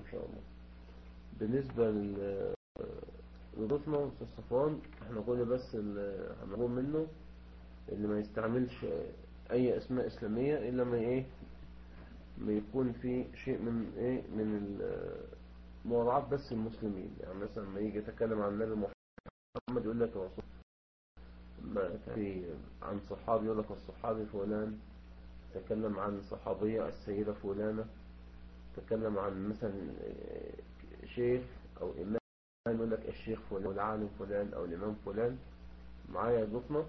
شاء الله بالنسبة لل لضيفنا أستاذ صفوان احنا كل بس اللي هنقول منه اللي ما يستعملش أي أسماء إسلامية إلا ما إيه ما يكون في شيء من إيه من مراعاة بس المسلمين يعني مثلا لما يجي يتكلم عن النبي محمد يقول لك رسول ما في عن صحابي يقول لك الصحابي فلان تكلم عن صحابية السيدة فلانة تكلم عن مثلا شيخ أو إمام يقول لك الشيخ فلان أو العالم فلان أو الإمام فلان معايا ضفنا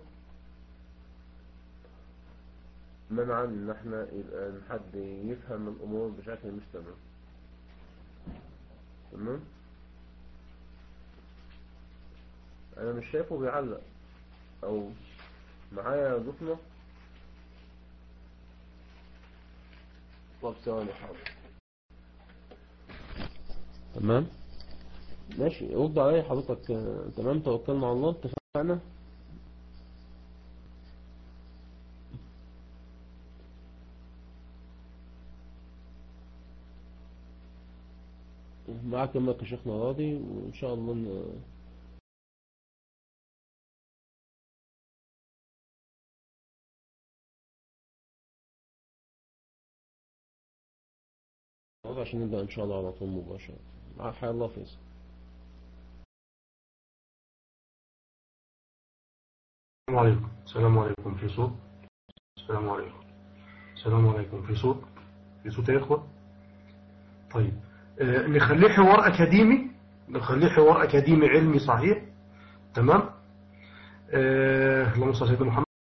منعا إن احنا يبقى حد يفهم الأمور بشكل مش تمام تمام أنا مش شايفه بيعلق أو معايا ضفنا طب ثواني حاضر تمام ماشي رد عليا حضرتك تمام توكلنا على الله اتفقنا معك المايك يا شيخنا راضي وان شاء الله ان عشان نبدأ ان شاء الله على طول مباشرة مع حيا الله فيصل السلام عليكم السلام عليكم في صوت السلام عليكم السلام عليكم في صوت في صوت يا إخوة طيب آه نخليه حوار أكاديمي نخليه حوار أكاديمي علمي صحيح تمام آه اللهم صل على سيدنا محمد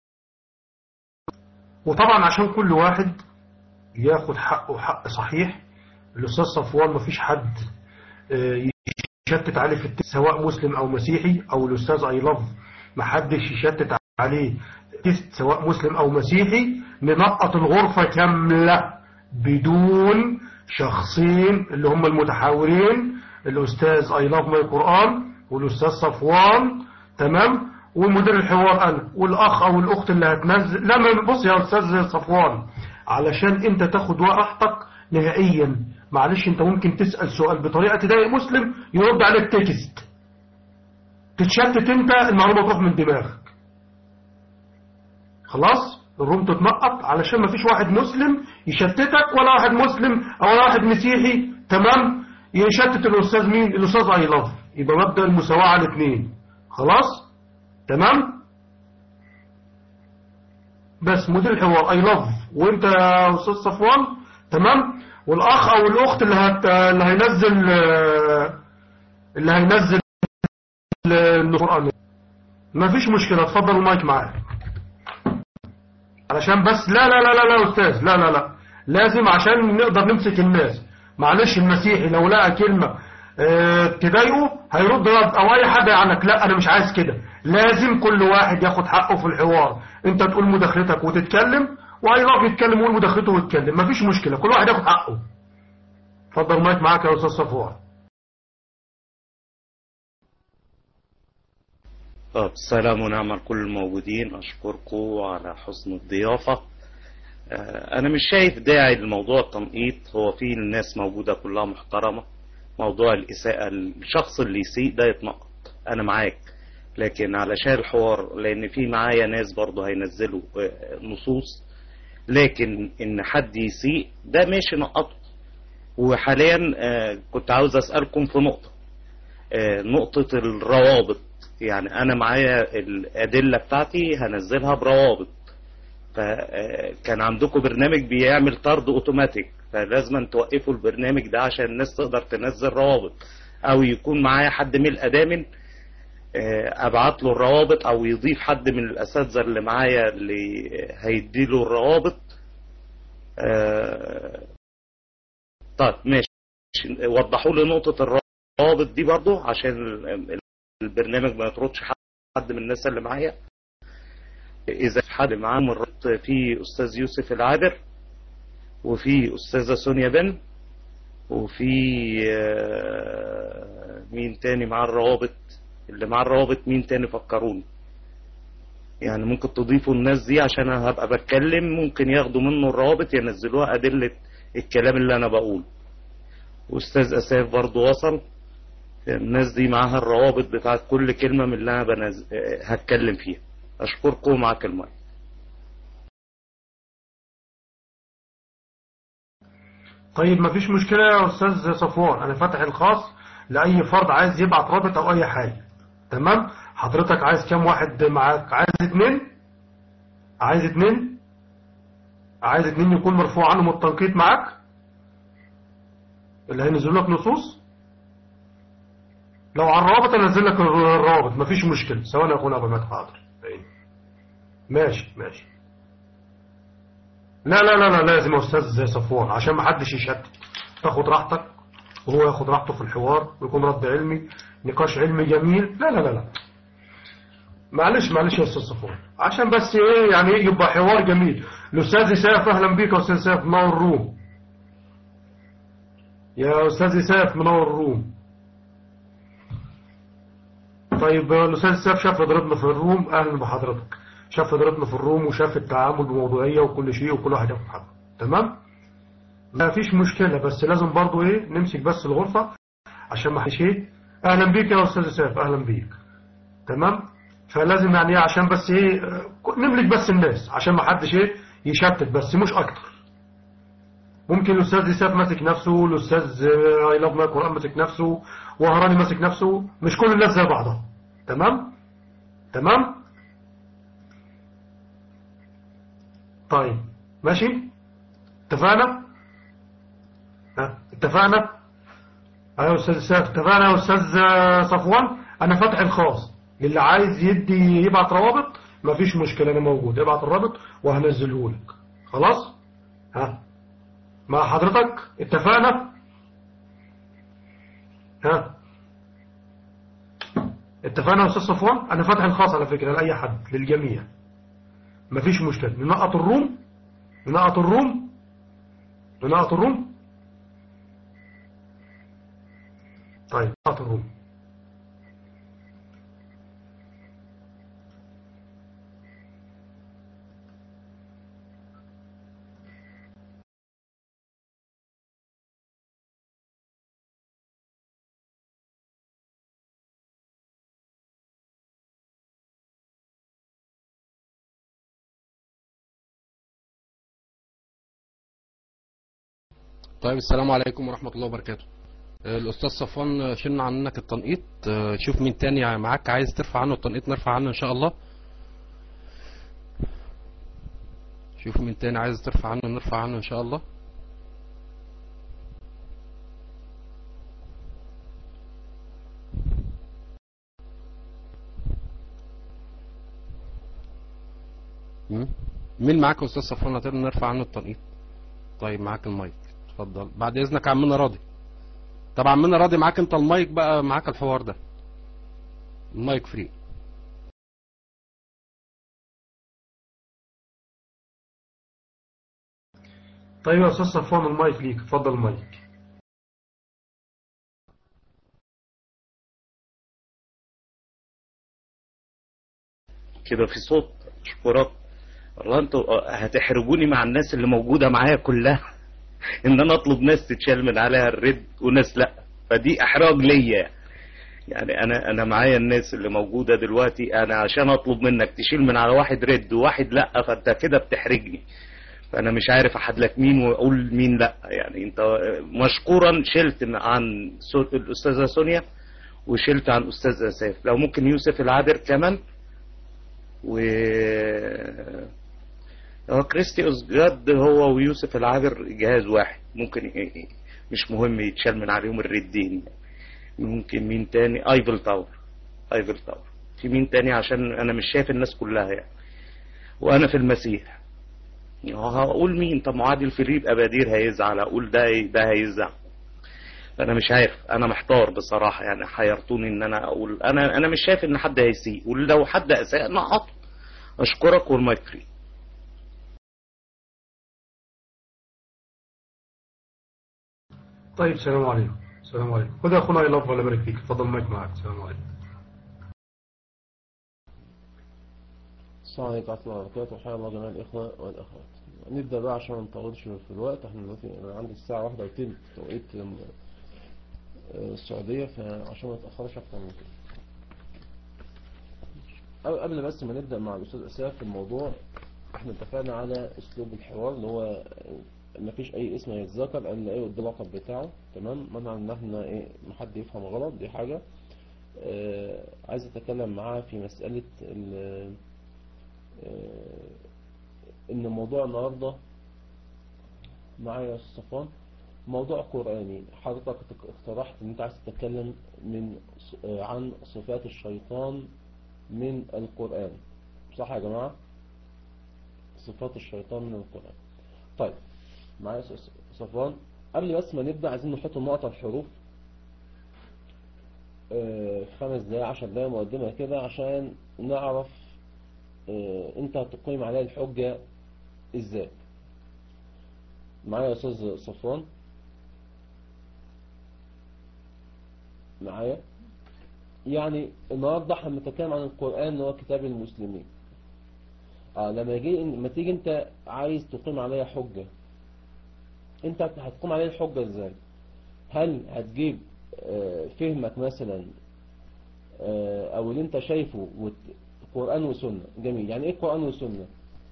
وطبعا عشان كل واحد ياخد حقه حق صحيح الأستاذ صفوان مفيش حد آه يشتت عليه في التست سواء مسلم أو مسيحي أو الأستاذ أي لف محدش يشتت عليه تست سواء مسلم أو مسيحي ننقط الغرفة كاملة بدون شخصين اللي هم المتحاورين الأستاذ أي لاف ماي قرآن والأستاذ صفوان تمام ومدير الحوار أنا والأخ أو الأخت اللي هتنزل لا بص يا أستاذ صفوان علشان أنت تاخد وقتك نهائيا معلش أنت ممكن تسأل سؤال بطريقة تضايق مسلم يرد عليك تكست تتشتت أنت المعلومة تروح من دماغك خلاص الروم تتنقط علشان ما فيش واحد مسلم يشتتك ولا واحد مسلم او ولا واحد مسيحي تمام يشتت الاستاذ مين الاستاذ اي لاف يبقى مبدا المساواه على الاثنين خلاص تمام بس مدير الحوار اي لاف وانت يا استاذ صفوان تمام والاخ او الاخت اللي هت... اللي هينزل اللي هينزل القران ما فيش مشكله اتفضل المايك معاك علشان بس لا لا لا لا لا أستاذ لا لا لا لازم عشان نقدر نمسك الناس معلش المسيحي لو لقى كلمة اه تضايقه هيرد رد أو أي حاجة عنك لا أنا مش عايز كده لازم كل واحد ياخد حقه في الحوار أنت تقول مداخلتك وتتكلم وأي راجل يتكلم ويقول مداخلته ويتكلم مفيش مشكلة كل واحد ياخد حقه اتفضل مايك معاك يا أستاذ صفوان طب السلام ونعم على كل الموجودين أشكركم على حسن الضيافة أنا مش شايف داعي لموضوع التنقيط هو في الناس موجودة كلها محترمة موضوع الإساءة الشخص اللي يسيء ده يتنقط أنا معاك لكن علشان الحوار لأن في معايا ناس برضه هينزلوا نصوص لكن إن حد يسيء ده ماشي نقطه وحاليا كنت عاوز أسألكم في نقطة نقطة الروابط يعني انا معايا الادله بتاعتي هنزلها بروابط فكان عندكم برنامج بيعمل طرد اوتوماتيك فلازم توقفوا البرنامج ده عشان الناس تقدر تنزل روابط او يكون معايا حد من الادامن ابعت له الروابط او يضيف حد من الاساتذه اللي معايا اللي هيديله الروابط طيب ماشي وضحوا لي نقطه الروابط دي برضو عشان البرنامج ما يطردش حد من الناس اللي معايا اذا حد معاه مرات في استاذ يوسف العابر وفي استاذة سونيا بن وفي مين تاني مع الروابط اللي مع الروابط مين تاني فكروني يعني ممكن تضيفوا الناس دي عشان انا هبقى بتكلم ممكن ياخدوا منه الروابط ينزلوها ادلة الكلام اللي انا بقوله واستاذ اساف برضو وصل الناس دي معاها الروابط بتاعت كل كلمة من اللي انا بنز... هتكلم فيها اشكركم معاك المايك طيب ما فيش مشكلة يا أستاذ صفوان أنا فاتح الخاص لأي فرد عايز يبعت رابط أو أي حاجة تمام حضرتك عايز كام واحد معاك عايز اتنين عايز اتنين عايز اتنين يكون مرفوع عنهم التنقيط معاك اللي هينزل لك نصوص لو على الرابط انزل لك الرابط مفيش مشكلة سواء يكون ابو مات حاضر ماشي ماشي لا لا لا لا لازم يا استاذ صفوان عشان ما حدش يشتت تاخد راحتك وهو ياخد راحته في الحوار ويكون رد علمي نقاش علمي جميل لا لا لا لا معلش معلش يا استاذ صفوان عشان بس ايه يعني ايه يبقى حوار جميل الاستاذ سيف اهلا بيك يا استاذ سيف منور الروم يا استاذ سيف منور الروم طيب الاستاذ سيف شاف ضربنا في الروم اهلا بحضرتك شاف ضربنا في الروم وشاف التعامل بموضوعيه وكل شيء وكل واحد ياخد حقه تمام ما فيش مشكله بس لازم برضو ايه نمسك بس الغرفه عشان ما حدش ايه اهلا بيك يا استاذ سيف اهلا بيك تمام فلازم يعني ايه عشان بس ايه نملك بس الناس عشان ما حدش ايه يشتت بس مش اكتر ممكن الاستاذ سيف ماسك نفسه الاستاذ اي لاف ماي قران ماسك نفسه وهراني ماسك نفسه مش كل الناس زي بعضها تمام تمام طيب ماشي اتفقنا ها اتفقنا ايوه يا استاذ سيف اتفقنا يا استاذ صفوان انا فاتح الخاص اللي عايز يدي يبعت روابط مفيش مشكله انا موجود ابعت الرابط وهنزله لك خلاص ها مع حضرتك اتفقنا ها اتفقنا يا استاذ صفوان انا فاتح الخاص على فكره لاي حد للجميع مفيش مشكله ننقط الروم ننقط الروم ننقط الروم طيب ننقط الروم طيب السلام عليكم ورحمة الله وبركاته الأستاذ صفوان شلنا عنك التنقيط شوف مين تاني معاك عايز ترفع عنه التنقيط نرفع عنه إن شاء الله شوف مين تاني عايز ترفع عنه نرفع عنه إن شاء الله مين معاك يا أستاذ صفوان هتقدر نرفع عنه التنقيط طيب معاك المايك اتفضل بعد اذنك عمنا راضي طب عمنا راضي معاك انت المايك بقى معاك الحوار ده المايك فري طيب يا استاذ صفوان المايك ليك اتفضل المايك كده في صوت اشكرك والله انتوا هتحرجوني مع الناس اللي موجودة معايا كلها ان انا اطلب ناس تتشال من عليها الرد وناس لا فدي احراج ليا يعني انا انا معايا الناس اللي موجودة دلوقتي انا عشان اطلب منك تشيل من على واحد رد وواحد لا فانت كده بتحرجني فانا مش عارف احد لك مين واقول مين لا يعني انت مشكورا شلت عن الاستاذة سونيا وشلت عن استاذ اساف لو ممكن يوسف العابر كمان و هو كريستي أسجاد هو ويوسف العابر جهاز واحد ممكن مش مهم يتشال من عليهم الردين ممكن مين تاني ايفل تاور ايفل تاور في مين تاني عشان انا مش شايف الناس كلها يعني وانا في المسيح هقول مين طب معادل فريد ابادير هيزعل اقول ده ده هيزعل انا مش عارف انا محتار بصراحة يعني حيرتوني ان انا اقول انا انا مش شايف ان حد هيسيء ولو حد اساء نقط اشكرك والمايك فري طيب السلام عليكم السلام عليكم خد يا اخونا اي لاف ولا بارك فيك اتفضل المايك معاك السلام عليكم السلام عليكم ورحمة الله وبركاته حيا الله جميع الإخوة والأخوات نبدأ بقى عشان ما نطولش في الوقت احنا دلوقتي أنا عندي الساعة واحدة وتلت توقيت السعودية فعشان ما اتأخرش أكتر من كده أو قبل بس ما نبدأ مع الأستاذ أساف في الموضوع احنا اتفقنا على أسلوب الحوار اللي هو مفيش أي اسم يتذكر إلا إيه اللقب بتاعه تمام منع إن احنا إيه محد يفهم غلط دي حاجة آه عايز أتكلم معاه في مسألة ال- آه إن موضوع النهاردة معايا يا أستاذ صفوان موضوع قرآني حضرتك اقترحت ان انت عايز تتكلم من عن صفات الشيطان من القرآن صح يا جماعة صفات الشيطان من القرآن طيب معايا يا أستاذ صفوان قبل بس ما نبدأ عايزين نحط نقط الحروف آه، خمس دقايق عشر دقايق مقدمة كده عشان نعرف آه، انت هتقيم عليها الحجة ازاي معايا يا أستاذ صفوان معايا يعني النهارده احنا بنتكلم عن القرآن اللي هو كتاب المسلمين اه لما يجي لما تيجي انت عايز تقيم عليها حجة انت هتقيم عليها الحجة ازاي هل هتجيب آه، فهمك مثلا آه، او اللي انت شايفه وت- قرآن وسنة جميل يعني ايه قرآن وسنة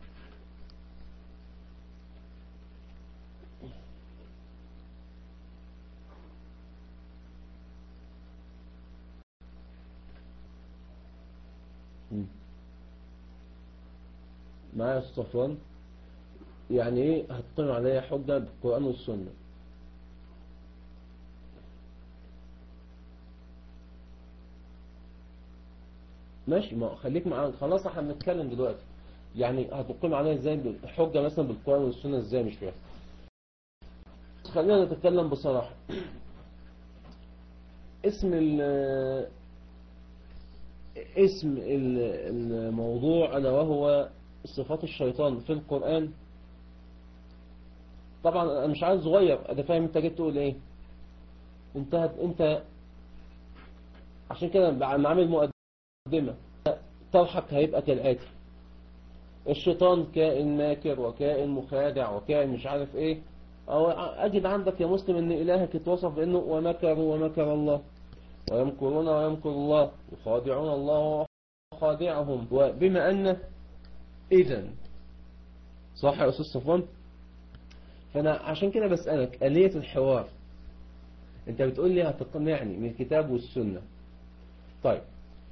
مم. معايا يا أستاذ صفوان يعني ايه هتقيم عليها حجة بالقرآن والسنة ماشي ما خليك معانا خلاص احنا بنتكلم دلوقتي يعني هتقيم عليها ازاي حجة مثلا بالقرآن والسنة ازاي مش فاهم خلينا نتكلم بصراحة اسم ال اسم ال- الموضوع ألا وهو صفات الشيطان في القرآن طبعا أنا مش عايز صغير أنا فاهم أنت جيت تقول إيه أنت هت- أنت عشان كده أنا عامل مقدمة طرحك هيبقى كالآتي الشيطان كائن ماكر وكائن مخادع وكائن مش عارف إيه أو أجد عندك يا مسلم أن إلهك اتوصف بأنه ومكروا ومكر الله ويمكرون ويمكر الله يخادعون الله وخادعهم وبما أن إذا صح يا أستاذ صفوان فأنا عشان كده بسألك آلية الحوار أنت بتقول لي هتقنعني من الكتاب والسنة طيب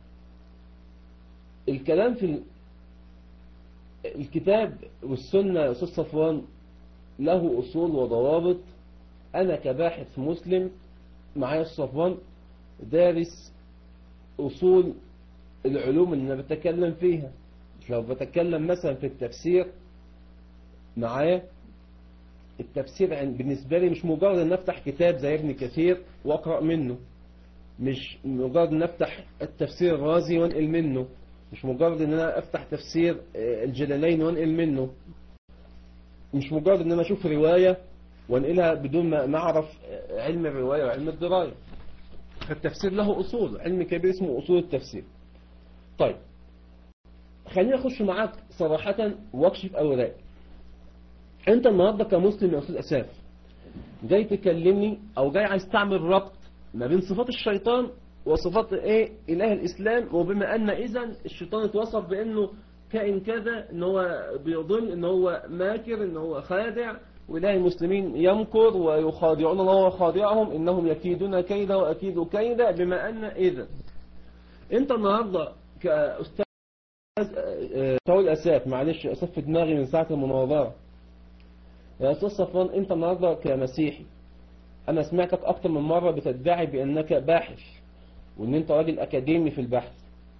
الكلام في ال- الكتاب والسنة يا أستاذ صفوان له أصول وضوابط أنا كباحث مسلم معايا الصفوان دارس أصول العلوم اللي أنا بتكلم فيها لو بتكلم مثلا في التفسير معايا التفسير عن- بالنسبة لي مش مجرد ان افتح كتاب زي ابن كثير واقرأ منه مش مجرد ان افتح التفسير الرازي وانقل منه مش مجرد ان انا افتح تفسير آه، الجلالين وانقل منه مش مجرد ان انا اشوف رواية وانقلها بدون ما ما اعرف آه، علم الرواية وعلم الدراية فالتفسير له أصول علم كبير اسمه أصول التفسير طيب خليني أخش معاك صراحة واكشف أوراق أنت النهاردة كمسلم يا أستاذ أساف جاي تكلمني أو جاي عايز تعمل ربط ما بين صفات الشيطان وصفات إيه إله الإسلام وبما أن إذا الشيطان اتوصف بأنه كائن كذا ان هو بيضل ان هو ماكر ان هو خادع وإله المسلمين يمكر ويخادعون الله وخادعهم إنهم يكيدون كيدا وأكيد كيدا بما أن إذا أنت النهاردة كأستاذ تقول أساف معلش أسف في دماغي من ساعة المناظرة يا أستاذ صفوان أنت النهاردة كمسيحي أنا سمعتك أكتر من مرة بتدعي بأنك باحث وأن أنت راجل أكاديمي في البحث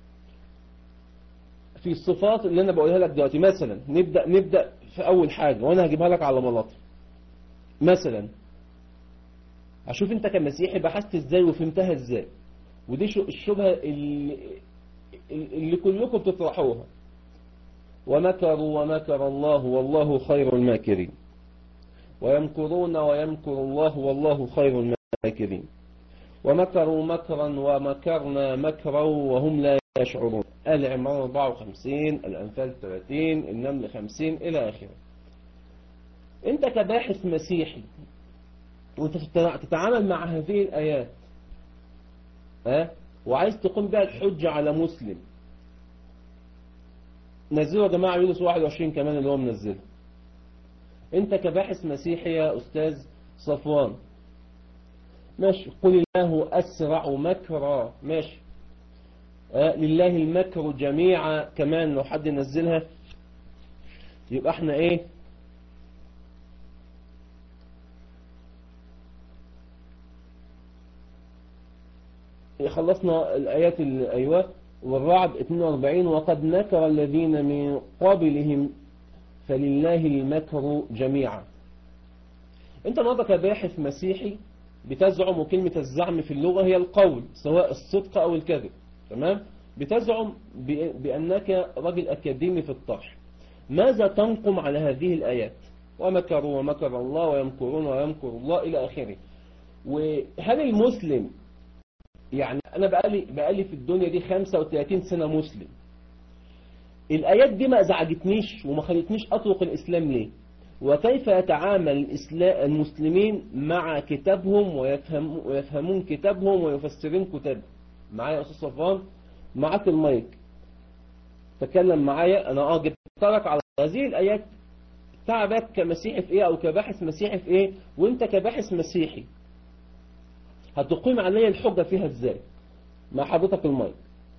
في الصفات اللي أنا بقولها لك دلوقتي مثلا نبدأ نبدأ في أول حاجة وأنا هجيبها لك على ملاطي مثلا أشوف أنت كمسيحي بحثت إزاي وفهمتها إزاي ودي شو- الشبهة اللي, اللي كلكم بتطرحوها ومكروا ومكر الله والله خير الماكرين ويمكرون ويمكر الله والله خير الماكرين ومكروا مكرا ومكرنا مكرا وهم لا يشعرون آل عمران 54 الأنفال 30 النمل 50 إلى آخره أنت كباحث مسيحي وأنت تتع- تتعامل مع هذه الآيات ها وعايز تقوم بها الحجة على مسلم نزلوا يا جماعة يونس 21 كمان اللي هو منزله انت كباحث مسيحي يا استاذ صفوان ماشي قل الله اسرع مكرا ماشي آه لله المكر جميعا كمان لو حد ينزلها يبقى احنا ايه خلصنا الآيات ال- أيوة والرعد 42 وقد مكر الذين من قبلهم فلله المكر جميعا انت النهارده كباحث مسيحي بتزعم وكلمة الزعم في اللغة هي القول سواء الصدق أو الكذب تمام بتزعم ب- بأنك رجل أكاديمي في الطرح ماذا تنقم على هذه الآيات ومكروا ومكر الله ويمكرون ويمكر الله إلى آخره وهل المسلم يعني أنا بقالي, بقالي في الدنيا دي 35 سنة مسلم الآيات دي ما أزعجتنيش وما خلتنيش أطلق الإسلام ليه وكيف يتعامل الإسلا- المسلمين مع كتابهم ويفهم ويفهمون كتابهم ويفسرون كتابهم معايا يا أستاذ صفوان معاك المايك تكلم معايا أنا اه جبت لك على هذه الآيات تعبك كمسيحي في إيه أو كباحث مسيحي في إيه وأنت كباحث مسيحي هتقيم علي الحجة فيها إزاي مع حضرتك المايك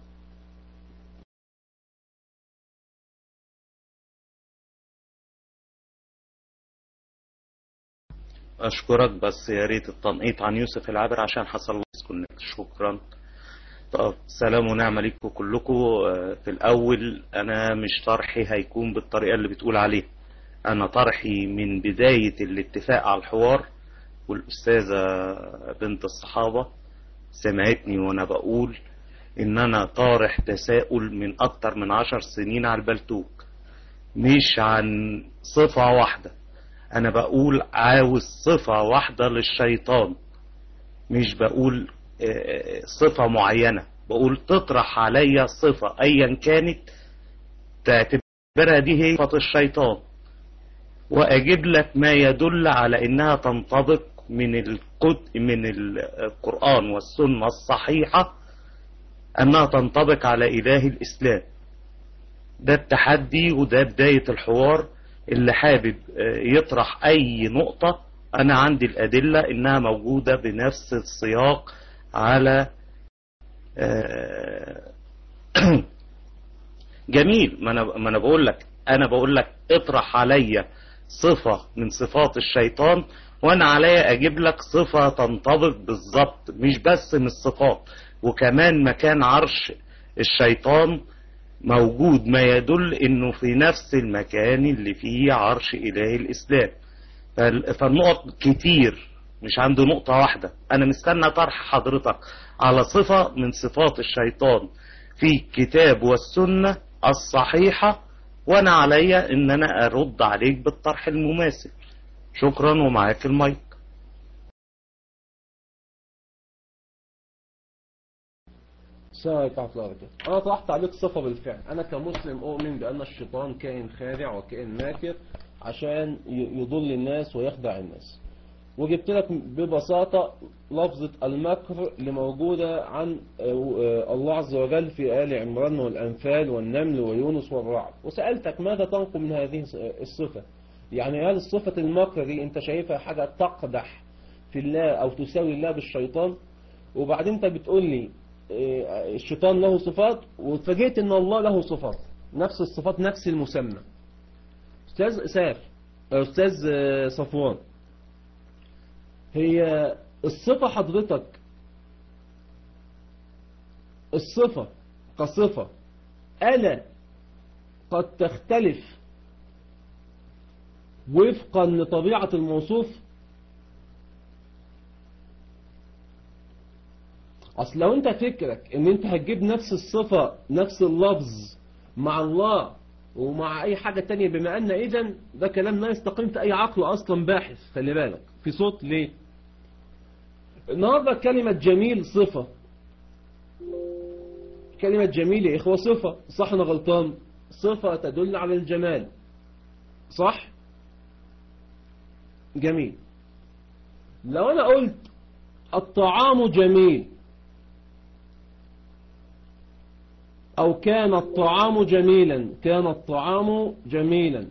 أشكرك بس يا ريت التنقيط عن يوسف العابر عشان حصل له ديسكونكت شكرا طب سلام ونعمة ليكم كلكم آه، في الأول أنا مش طرحي هيكون بالطريقة اللي بتقول عليه أنا طرحي من بداية الاتفاق على الحوار والأستاذة بنت الصحابة سمعتني وأنا بقول إن أنا طارح تساؤل من أكتر من عشر سنين على البلتوك مش عن صفة واحدة أنا بقول عاوز صفة واحدة للشيطان مش بقول آه، صفة معينة بقول تطرح عليا صفة أيا كانت تعتبرها دي هي صفة الشيطان وأجيب لك ما يدل على إنها تنطبق من القد من القرآن والسنة الصحيحة أنها تنطبق على إله الإسلام ده التحدي وده بداية الحوار اللي حابب آه، يطرح أي نقطة أنا عندي الأدلة إنها موجودة بنفس السياق على آه، جميل ما أنا ما أنا بقول لك أنا بقول لك اطرح عليا صفة من صفات الشيطان وأنا عليا أجيب لك صفة تنطبق بالظبط مش بس من الصفات وكمان مكان عرش الشيطان موجود ما يدل انه في نفس المكان اللي فيه عرش اله الاسلام فال- فالنقط كتير مش عنده نقطة واحدة انا مستنى طرح حضرتك على صفة من صفات الشيطان في الكتاب والسنة الصحيحة وانا عليا ان انا ارد عليك بالطرح المماثل شكرا ومعاك المايك السلام عليكم ورحمة الله وبركاته أنا طرحت عليك صفة بالفعل أنا كمسلم أؤمن بأن الشيطان كائن خادع وكائن ماكر عشان ي- يضل الناس ويخدع الناس وجبت لك ببساطة لفظة المكر اللي موجودة عن آه، آه، الله عز وجل في آل عمران والأنفال والنمل ويونس والرعد وسألتك ماذا تنقل من هذه الصفة يعني هل صفة المكر دي أنت شايفها حاجة تقدح في الله أو تساوي الله بالشيطان وبعدين أنت بتقول لي آه، الشيطان له صفات واتفاجئت ان الله له صفات نفس الصفات نفس المسمى استاذ اساف استاذ آه، صفوان هي الصفة حضرتك الصفة كصفة ألا قد تختلف وفقا لطبيعة الموصوف اصل لو انت فكرك ان انت هتجيب نفس الصفة نفس اللفظ مع الله ومع اي حاجة تانية بما ان اذا ده كلام لا يستقيم في اي عقل اصلا باحث خلي بالك في صوت ليه النهاردة كلمة جميل صفة كلمة جميل يا اخوة صفة صح انا غلطان صفة تدل على الجمال صح جميل لو انا قلت الطعام جميل أو كان الطعام جميلا كان الطعام جميلا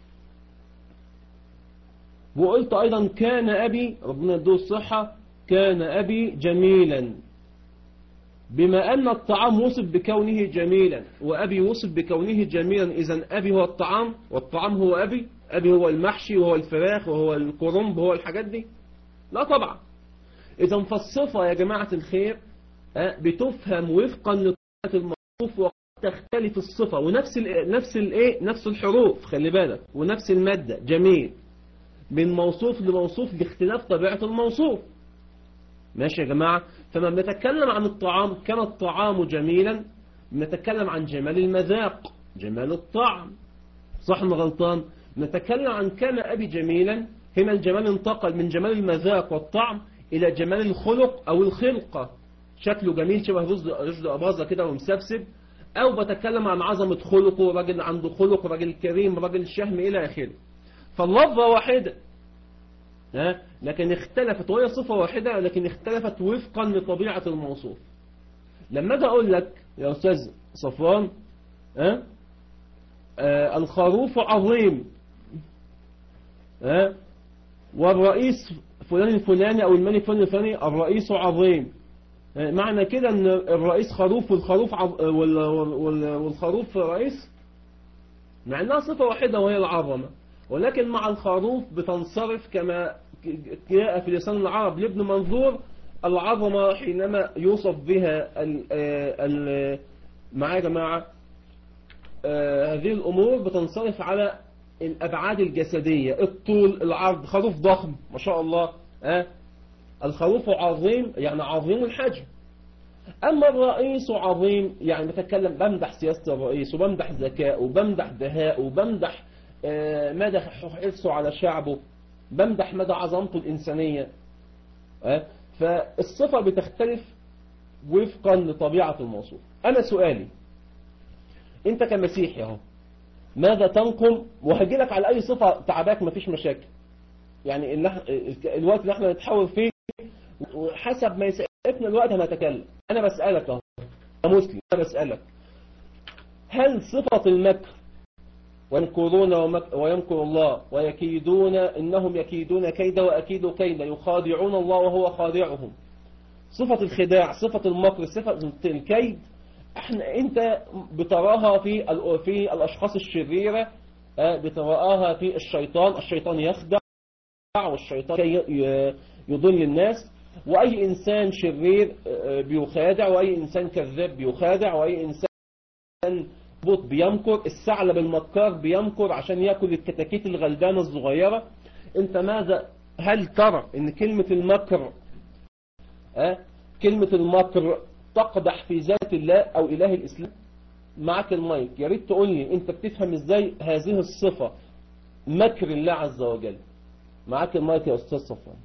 وقلت أيضا كان أبي ربنا يدوه الصحة كان أبي جميلا بما أن الطعام وصف بكونه جميلا وأبي وصف بكونه جميلا إذا أبي هو الطعام والطعام هو أبي أبي هو المحشي وهو الفراخ وهو الكرنب وهو الحاجات دي لا طبعا إذا فالصفة يا جماعة الخير آه، بتفهم وفقا لطبيعة الموصوف وقد تختلف الصفة ونفس ال نفس الايه نفس الحروف خلي بالك ونفس المادة جميل من موصوف لموصوف باختلاف طبيعة الموصوف ماشي يا جماعة فما بنتكلم عن الطعام كان الطعام جميلا بنتكلم عن جمال المذاق جمال الطعم صح ولا غلطان نتكلم عن كان أبي جميلا هنا الجمال انتقل من جمال المذاق والطعم إلى جمال الخلق أو الخلقة شكله جميل شبه رشد رشد أباظة كده ومسبسب أو بتكلم عن عظمة خلقه راجل عنده خلق راجل كريم راجل شهم إلى آخره فاللفظة واحدة ها لكن اختلفت وهي صفة واحدة لكن اختلفت وفقا لطبيعة الموصوف لما اجي اقول لك يا استاذ صفوان ها آه الخروف عظيم ها والرئيس فلان الفلاني او الملك فلان الفلاني الرئيس عظيم آه، معنى كده ان الرئيس خروف والخروف عظ... وال... وال... والخروف رئيس مع انها صفة واحدة وهي العظمة ولكن مع الخروف بتنصرف كما جاء في لسان العرب لابن منظور العظمة حينما يوصف بها ال ال معايا يا جماعة آه، هذه الأمور بتنصرف على الأبعاد الجسدية الطول العرض خروف ضخم ما شاء الله آه، الخروف عظيم يعني عظيم الحجم أما الرئيس عظيم يعني بتكلم بمدح سياسة الرئيس وبمدح ذكاءه وبمدح دهاءه وبمدح آه، مدى حرصه على شعبه بمدح مدى عظمته الإنسانية آه، فالصفة بتختلف وفقا لطبيعة الموصوف أنا سؤالي أنت كمسيحي اهو ماذا تنقم وهجي لك على أي صفة تعباك مفيش مشاكل يعني اللي إح- الوقت اللي احنا نتحاور فيه وحسب ما يسعفنا الوقت هنتكلم أنا بسألك اهو كمسلم أنا بسألك هل صفة المكر ويمكرون ومك- ويمكر الله ويكيدون إنهم يكيدون كيدا وأكيد كيدا يخادعون الله وهو خادعهم صفة الخداع صفة المكر صفة الكيد احنا انت بتراها في ال- في الاشخاص الشريرة آه، بتراها في الشيطان الشيطان يخدع والشيطان كي ي- يضل الناس واي انسان شرير آه، بيخادع واي انسان كذاب بيخادع واي انسان بوط بيمكر الثعلب المكار بيمكر عشان ياكل الكتاكيت الغلبانة الصغيرة انت ماذا هل ترى ان كلمة المكر أه؟ كلمة المكر تقدح في ذات الله او اله الاسلام معك المايك يا ريت تقول لي انت بتفهم ازاي هذه الصفة مكر الله عز وجل معك المايك يا استاذ صفوان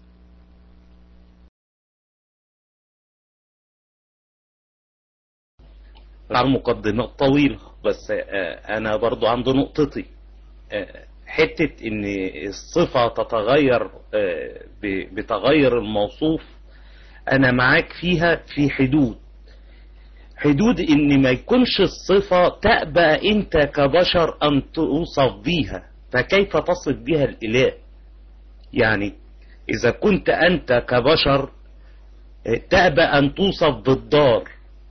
على مقدمات طويلة بس آه، أنا برضو عند نقطتي آه، حتة إن الصفة تتغير آه، ب- بتغير الموصوف أنا معاك فيها في حدود حدود إن ما يكونش الصفة تأبى أنت كبشر أن توصف بيها فكيف تصف بها الإله يعني إذا كنت أنت كبشر آه، تأبى أن توصف بالدار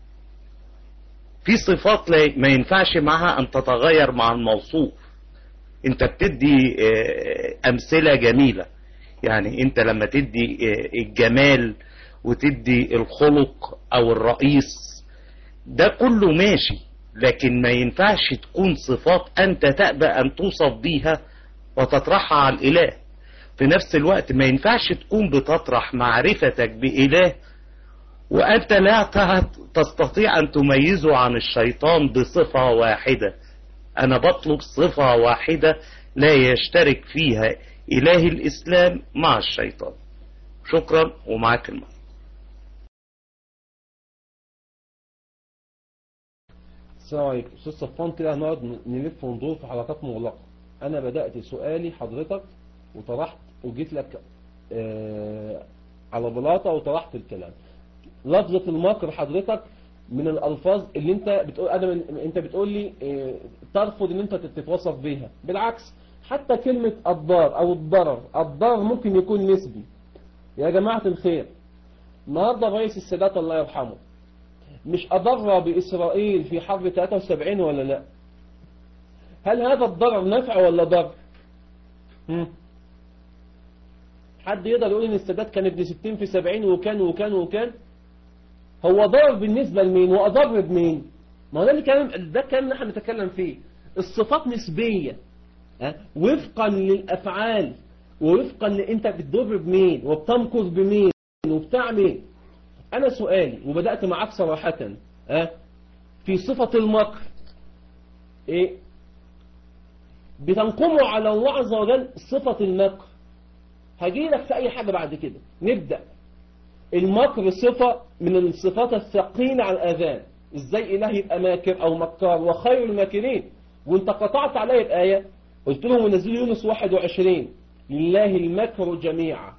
في صفات لا- ما ينفعش معها ان تتغير مع الموصوف انت بتدي آه، امثلة جميلة يعني انت لما تدي آه، الجمال وتدي الخلق او الرئيس ده كله ماشي لكن ما ينفعش تكون صفات انت تأبى ان توصف بيها وتطرحها على الاله في نفس الوقت ما ينفعش تكون بتطرح معرفتك بإله وأنت لا ت- تستطيع أن تميزه عن الشيطان بصفة واحدة أنا بطلب صفة واحدة لا يشترك فيها إله الإسلام مع الشيطان شكرا ومعك الماء السلام عليكم استاذ صفوان كده هنقعد ن- نلف وندور في حلقات مغلقة انا بدأت سؤالي حضرتك وطرحت وجيت لك آه على بلاطة وطرحت الكلام لفظة المكر حضرتك من الالفاظ اللي انت بتقول انا من انت بتقول لي اه ترفض ان انت تتوصف بيها بالعكس حتى كلمة الضار او الضرر الضرر ممكن يكون نسبي يا جماعة الخير النهارده رئيس السادات الله يرحمه مش أضر بإسرائيل في حرب 73 ولا لا هل هذا الضرر نفع ولا ضر هم؟ حد يقدر يقول ان السادات كان ابن 60 في 70 وكان وكان وكان هو ضرر بالنسبة لمين وأضر بمين ما هو ده الكلام ده الكلام اللي احنا بنتكلم فيه الصفات نسبية ها؟ وفقا للأفعال ووفقا لانت بتضر بمين وبتمكر بمين وبتعمل انا سؤالي وبدأت معاك صراحة ها؟ في صفة المكر ايه بتنقموا على الله عز وجل صفة المكر هجيلك في اي حاجة بعد كده نبدأ المكر صفة من الصفات الثقيلة على الأذان ازاي إله يبقى ماكر أو مكار وخير الماكرين وانت قطعت علي الآية قلت لهم ونزل يونس 21 لله المكر جميعا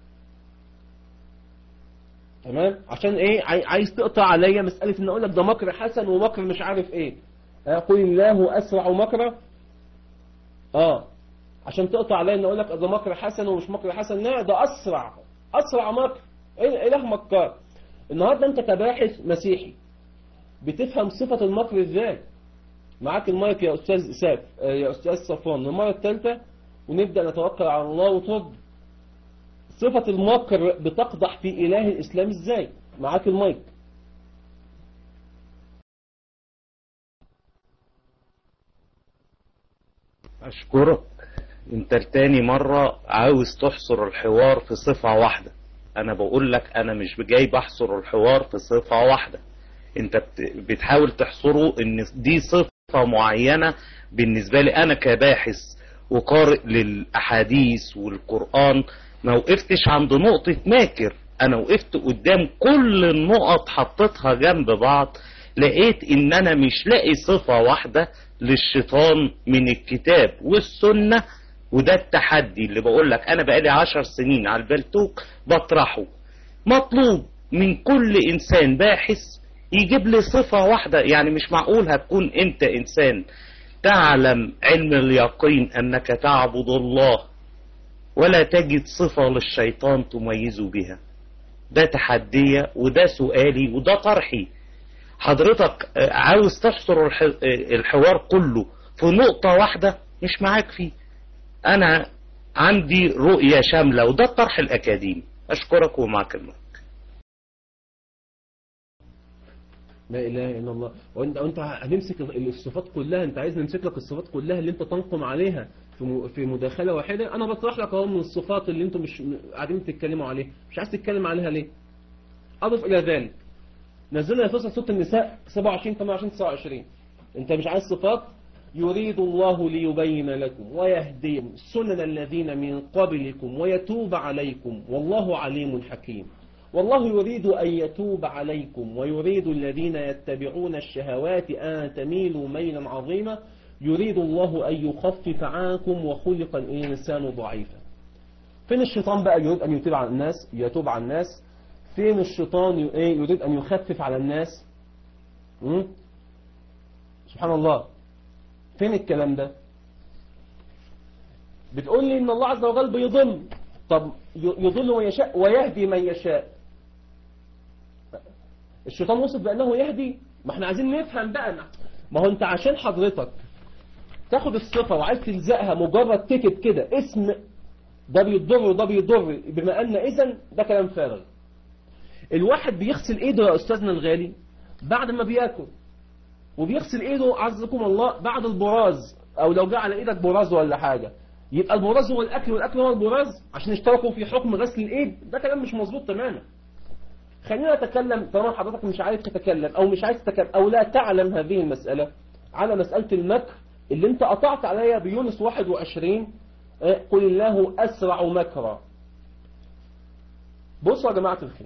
تمام عشان ايه عايز تقطع عليا مسألة ان اقول لك ده مكر حسن ومكر مش عارف ايه قل الله اسرع مكرا اه عشان تقطع عليا ان اقول لك ده مكر حسن ومش مكر حسن لا ده اسرع اسرع مكر اله مكار النهارده انت كباحث مسيحي بتفهم صفة المكر ازاي معاك المايك يا استاذ اساف يا استاذ صفوان المرة الثالثة ونبدأ نتوكل على الله وترد صفة المكر بتقضح في اله الاسلام ازاي معاك المايك أشكرك أنت تاني مرة عاوز تحصر الحوار في صفة واحدة أنا بقول لك أنا مش جاي بحصر الحوار في صفة واحدة أنت بتحاول تحصره إن دي صفة معينة بالنسبة لي أنا كباحث وقارئ للأحاديث والقرآن ما وقفتش عند نقطة ماكر أنا وقفت قدام كل النقط حطيتها جنب بعض لقيت إن أنا مش لاقي صفة واحدة للشيطان من الكتاب والسنة وده التحدي اللي بقول لك انا بقالي عشر سنين على البلتوك بطرحه مطلوب من كل انسان باحث يجيب لي صفة واحدة يعني مش معقول هتكون انت انسان تعلم علم اليقين انك تعبد الله ولا تجد صفة للشيطان تميزه بها ده تحدية وده سؤالي وده طرحي حضرتك عاوز تحصر الحوار كله في نقطة واحدة مش معاك فيه انا عندي رؤية شاملة وده الطرح الاكاديمي اشكرك ومعك المايك لا اله الا الله وانت وانت هنمسك الصفات كلها انت عايز نمسك لك الصفات كلها اللي انت تنقم عليها في في مداخله واحده انا بطرح لك اهو من الصفات اللي انتم مش قاعدين تتكلموا عليها مش عايز تتكلم عليها ليه اضف الى ذلك نزلنا في سوره النساء 27 28 29 انت مش عايز صفات يريد الله ليبين لكم ويهديكم سنن الذين من قبلكم ويتوب عليكم والله عليم حكيم والله يريد أن يتوب عليكم ويريد الذين يتبعون الشهوات أن تميلوا ميلا عظيما يريد الله أن يخفف عنكم وخلق الإنسان ضعيفا فين الشيطان بقى يريد أن يتوب على الناس يتوب على الناس فين الشيطان يريد أن يخفف على الناس م? سبحان الله فين الكلام ده بتقول لي ان الله عز وجل بيضل طب يضل من يشاء ويهدي من يشاء الشيطان وصف بانه يهدي ما احنا عايزين نفهم بقى ما هو انت عشان حضرتك تاخد الصفة وعايز تلزقها مجرد تكت كده اسم ده بيضر وده بيضر بما ان اذا ده كلام فارغ الواحد بيغسل ايده يا استاذنا الغالي بعد ما بياكل وبيغسل ايده عزكم الله بعد البراز او لو جه على ايدك براز ولا حاجة يبقى البراز هو الاكل والاكل هو البراز عشان اشتركوا في حكم غسل الايد ده كلام مش مظبوط تماما خلينا نتكلم طالما حضرتك مش عايز تتكلم او مش عايز تتكلم او لا تعلم هذه المسألة على مسألة المكر اللي انت قطعت عليها بيونس 21 قل الله اسرع مكرا بصوا يا جماعة الخير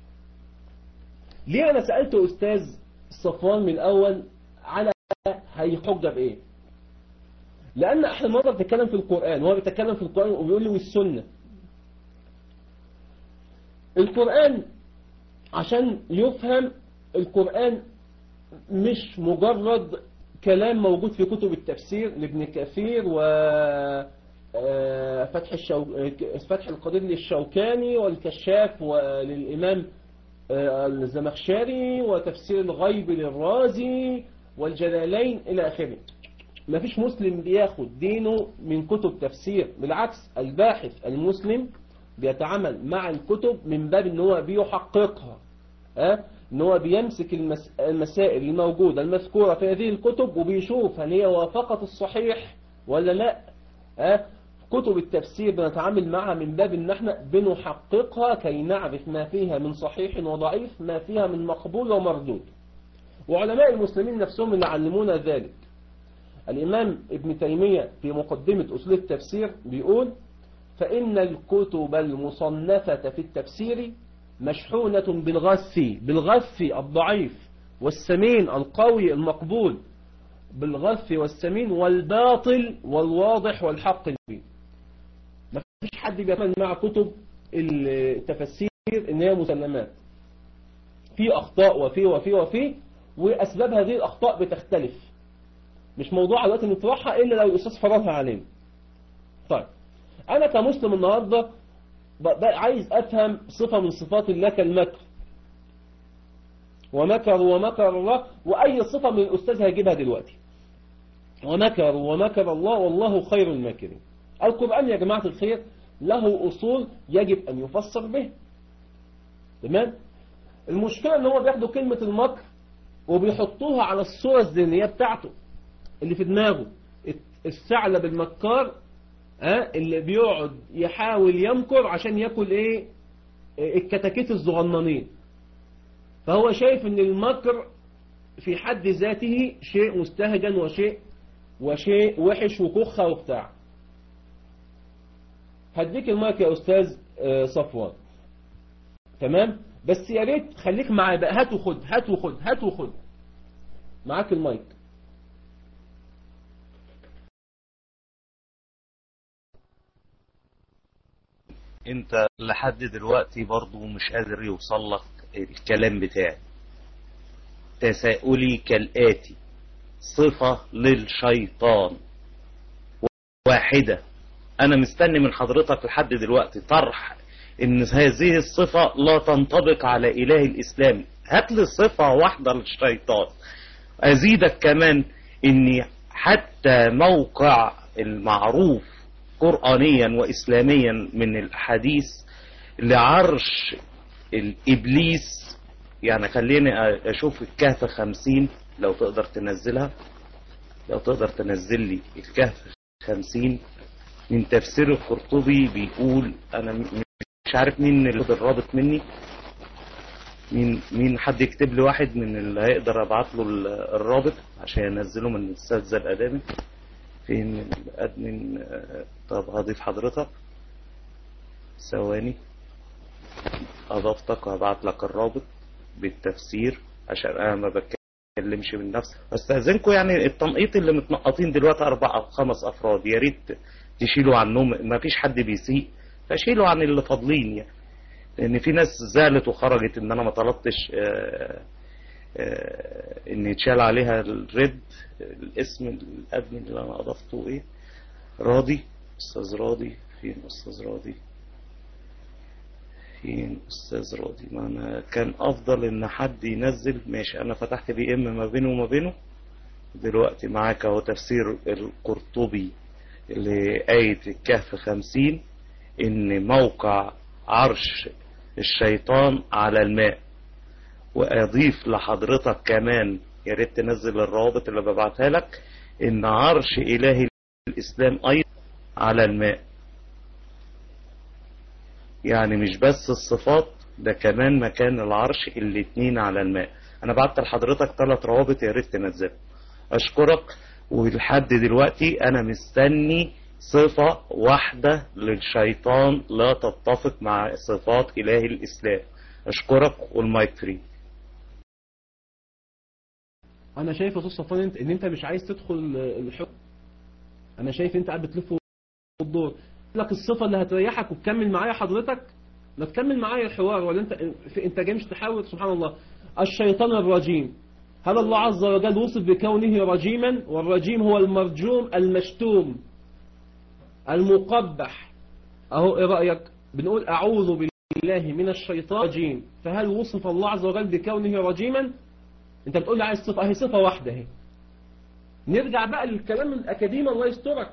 ليه انا سألت استاذ صفوان من الاول على هي حجة بايه لان احنا مرة بنتكلم في القرآن وهو بيتكلم في القرآن وبيقول لي والسنة القرآن عشان يفهم القرآن مش مجرد كلام موجود في كتب التفسير لابن كثير و آه، فتح الشو... فتح القدير للشوكاني والكشاف وللإمام آه، الزمخشري وتفسير الغيب للرازي والجلالين إلى آخره ما فيش مسلم بياخد دينه من كتب تفسير بالعكس الباحث المسلم بيتعامل مع الكتب من باب ان هو بيحققها أه؟ ان هو بيمسك المس... المسائل الموجودة المذكورة في هذه الكتب وبيشوف هل هي وافقت الصحيح ولا لا أه؟ كتب التفسير بنتعامل معها من باب ان احنا بنحققها كي نعرف ما فيها من صحيح وضعيف ما فيها من مقبول ومردود وعلماء المسلمين نفسهم اللي علمونا ذلك الإمام ابن تيمية في مقدمة أصول التفسير بيقول فإن الكتب المصنفة في التفسير مشحونة بالغث بالغث الضعيف والسمين القوي المقبول بالغث والسمين والباطل والواضح والحق البين ما فيش حد بيتعامل مع كتب التفسير ان هي مسلمات في اخطاء وفي وفي وفي واسباب هذه الاخطاء بتختلف مش موضوع دلوقتي نطرحها الا لو الاستاذ فرضها علينا طيب انا كمسلم النهارده عايز افهم صفه من صفات الله كالمكر ومكر ومكر الله واي صفه من الاستاذ هيجيبها دلوقتي ومكر ومكر الله والله خير الماكرين القران يا جماعه الخير له اصول يجب ان يفسر به تمام المشكله ان هو بياخدوا كلمه المكر وبيحطوها على الصوره الذهنيه بتاعته اللي في دماغه الثعلب المكار ها اللي بيقعد يحاول يمكر عشان ياكل ايه الكتاكيت الصغننين فهو شايف ان المكر في حد ذاته شيء مستهجن وشيء وشيء وحش وكخة وبتاع هديك المايك يا استاذ صفوان تمام بس يا ريت خليك معايا بقى هات وخد هات وخد هات وخد معاك المايك انت لحد دلوقتي برضو مش قادر يوصل لك الكلام بتاعي تساؤلي كالآتي صفة للشيطان واحدة انا مستني من حضرتك لحد دلوقتي طرح ان هذه الصفة لا تنطبق على اله الاسلام هات لي صفة واحدة للشيطان ازيدك كمان اني حتى موقع المعروف قرآنيا وإسلاميا من الأحاديث لعرش الإبليس يعني خليني أشوف الكهف خمسين لو تقدر تنزلها لو تقدر تنزل لي الكهف خمسين من تفسير القرطبي بيقول أنا مش عارف مين اللي الرابط مني مين مين حد يكتب لي واحد من اللي هيقدر ابعت له الرابط عشان ينزله من الاستاذ الادامي فين الادمن طب هضيف حضرتك ثواني اضفتك وهبعت لك الرابط بالتفسير عشان انا ما بتكلمش من نفسي استاذنكم يعني التنقيط اللي متنقطين دلوقتي اربع او خمس افراد يا ريت تشيلوا عنهم ما فيش حد بيسيء فشيلوا عن اللي فاضلين يعني لان في ناس زعلت وخرجت ان انا ما طلبتش آآ آآ ان يتشال عليها الرد الاسم الادمن اللي انا اضفته ايه راضي استاذ راضي فين استاذ راضي فين استاذ راضي ما انا كان افضل ان حد ينزل ماشي انا فتحت بي ام ما بينه وما بينه دلوقتي معاك اهو تفسير القرطبي لآية الكهف خمسين ان موقع عرش الشيطان على الماء واضيف لحضرتك كمان يا ريت تنزل الروابط اللي ببعتها لك ان عرش اله الاسلام ايضا على الماء يعني مش بس الصفات ده كمان مكان العرش الاتنين على الماء انا بعت لحضرتك ثلاث روابط يا ريت تنزلها اشكرك ولحد دلوقتي انا مستني صفة واحدة للشيطان لا تتفق مع صفات اله الاسلام اشكرك والمايك فري انا شايف يا استاذ صفوان انت ان انت مش عايز تدخل الحكم انا شايف انت قاعد بتلف الدور لك الصفه اللي هتريحك وتكمل معايا حضرتك ما تكمل معايا الحوار ولا انت انت جاي مش تحاول سبحان الله الشيطان الرجيم هل الله عز وجل وصف بكونه رجيما والرجيم هو المرجوم المشتوم المقبح اهو ايه رأيك بنقول اعوذ بالله من الشيطان الرجيم فهل وصف الله عز وجل بكونه رجيما انت بتقول لي عايز صفة اهي صفة واحدة اهي نرجع بقى للكلام الأكاديمي الله يسترك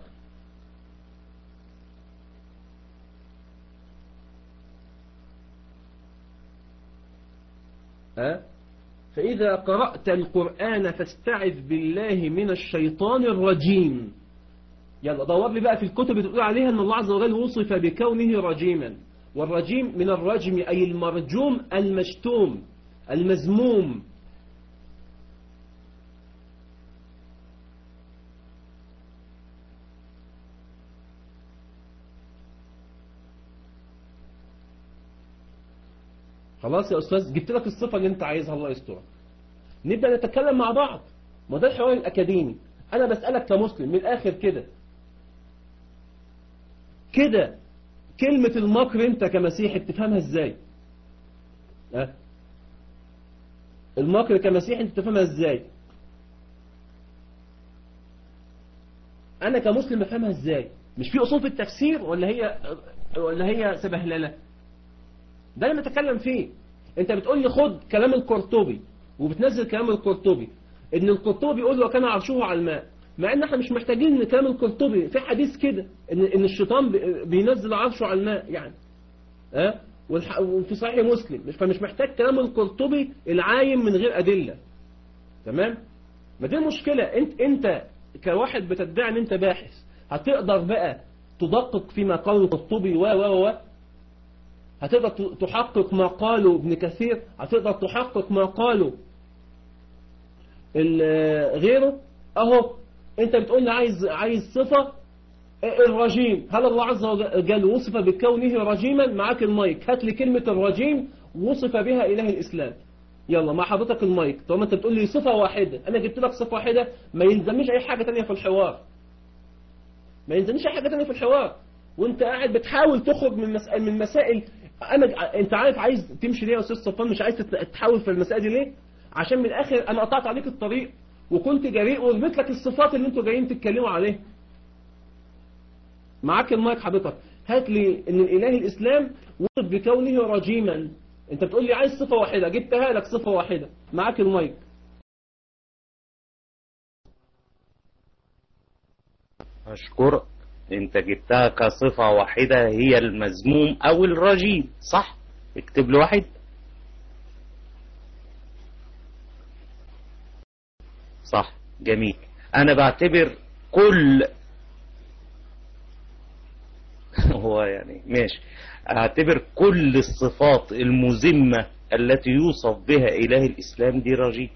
ها فإذا قرأت القرآن فاستعذ بالله من الشيطان الرجيم يلا دور لي بقى في الكتب بتقول عليها أن الله عز وجل وصف بكونه رجيما والرجيم من الرجم أي المرجوم المشتوم المذموم خلاص يا أستاذ جبت لك الصفة اللي أنت عايزها الله يسترك نبدأ نتكلم مع بعض ما ده الحوار الأكاديمي أنا بسألك كمسلم من الآخر كده كده كلمة المكر أنت كمسيحي بتفهمها إزاي أه؟ المكر كمسيحي أنت بتفهمها إزاي أنا كمسلم بفهمها إزاي مش في أصول في التفسير ولا هي ولا هي سبهلله ده اللي بتكلم فيه انت بتقول لي خد كلام القرطبي وبتنزل كلام القرطبي ان القرطبي بيقول وكان عرشه على الماء مع ان احنا مش محتاجين ان كلام القرطبي في حديث كده ان ان الشيطان بينزل عرشه على الماء يعني ها أه؟ وفي صحيح مسلم مش فمش محتاج كلام القرطبي العايم من غير ادله تمام ما دي المشكله انت انت كواحد بتدعي ان انت باحث هتقدر بقى تدقق فيما قاله القرطبي و و و هتقدر تحقق ما قاله ابن كثير هتقدر تحقق ما قاله غيره اهو انت بتقول لي عايز عايز صفة الرجيم هل الله عز وجل وصف بكونه رجيما معاك المايك هات لي كلمة الرجيم وصف بها إله الإسلام يلا مع حضرتك المايك طالما انت بتقول لي صفة واحدة انا جبت لك صفة واحدة ما يلزمنيش اي حاجة تانية في الحوار ما يلزمنيش اي حاجة تانية في الحوار وانت قاعد بتحاول تخرج من مسائل من مسائل انا انت عارف عايز تمشي ليه يا استاذ صفان مش عايز تحاول في المسائل دي ليه عشان من الاخر انا قطعت عليك الطريق وكنت جريء ورميت لك الصفات اللي انتوا جايين تتكلموا عليها معاك المايك حضرتك هات لي ان الاله الاسلام وصف بكونه رجيما انت بتقول لي عايز صفه واحده جبتها لك صفه واحده معاك المايك أشكرك انت جبتها كصفة واحدة هي المذموم او الرجيم صح اكتب له واحد صح جميل انا بعتبر كل هو يعني ماشي اعتبر كل الصفات المذمة التي يوصف بها اله الاسلام دي رجيم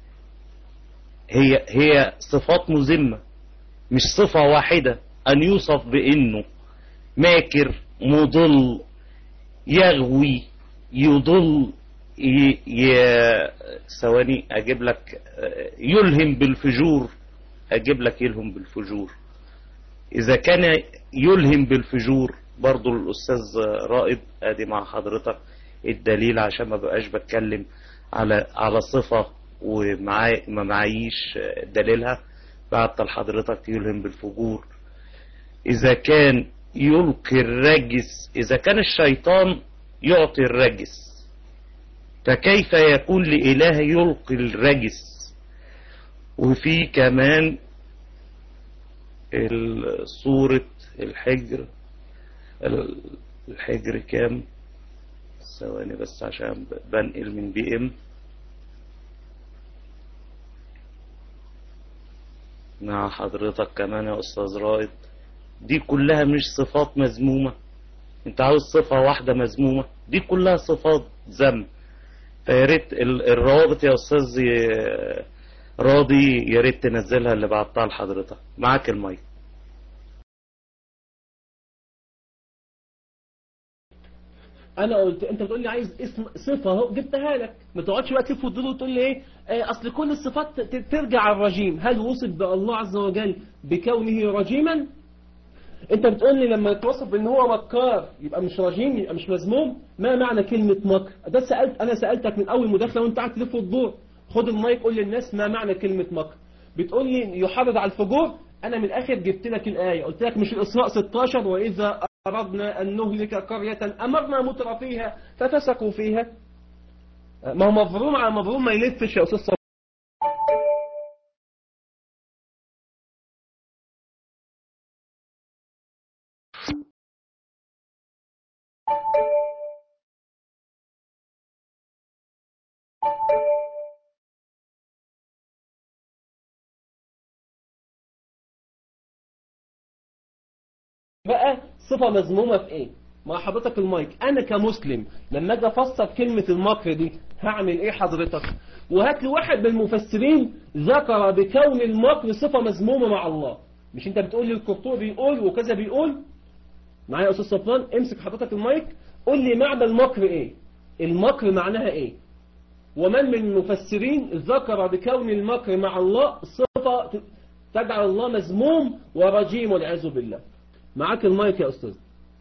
هي هي صفات مذمة مش صفة واحدة أن يوصف بأنه ماكر مضل يغوي يضل ثواني أجيب لك يلهم بالفجور أجيب لك يلهم بالفجور إذا كان يلهم بالفجور برضو الأستاذ رائد أدي مع حضرتك الدليل عشان ما بقاش بتكلم على على صفة وما معيش دليلها بعت لحضرتك يلهم بالفجور إذا كان يلقي الرجس إذا كان الشيطان يعطي الرجس فكيف يكون لإله يلقي الرجس وفي كمان سورة الحجر الحجر كام ثواني بس عشان بنقل من بي ام مع حضرتك كمان يا أستاذ رائد دي كلها مش صفات مذمومة انت عاوز صفة واحدة مذمومة دي كلها صفات ذم فيا ريت الروابط يا أستاذ راضي يا ريت تنزلها اللي بعتها لحضرتك معاك المايك انا قلت انت بتقول لي عايز اسم صفه اهو جبتها لك ما تقعدش بقى تلف وتدور وتقول لي ايه آه اصل كل الصفات ترجع على الرجيم هل وصف بالله عز وجل بكونه رجيما انت بتقول لي لما توصف بان هو مكار يبقى مش رجيم يبقى مش مذموم ما معنى كلمة مكر ده سألت انا سألتك من اول مداخلة وانت قاعد تلف وتدور خد المايك قول للناس ما معنى كلمة مكر بتقول لي يحرض على الفجور انا من الاخر جبت لك الايه قلت لك مش الاسراء 16 واذا اردنا ان نهلك قريه امرنا متر فيها ففسقوا فيها ما هو مفروم على مفروم ما يلفش يا استاذ صبري. بقى صفة مذمومة في ايه مع حضرتك المايك انا كمسلم لما اجي افسر كلمة المكر دي هعمل ايه حضرتك وهات لي واحد من المفسرين ذكر بكون المكر صفة مذمومة مع الله مش انت بتقول لي القرطبي بيقول وكذا بيقول معايا يا استاذ صفوان امسك حضرتك المايك قول لي معنى المكر ايه المكر معناها ايه ومن من المفسرين ذكر بكون المكر مع الله صفة تجعل الله مذموم ورجيم والعياذ بالله معاك المايك يا أستاذ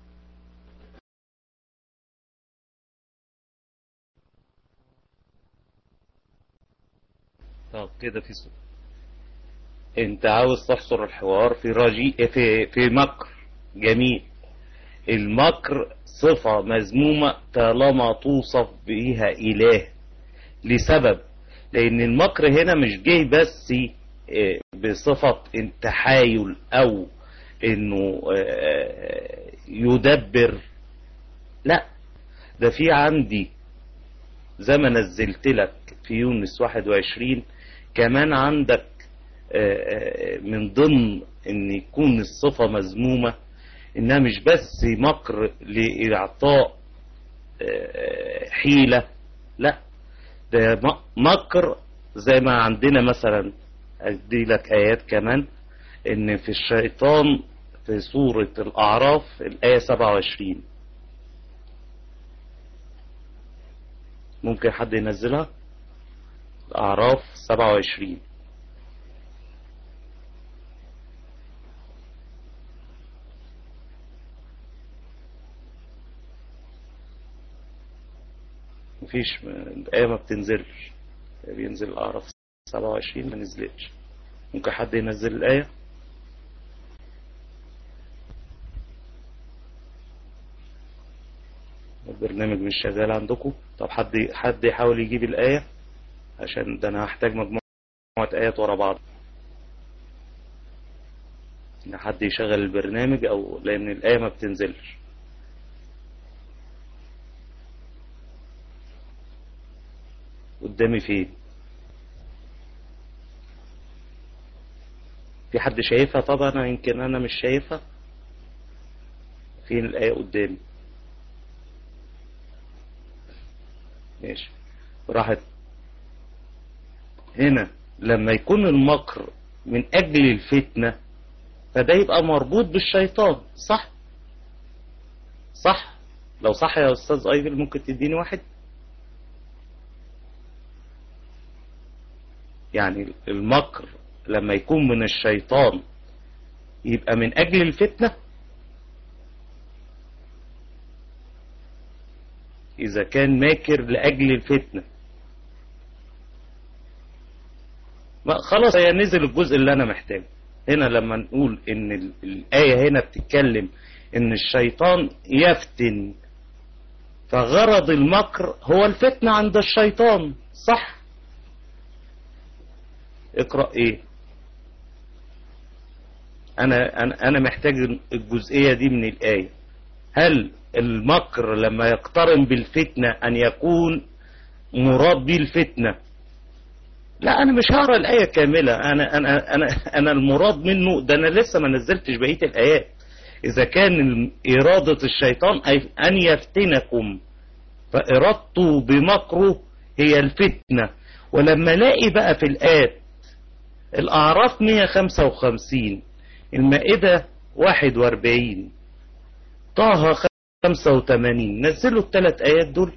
طب كده في سؤال انت عاوز تحصر الحوار في رجي في في مكر جميل المكر صفة مذمومة طالما توصف بها إله لسبب لأن المكر هنا مش جاي بس اه، بصفة التحايل أو إنه اه، يدبر لا ده في عندي زي ما نزلت لك في يونس 21 كمان عندك اه، اه، من ضمن ان يكون الصفة مذمومة انها مش بس مكر لاعطاء اه، حيلة لا ده م- مكر زي ما عندنا مثلا ادي لك ايات كمان ان في الشيطان في سورة الاعراف الاية 27 ممكن حد ينزلها الاعراف 27 مفيش الآية ما بتنزلش بينزل الأعراف 27 ما نزلتش ممكن حد ينزل الآية البرنامج مش شغال عندكم طب حد حد يحاول يجيب الآية عشان ده أنا هحتاج مجموعة آيات ورا بعض إن حد يشغل البرنامج أو لأن الآية ما بتنزلش قدامي فين في حد شايفها طبعا أنا يمكن انا مش شايفها فين الآية قدامي ماشي راحت هنا لما يكون المكر من اجل الفتنة فده يبقى مربوط بالشيطان صح صح لو صح يا استاذ ايفل ممكن تديني واحد يعني المكر لما يكون من الشيطان يبقى من أجل الفتنة إذا كان ماكر لأجل الفتنة ما خلاص هي نزل الجزء اللي أنا محتاجه هنا لما نقول إن ال- الآية هنا بتتكلم إن الشيطان يفتن فغرض المكر هو الفتنة عند الشيطان صح اقرأ ايه انا انا انا محتاج الجزئية دي من الآية هل المكر لما يقترن بالفتنة ان يكون مراد به الفتنة لا انا مش هقرا الآية كاملة انا انا انا انا المراد منه ده انا لسه ما نزلتش بقية الآيات اذا كان إرادة الشيطان أي ان يفتنكم فإرادته بمكره هي الفتنة ولما الاقي بقى في الآيات الأعراف 155 المائدة 41 طه 85 نزلوا الثلاث آيات دول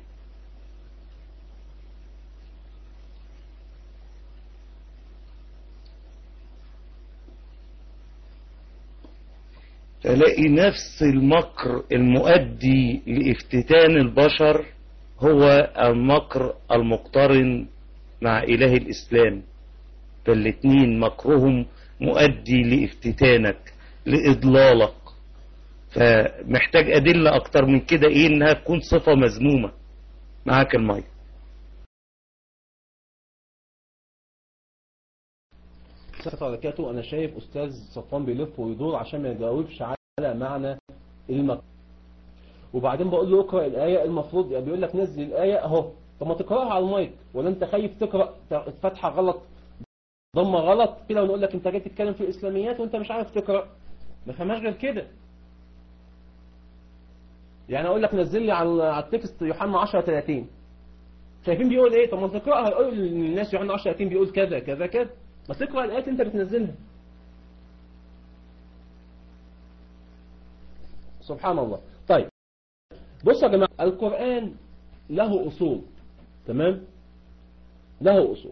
تلاقي نفس المكر المؤدي لافتتان البشر هو المكر المقترن مع إله الإسلام فالاتنين مكرهم مؤدي لافتتانك لإضلالك فمحتاج أدلة أكتر من كده إيه إنها تكون صفة مذمومة معاك المايك السلام عليكم انا شايف استاذ صفوان بيلف ويدور عشان ما يجاوبش على معنى المكر وبعدين بقول له اقرا الايه المفروض يعني بيقول لك نزل الايه اهو طب ما تقراها على المايك ولا انت خايف تقرا فتحه غلط ضمه غلط كده ونقول لك انت جاي تتكلم في الاسلاميات وانت مش عارف تقرا ما فهمهاش غير كده يعني اقول لك نزل لي على على التكست يوحنا 10 30 شايفين بيقول ايه طب ما تقراها يقول للناس يوحنا 10 30 بيقول كذا كذا كذا ما تقرا الايات انت بتنزلها سبحان الله طيب بصوا يا جماعه القران له اصول تمام له اصول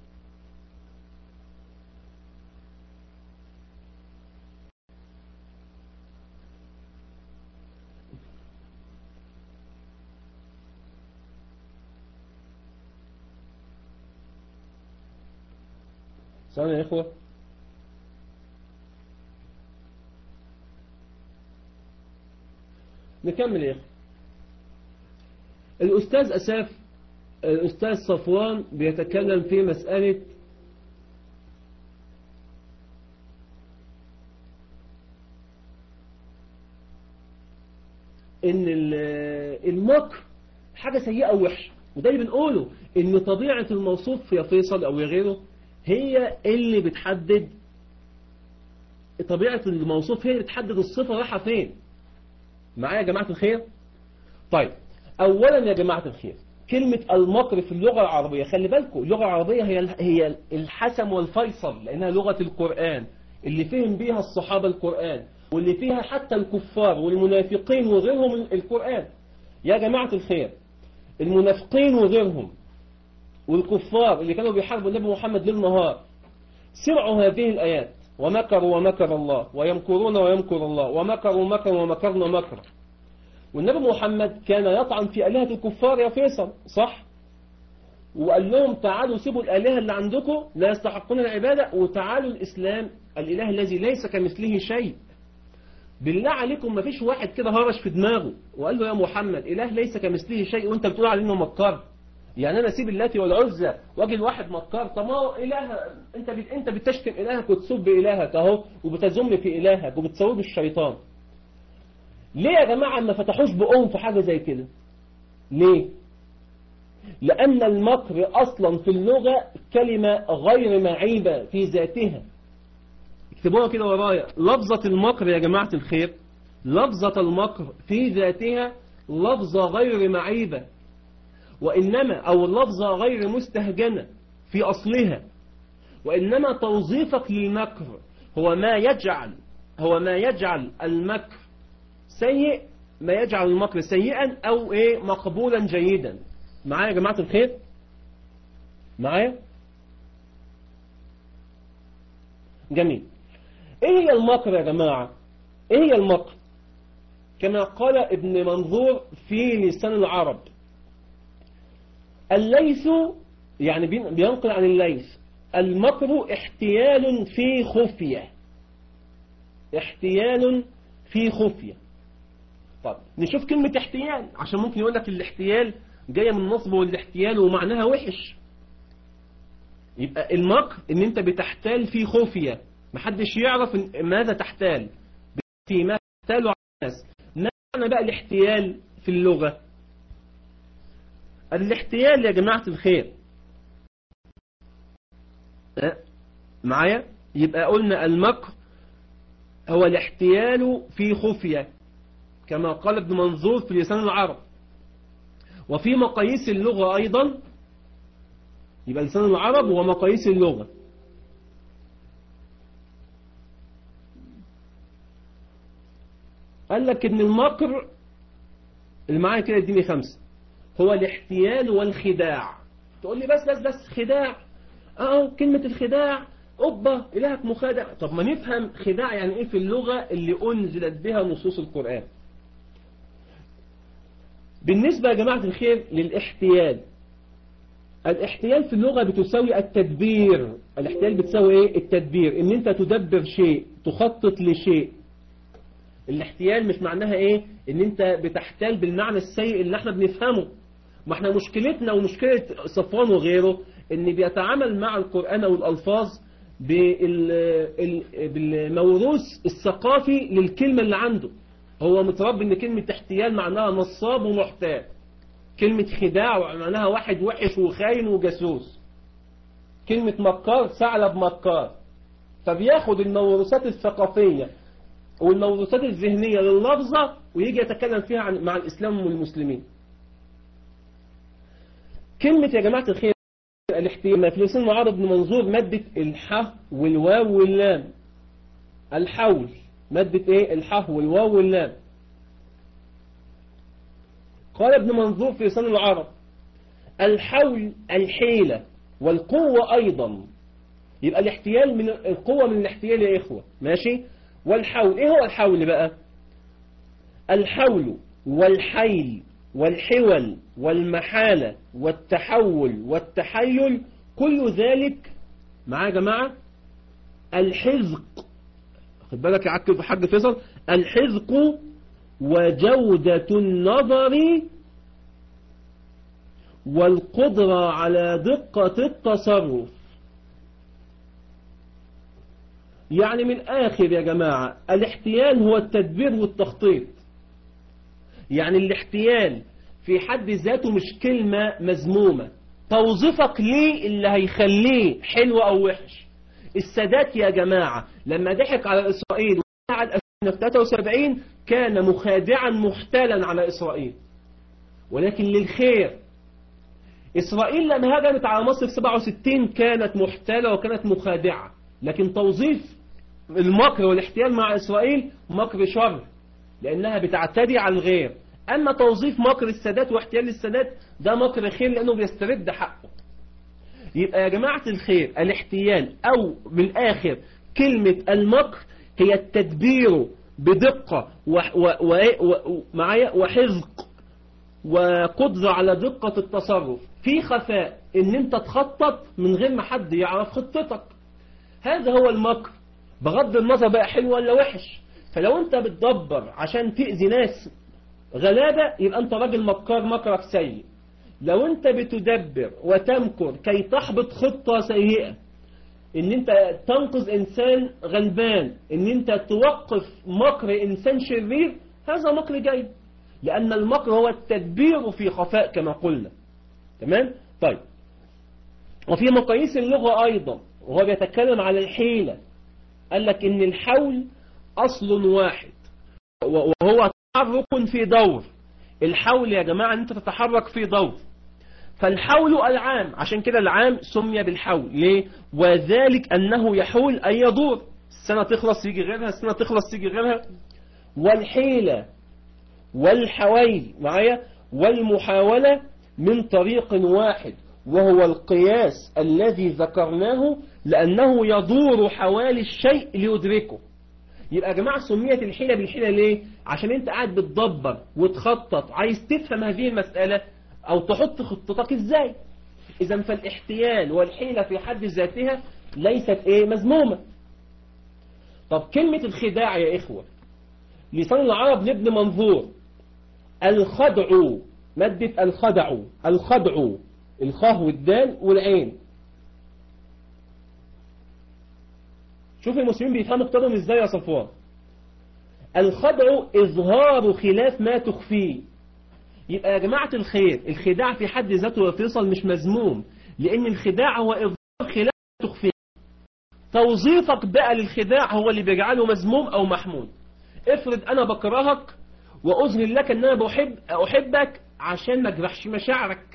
ثانية يا إخوة نكمل يا إخوة الأستاذ أساف الأستاذ صفوان بيتكلم في مسألة إن المكر حاجة سيئة ووحشة وده اللي بنقوله إن طبيعة الموصوف يا فيصل أو يا غيره هي اللي بتحدد طبيعة الموصوف هي اللي بتحدد الصفة رايحة فين معايا يا جماعة الخير طيب أولا يا جماعة الخير كلمة المكر في اللغة العربية خلي بالكم اللغة العربية هي هي الحسم والفيصل لأنها لغة القرآن اللي فهم بيها الصحابة القرآن واللي فيها حتى الكفار والمنافقين وغيرهم القرآن يا جماعة الخير المنافقين وغيرهم والكفار اللي كانوا بيحاربوا النبي محمد ليل نهار سمعوا هذه الآيات ومكروا ومكر الله ويمكرون ويمكر الله ومكروا مكرا ومكرنا مكرا والنبي محمد كان يطعن في آلهة الكفار يا فيصل صح وقال لهم تعالوا سيبوا الآلهة اللي عندكم لا يستحقون العبادة وتعالوا الإسلام الإله الذي ليس كمثله شيء بالله عليكم ما فيش واحد كده هرش في دماغه وقال له يا محمد إله ليس كمثله شيء وانت بتقول عليه انه مكر يعني انا اسيب اللاتي والعزى واجي لواحد مكار طب ما هو اله انت بت... انت بتشتم الهك وتسب الهك اهو وبتذم في الهك وبتسويه بالشيطان ليه يا جماعه ما فتحوش بقهم في حاجه زي كده ليه لان المكر اصلا في اللغه كلمه غير معيبه في ذاتها اكتبوها كده ورايا لفظه المكر يا جماعه الخير لفظه المكر في ذاتها لفظه غير معيبه وإنما أو اللفظة غير مستهجنة في أصلها وإنما توظيفك للمكر هو ما يجعل هو ما يجعل المكر سيء ما يجعل المكر سيئا أو إيه مقبولا جيدا معايا يا جماعة الخير معايا جميل إيه هي المكر يا جماعة إيه هي المكر كما قال ابن منظور في لسان العرب الليث يعني بينقل عن الليث المكر احتيال في خفية احتيال في خفية طب نشوف كلمة احتيال عشان ممكن يقول لك الاحتيال جاية من نصب والاحتيال ومعناها وحش يبقى المكر ان انت بتحتال في خفية محدش يعرف ماذا تحتال في ما تحتال على الناس ما معنى بقى الاحتيال في اللغة الاحتيال يا جماعة الخير معايا يبقى قلنا المكر هو الاحتيال في خفية كما قال ابن منظور في لسان العرب وفي مقاييس اللغة أيضا يبقى لسان العرب هو مقاييس اللغة قال لك ان المكر اللي معايا كده اديني خمسة هو الاحتيال والخداع تقول لي بس بس بس خداع اه كلمة الخداع أوبا إلهك مخادع طب ما نفهم خداع يعني إيه في اللغة اللي أنزلت بها نصوص القرآن بالنسبة يا جماعة الخير للاحتيال الاحتيال في اللغة بتساوي التدبير الاحتيال بتساوي ايه التدبير ان انت تدبر شيء تخطط لشيء الاحتيال مش معناها ايه ان انت بتحتال بالمعنى السيء اللي احنا بنفهمه ما احنا مشكلتنا ومشكلة صفوان وغيره ان بيتعامل مع القرآن والالفاظ بال- ال- بالموروث الثقافي للكلمة اللي عنده هو متربي ان كلمة احتيال معناها نصاب ومحتال كلمة خداع معناها واحد وحش وخاين وجاسوس كلمة مكار ثعلب مكار فبياخد الموروثات الثقافية والموروثات الذهنية لللفظة ويجي يتكلم فيها عن مع الإسلام والمسلمين كلمة يا جماعة الخير الاحتيال في لسان معارض بن منظور مادة الح والواو واللام الحول مادة ايه الح والواو واللام قال ابن منظور في لسان العرب الحول الحيلة والقوة أيضا يبقى الاحتيال من القوة من الاحتيال يا إخوة ماشي والحول إيه هو الحول بقى الحول والحيل والحول والمحالة والتحول والتحيل كل ذلك معايا يا جماعة الحزق خد بالك يا عكب حاج فيصل الحزق وجودة النظر والقدرة على دقة التصرف يعني من آخر يا جماعة الاحتيال هو التدبير والتخطيط يعني الاحتيال في حد ذاته مش كلمة مذمومة توظيفك ليه اللي هيخليه حلو أو وحش السادات يا جماعة لما ضحك على إسرائيل وعلى في 73 كان مخادعا محتالا على إسرائيل ولكن للخير إسرائيل لما هجمت على مصر في 67 كانت محتالة وكانت مخادعة لكن توظيف المكر والاحتيال مع إسرائيل مكر شر لأنها بتعتدي على الغير أما توظيف مكر السادات واحتيال السادات ده مكر خير لأنه بيسترد حقه يبقى يا جماعة الخير الاحتيال أو من الآخر كلمة المكر هي التدبير بدقة وح- و- و- و- معايا وحزق وقدرة على دقة التصرف في خفاء ان انت تخطط من غير ما حد يعرف خطتك هذا هو المكر بغض النظر بقى حلو ولا وحش فلو انت بتدبر عشان تأذي ناس غلابة يبقى انت راجل مكار مكرك سيء لو انت بتدبر وتمكر كي تحبط خطة سيئة ان انت تنقذ انسان غلبان ان انت توقف مكر انسان شرير هذا مكر جيد لان المكر هو التدبير في خفاء كما قلنا تمام طيب وفي مقاييس اللغة ايضا وهو بيتكلم على الحيلة قال لك ان الحول اصل واحد وهو تحرك في دور الحول يا جماعة ان انت تتحرك في دور فالحول العام عشان كده العام سمي بالحول ليه وذلك أنه يحول أي يدور السنة تخلص يجي غيرها السنة تخلص يجي غيرها والحيلة والحويل معايا والمحاولة من طريق واحد وهو القياس الذي ذكرناه لأنه يدور حوالي الشيء ليدركه يبقى يا جماعة سميت الحيلة بالحيلة ليه عشان انت قاعد بتدبر وتخطط عايز تفهم هذه المسألة او تحط خطتك ازاي اذا فالاحتيال والحيلة في حد ذاتها ليست ايه مذمومة طب كلمة الخداع يا اخوة لسان العرب لابن منظور الخدع مادة الخدع الخدع الخاء والدال والعين شوف المسلمين بيفهموا كتابهم ازاي يا صفوان الخدع اظهار خلاف ما تخفيه يبقى يا جماعة الخير الخداع في حد ذاته يا فيصل مش مذموم لأن الخداع هو إظهار خلاف تخفيه توظيفك بقى للخداع هو اللي بيجعله مذموم أو محمود افرض أنا بكرهك وأظهر لك أن أنا بحب أحبك عشان ما اجرحش مشاعرك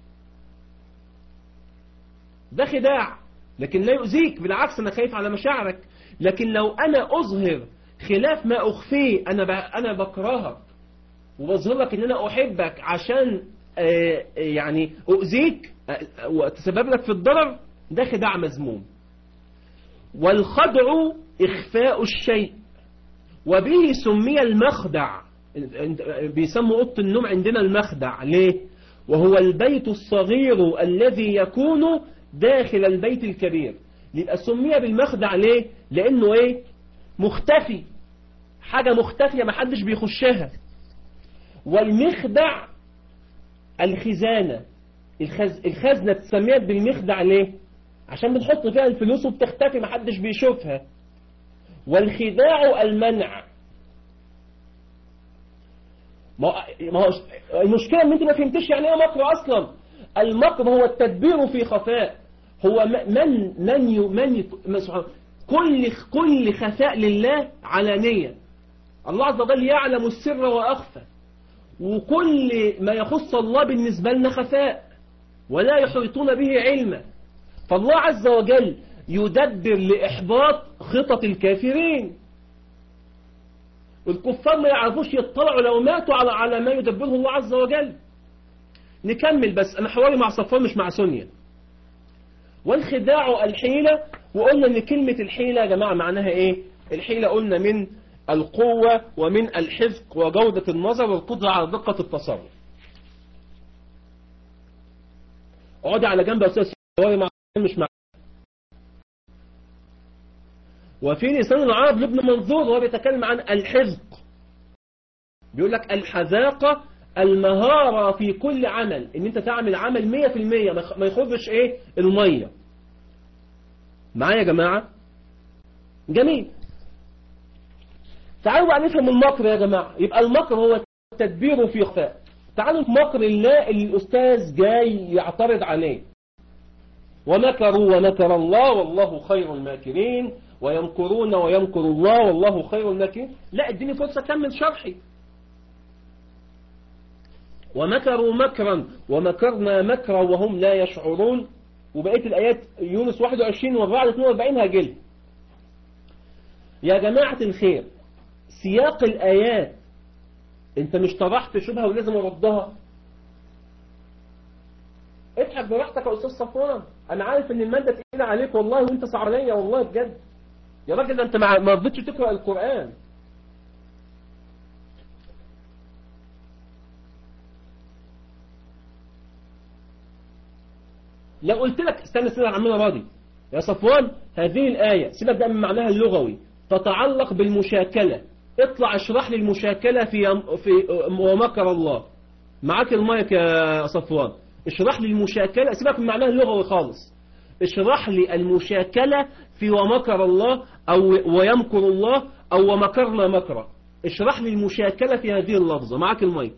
ده خداع لكن لا يؤذيك بالعكس أنا خايف على مشاعرك لكن لو أنا أظهر خلاف ما أخفيه أنا ب... أنا بكرهك وبظهر لك ان انا احبك عشان آه يعني اؤذيك آه، واتسبب لك في الضرر ده خداع مذموم والخدع إخفاء الشيء وبه سمي المخدع بيسموا أوضة النوم عندنا المخدع ليه وهو البيت الصغير الذي يكون داخل البيت الكبير يبقى سمي بالمخدع ليه لأنه إيه مختفي حاجة مختفية محدش بيخشها والمخدع الخزانة الخز... الخزنة تسميت بالمخدع ليه عشان بتحط فيها الفلوس وبتختفي محدش بيشوفها والخداع المنع ما ما هو المشكلة ان انت ما فهمتش يعني ايه مكر اصلا المكر هو التدبير في خفاء هو م- من من ي... من ي... من سبحانه كل كل خفاء لله علانية الله عز وجل يعلم السر وأخفى وكل ما يخص الله بالنسبة لنا خفاء ولا يحيطون به علما فالله عز وجل يدبر لإحباط خطط الكافرين الكفار ما يعرفوش يطلعوا لو ماتوا على على ما يدبره الله عز وجل نكمل بس أنا حواري مع صفوان مش مع سونيا والخداع الحيلة وقلنا ان كلمة الحيلة يا جماعة معناها ايه الحيلة قلنا من القوة ومن الحفظ وجودة النظر والقدرة على دقة التصرف اقعدي على جنب يا استاذ حواري مع مش مع وفي لسان العرب لابن منظور وهو بيتكلم عن الحزق بيقول لك الحذاقة المهارة في كل عمل ان انت تعمل عمل مية في المية ما يخرجش ايه المية معايا يا جماعة جميل تعالوا بقى نفهم المكر يا جماعة يبقى المكر هو التدبير في خفاء تعالوا مكر الله اللي الأستاذ جاي يعترض عليه ومكروا ومكر الله والله خير الماكرين ويمكرون ويمكر الله والله خير الماكرين لا اديني فرصة كمل شرحي ومكروا مكرا ومكرنا مكرا وهم لا يشعرون وبقية الآيات يونس 21 والرعد 42 هاجل يا جماعة الخير سياق الآيات انت مش طرحت شبهة ولازم اردها اضحك براحتك يا استاذ صفوان انا عارف ان المادة تقيلة عليك والله وانت صعبانية والله بجد يا راجل ده انت ما رضيتش تقرأ القرآن لو قلت لك استنى استنى عمنا راضي يا صفوان هذه الآية سيبك بقى من معناها اللغوي تتعلق بالمشاكلة اطلع اشرح لي المشاكلة في في ومكر الله معاك المايك يا صفوان اشرح لي المشاكلة سيبك من معناها اللغوي خالص اشرح لي المشاكلة في ومكر الله أو ويمكر الله أو ومكرنا مكرا اشرح لي المشاكلة في هذه اللفظة معاك المايك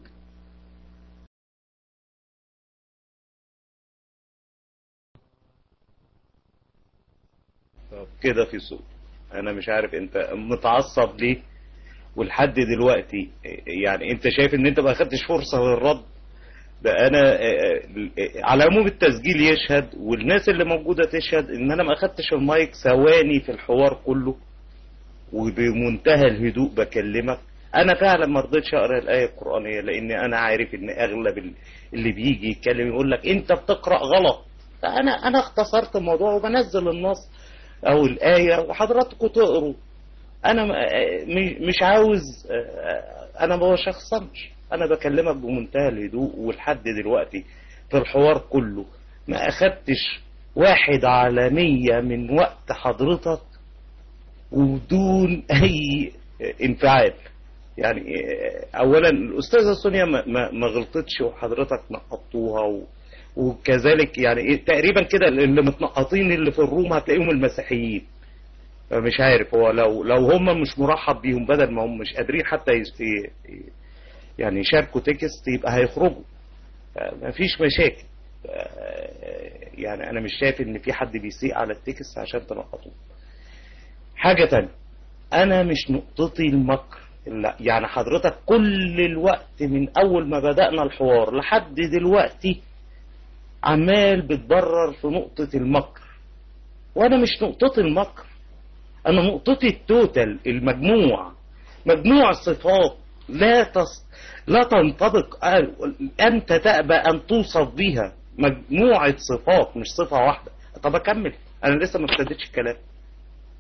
كده في سوء انا مش عارف انت متعصب ليه ولحد دلوقتي يعني انت شايف ان انت ما اخدتش فرصة للرد ده انا على عموم التسجيل يشهد والناس اللي موجودة تشهد ان انا ما اخدتش المايك ثواني في الحوار كله وبمنتهى الهدوء بكلمك انا فعلا ما رضيتش اقرا الايه القرانيه لان انا عارف ان اغلب اللي بيجي يتكلم يقول لك انت بتقرا غلط فانا انا اختصرت الموضوع وبنزل النص او الايه وحضراتكم تقروا انا مش عاوز انا ما بشخصنش انا بكلمك بمنتهى الهدوء ولحد دلوقتي في الحوار كله ما اخدتش واحد على مية من وقت حضرتك وبدون اي انفعال يعني اولا الاستاذة سونيا ما, ما, ما غلطتش وحضرتك نقطوها و وكذلك يعني تقريبا كده اللي متنقطين اللي في الروم هتلاقيهم المسيحيين مش عارف هو لو لو هم مش مرحب بيهم بدل ما هم مش قادرين حتى يعني يشاركوا تكست يبقى هيخرجوا مفيش مشاكل يعني انا مش شايف ان في حد بيسيء على التكست عشان تنقطوه حاجة تانية انا مش نقطتي المكر لا يعني حضرتك كل الوقت من اول ما بدأنا الحوار لحد دلوقتي عمال بتبرر في نقطة المكر وانا مش نقطة المكر انا نقطتي التوتال المجموع مجموع صفات لا تص... لا تنطبق انت تأبى ان توصف بها مجموعة صفات مش صفة واحدة طب اكمل انا لسه ما ابتديتش الكلام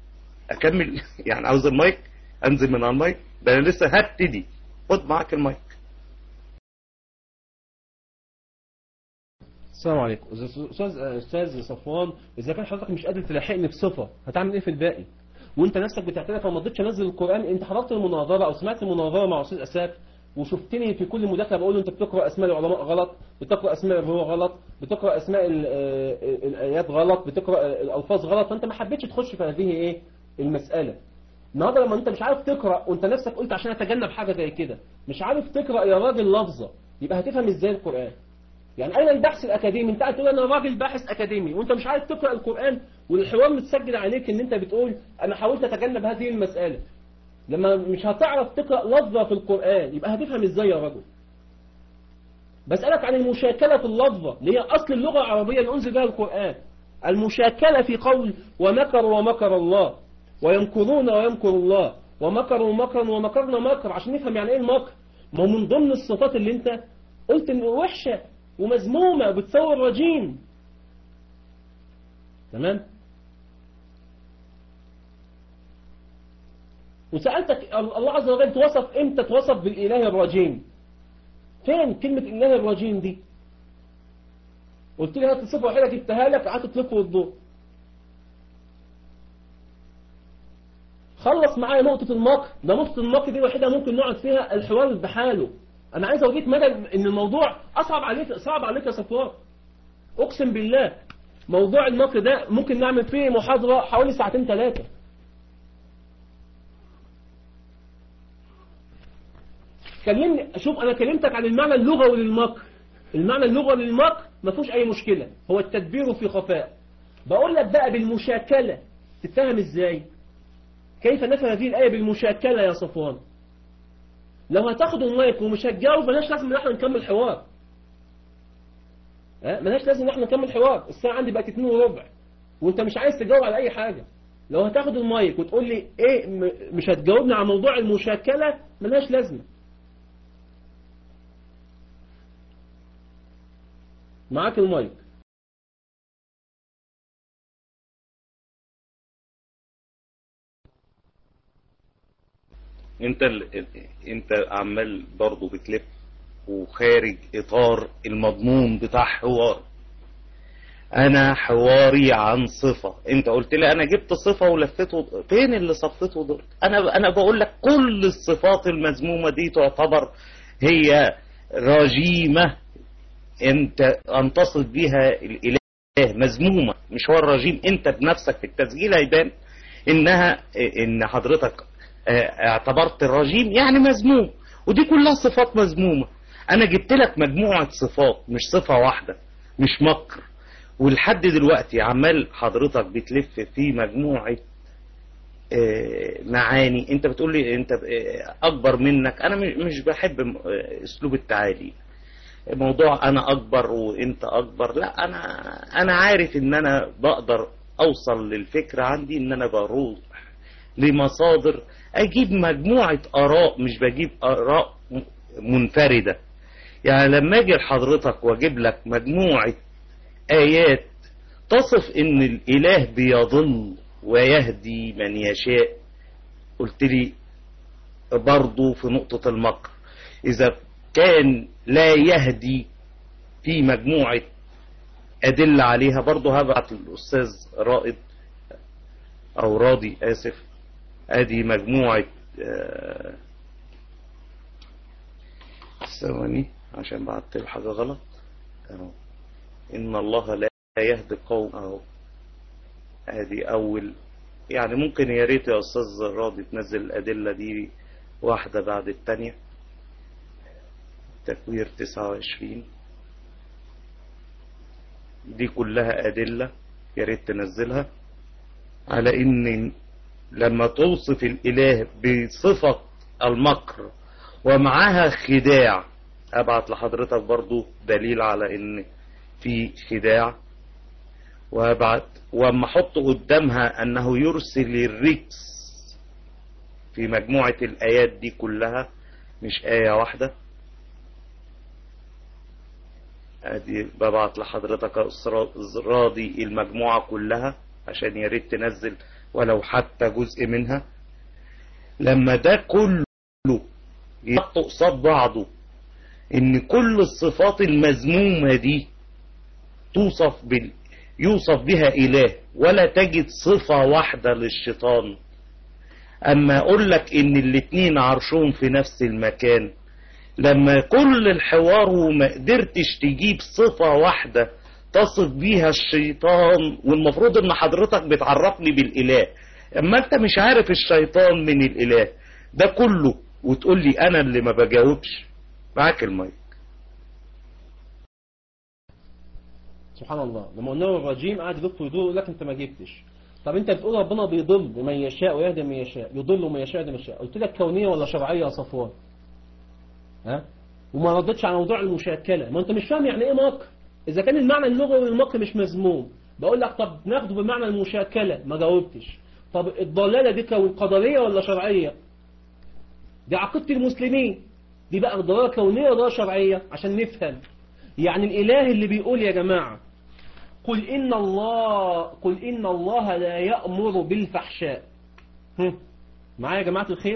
اكمل يعني عاوز المايك انزل من على المايك ده انا لسه هبتدي خد معاك المايك السلام عليكم استاذ استاذ صفوان اذا كان حضرتك مش قادر تلاحقني بصفه هتعمل ايه في الباقي وانت نفسك بتعترف وما رضيتش انزل القران انت حضرت المناظره او سمعت المناظره مع استاذ اسات وشفتني في كل مداخله بقول له انت بتقرا اسماء العلماء غلط بتقرا اسماء الروح غلط بتقرا اسماء ال- آه، الايات غلط بتقرا الالفاظ غلط فانت ما حبيتش تخش في هذه ايه المساله النهارده لما انت مش عارف تقرا وانت نفسك قلت عشان اتجنب حاجه زي كده مش عارف تقرا يا راجل لفظه يبقى هتفهم ازاي القران يعني اين البحث الاكاديمي انت قاعد تقول انا راجل باحث اكاديمي وانت مش عارف تقرا القران والحوار متسجل عليك ان انت بتقول انا حاولت اتجنب هذه المساله لما مش هتعرف تقرا لفظه في القران يبقى هتفهم ازاي يا رجل بسالك عن المشاكله في اللفظه اللي هي اصل اللغه العربيه اللي انزل بها القران المشاكله في قول ومكروا ومكر الله ويمكرون ويمكر الله ومكروا مكرا ومكرنا مكر عشان نفهم يعني ايه المكر ما هو من ضمن الصفات اللي انت قلت ان وحشه ومذمومه بتصور رجيم تمام وسألتك الله عز وجل توصف امتى توصف بالإله الرجيم فين كلمة الإله الرجيم دي قلت لي هات صفة واحدة جبتها لك قعدت تلف وتدور خلص معايا نقطة المكر ده نقطة المكر دي وحيدة ممكن نقعد فيها الحوار بحاله أنا عايز أوريك مدى إن الموضوع أصعب عليك صعب عليك يا صفوان أقسم بالله موضوع المكر ده ممكن نعمل فيه محاضرة حوالي ساعتين ثلاثة كلمني شوف انا كلمتك عن المعنى اللغوي للمكر المعنى اللغوي للمكر ما فيهوش اي مشكله هو التدبير في خفاء بقول لك بقى بالمشاكله تتفهم ازاي كيف نفهم هذه الايه بالمشاكله يا صفوان لو هتاخد المايك ومش هتجاوب ملهاش لازم ان احنا نكمل حوار ها ملهاش لازم ان احنا نكمل حوار الساعه عندي بقت 2 وربع وانت مش عايز تجاوب على اي حاجه لو هتاخد المايك وتقول لي ايه م- مش هتجاوبني على موضوع المشاكله ملهاش لازمه معاك المايك انت ال... انت عمال برضه بتلف وخارج اطار المضمون بتاع حوار انا حواري عن صفة انت قلت لي انا جبت صفة ولفته فين اللي صفته دول انا انا بقول لك كل الصفات المذمومة دي تعتبر هي رجيمة انت انتصف بيها الاله مذمومة مش هو الرجيم انت بنفسك في التسجيل هيبان انها ان حضرتك اه، اعتبرت الرجيم يعني مذموم ودي كلها صفات مذمومة انا جبت لك مجموعة صفات مش صفة واحدة مش مكر ولحد دلوقتي عمال حضرتك بتلف في مجموعة اه، معاني انت بتقول لي انت اه، اكبر منك انا مش- مش بحب م- اه، اسلوب التعالي موضوع انا اكبر وانت اكبر لا انا انا عارف ان انا بقدر اوصل للفكرة عندي ان انا بروح لمصادر اجيب مجموعة اراء مش بجيب اراء م- منفردة يعني لما اجي لحضرتك واجيب لك مجموعة ايات تصف ان الاله بيضل ويهدي من يشاء قلت لي برضو في نقطة المكر إذا كان لا يهدي في مجموعة أدلة عليها برضو هبعت للأستاذ رائد أو راضي آسف أدي مجموعة آه، ثواني عشان بعت له حاجة غلط أهو إن الله لا يهدي قوم أهو ادي اول يعني ممكن يا ريت يا استاذ راضي تنزل الادله دي واحده بعد الثانيه تكوير 29 دي كلها ادله يا ريت تنزلها على ان لما توصف الاله بصفه المكر ومعاها خداع ابعت لحضرتك برضو دليل على ان في خداع وابعت واما احط قدامها انه يرسل الرجس في مجموعة الايات دي كلها مش آية واحدة ادي ببعت لحضرتك يا أستاذ راضي المجموعة كلها عشان يا ريت تنزل ولو حتى جزء منها لما ده كله يحط قصاد بعضه ان كل الصفات المذمومة دي توصف بال يوصف بها اله ولا تجد صفة واحدة للشيطان اما اقول لك ان الاتنين عرشهم في نفس المكان لما كل الحوار وما قدرتش تجيب صفة واحدة تصف بيها الشيطان والمفروض ان حضرتك بتعرفني بالاله اما انت مش عارف الشيطان من الاله ده كله وتقول لي انا اللي ما بجاوبش معاك المايك سبحان الله لما قلنا له الرجيم قاعد يلف ويدور يقول لك انت ما جبتش طب انت بتقول ربنا بيضل من يشاء ويهدي من يشاء يضل من يشاء ويهدي من يشاء قلت لك كونيه ولا شرعيه يا صفوان ها وما ردتش على موضوع المشاكله ما انت مش فاهم يعني ايه مكر اذا كان المعنى اللغوي للمكر مش مذموم بقول لك طب ناخده بمعنى المشاكله ما جاوبتش طب الضلاله دي كون قدريه ولا شرعيه دي عقيده المسلمين دي بقى ضلاله كونيه ولا شرعيه عشان نفهم يعني الاله اللي بيقول يا جماعه قل إن الله قل إن الله لا يأمر بالفحشاء هم. معايا يا جماعة الخير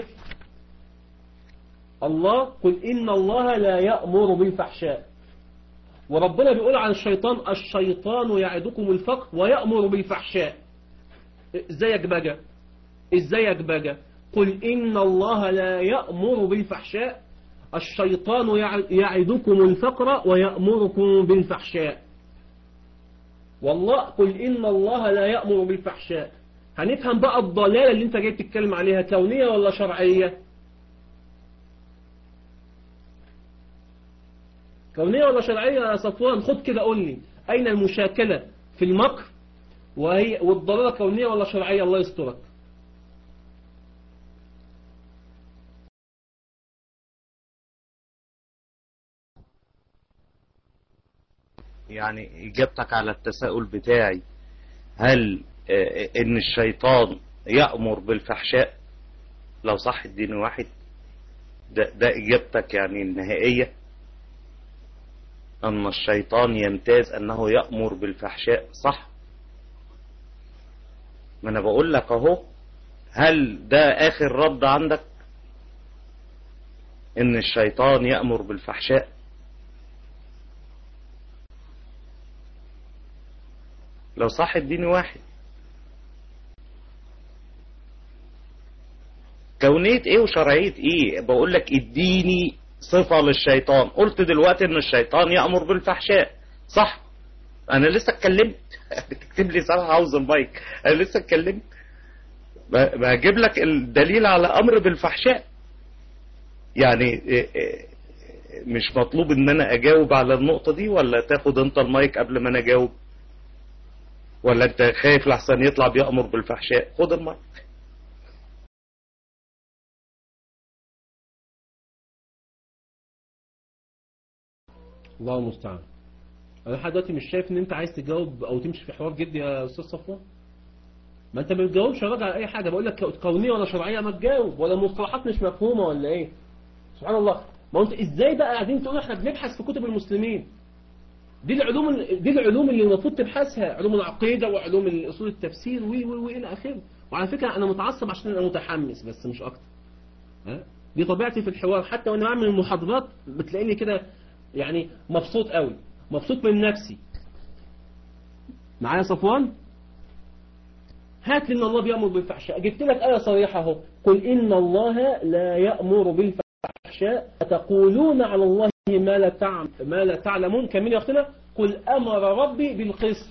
الله قل إن الله لا يأمر بالفحشاء وربنا بيقول عن الشيطان الشيطان يعدكم الفقر ويأمر بالفحشاء ازيك بقى ازيك بقى قل إن الله لا يأمر بالفحشاء الشيطان يعدكم الفقر ويأمركم بالفحشاء والله قل إن الله لا يأمر بالفحشاء هنفهم بقى الضلالة اللي انت جاي تتكلم عليها كونية ولا شرعية كونية ولا شرعية يا صفوان خد كده قول لي أين المشاكلة في المكر وهي والضلالة كونية ولا شرعية الله يسترك يعني إجابتك على التساؤل بتاعي هل آه، إن الشيطان يأمر بالفحشاء لو صح الدين واحد ده, ده إجابتك يعني النهائية أن الشيطان يمتاز أنه يأمر بالفحشاء صح ما أنا بقول لك أهو هل ده آخر رد عندك إن الشيطان يأمر بالفحشاء لو صح الدين واحد كونية ايه وشرعية ايه بقول لك اديني صفة للشيطان قلت دلوقتي ان الشيطان يأمر بالفحشاء صح انا لسه اتكلمت بتكتب لي صراحة عاوز المايك انا لسه اتكلمت ب- بجيب لك الدليل على امر بالفحشاء يعني إيه إيه مش مطلوب ان انا اجاوب على النقطة دي ولا تاخد انت المايك قبل ما انا اجاوب ولا انت خايف لحسن يطلع بيأمر بالفحشاء خد المايك الله المستعان انا لحد دلوقتي مش شايف ان انت عايز تجاوب او تمشي في حوار جدي يا استاذ صفوان ما انت ما بتجاوبش يا راجل على اي حاجه بقول لك كونيه ولا شرعيه ما تجاوب ولا المصطلحات مش مفهومه ولا ايه سبحان الله ما هو انت ازاي بقى قاعدين تقولوا احنا بنبحث في كتب المسلمين دي العلوم دي العلوم اللي المفروض تبحثها علوم العقيده وعلوم اصول التفسير و و والى اخره وعلى فكره انا متعصب عشان انا متحمس بس مش اكتر ها دي طبيعتي في الحوار حتى وانا بعمل المحاضرات بتلاقيني كده يعني مبسوط قوي مبسوط من نفسي معايا صفوان هات لي ان الله بيأمر بالفحشاء جبت لك آية صريحة اهو قل إن الله لا يأمر بالفحشاء تقولون على الله ما لا تعلم ما لا تعلمون كمين يا اختنا قل أمر ربي بالقسط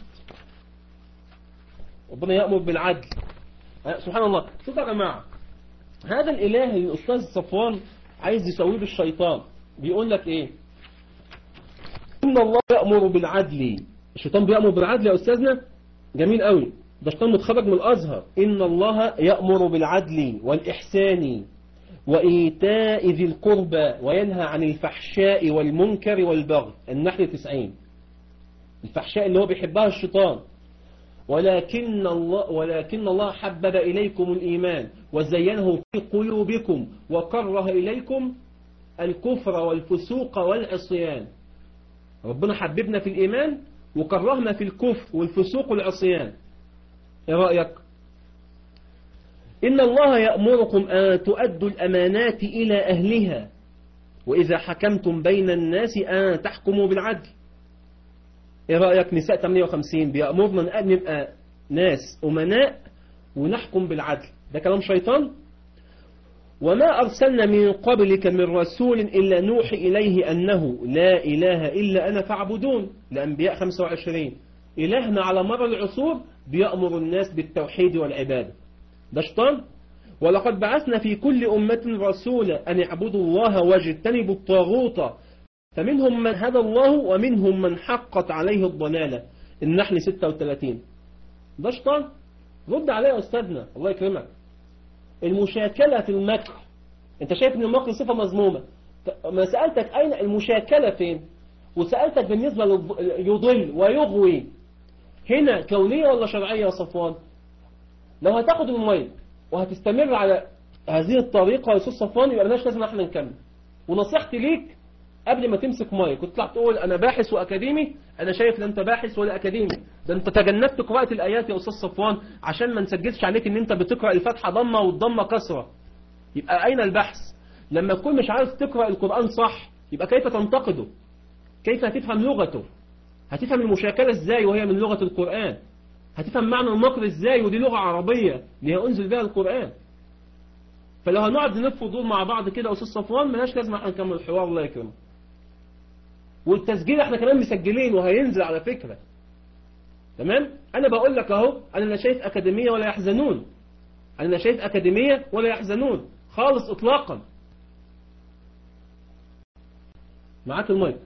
ربنا يأمر بالعدل ها، سبحان الله شوف يا جماعة هذا الإله اللي الأستاذ صفوان عايز يسويه بالشيطان بيقول لك إيه إن الله يأمر بالعدل الشيطان بيأمر بالعدل يا أستاذنا جميل قوي ده شيطان متخرج من الأزهر إن الله يأمر بالعدل والإحسان وإيتاء ذي القربى وينهى عن الفحشاء والمنكر والبغي النحل 90 الفحشاء اللي هو بيحبها الشيطان ولكن الله ولكن الله حبب إليكم الإيمان وزينه في قلوبكم وكره إليكم الكفر والفسوق والعصيان ربنا حببنا في الإيمان وكرهنا في الكفر والفسوق والعصيان ايه رأيك إن الله يأمركم أن تؤدوا الأمانات إلى أهلها وإذا حكمتم بين الناس أن تحكموا بالعدل إيه رأيك نساء 58 بيأمرنا أن نبقى ناس أمناء ونحكم بالعدل ده كلام شيطان وما أرسلنا من قبلك من رسول إلا نوحي إليه أنه لا إله إلا أنا فاعبدون لأنبياء 25 إلهنا على مر العصور بيأمر الناس بالتوحيد والعبادة ده شيطان ولقد بعثنا في كل أمة رسولا أن اعبدوا الله واجتنبوا الطاغوت فمنهم من هدى الله ومنهم من حقت عليه الضلالة النحل 36 ده شيطان رد عليه يا أستاذنا الله يكرمك المشاكلة في المكر انت شايف ان المكر صفة مذمومة ما سألتك اين المشاكلة فين وسألتك بالنسبة للض- يضل ويغوي هنا كونية ولا شرعية يا صفوان لو هتاخد المية وهتستمر على هذه الطريقة يا أستاذ صفوان يبقى مالناش لازم احنا نكمل ونصيحتي ليك قبل ما تمسك مية كنت تطلع تقول انا باحث واكاديمي انا شايف لا انت باحث ولا اكاديمي ده انت تجنبت قراءة الايات يا استاذ صفوان عشان ما نسجلش عليك ان انت بتقرأ الفاتحة ضمة والضمة كسرة يبقى اين البحث لما تكون مش عارف تقرأ القرآن صح يبقى كيف تنتقده كيف هتفهم لغته هتفهم المشاكلة ازاي وهي من لغة القرآن هتفهم معنى المكر ازاي ودي لغة عربية اللي هي انزل بها القرآن فلو هنقعد نلف ودور مع بعض كده يا استاذ صفوان ملهاش لازمه احنا نكمل الحوار الله يكرمك والتسجيل احنا كمان مسجلين وهينزل على فكرة تمام انا بقول لك اهو انا لا شايف اكاديمية ولا يحزنون انا لا شايف اكاديمية ولا يحزنون خالص اطلاقا معاك المايك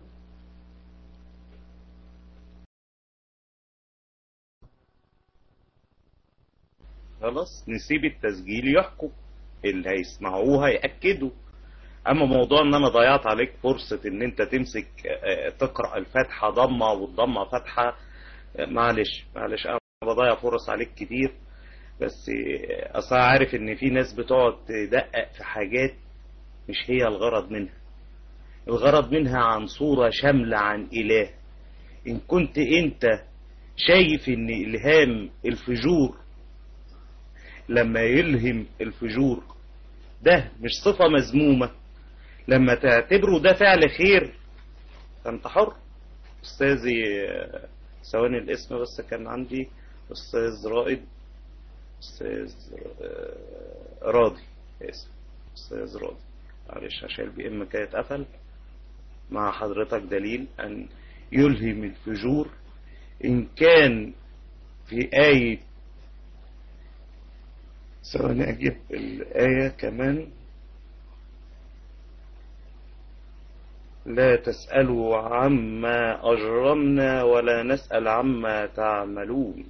خلاص نسيب التسجيل يحكم اللي هيسمعوه هيأكدوا اما موضوع ان انا ضيعت عليك فرصة ان انت تمسك آه، تقرأ الفاتحة ضمة والضمة فاتحة آه، معلش معلش انا بضيع فرص عليك كتير بس آه، اصلا عارف ان في ناس بتقعد تدقق في حاجات مش هي الغرض منها الغرض منها عن صورة شاملة عن اله ان كنت انت شايف ان الهام الفجور لما يلهم الفجور ده مش صفة مذمومة لما تعتبره ده فعل خير فانت حر استاذي آه، ثواني الاسم بس كان عندي استاذ رائد استاذ آه، راضي اسم استاذ راضي معلش عشان البي ام كانت قفل مع حضرتك دليل ان يلهم الفجور ان كان في آية ثواني أجيب الآية كمان لا تسألوا عما أجرمنا ولا نسأل عما تعملون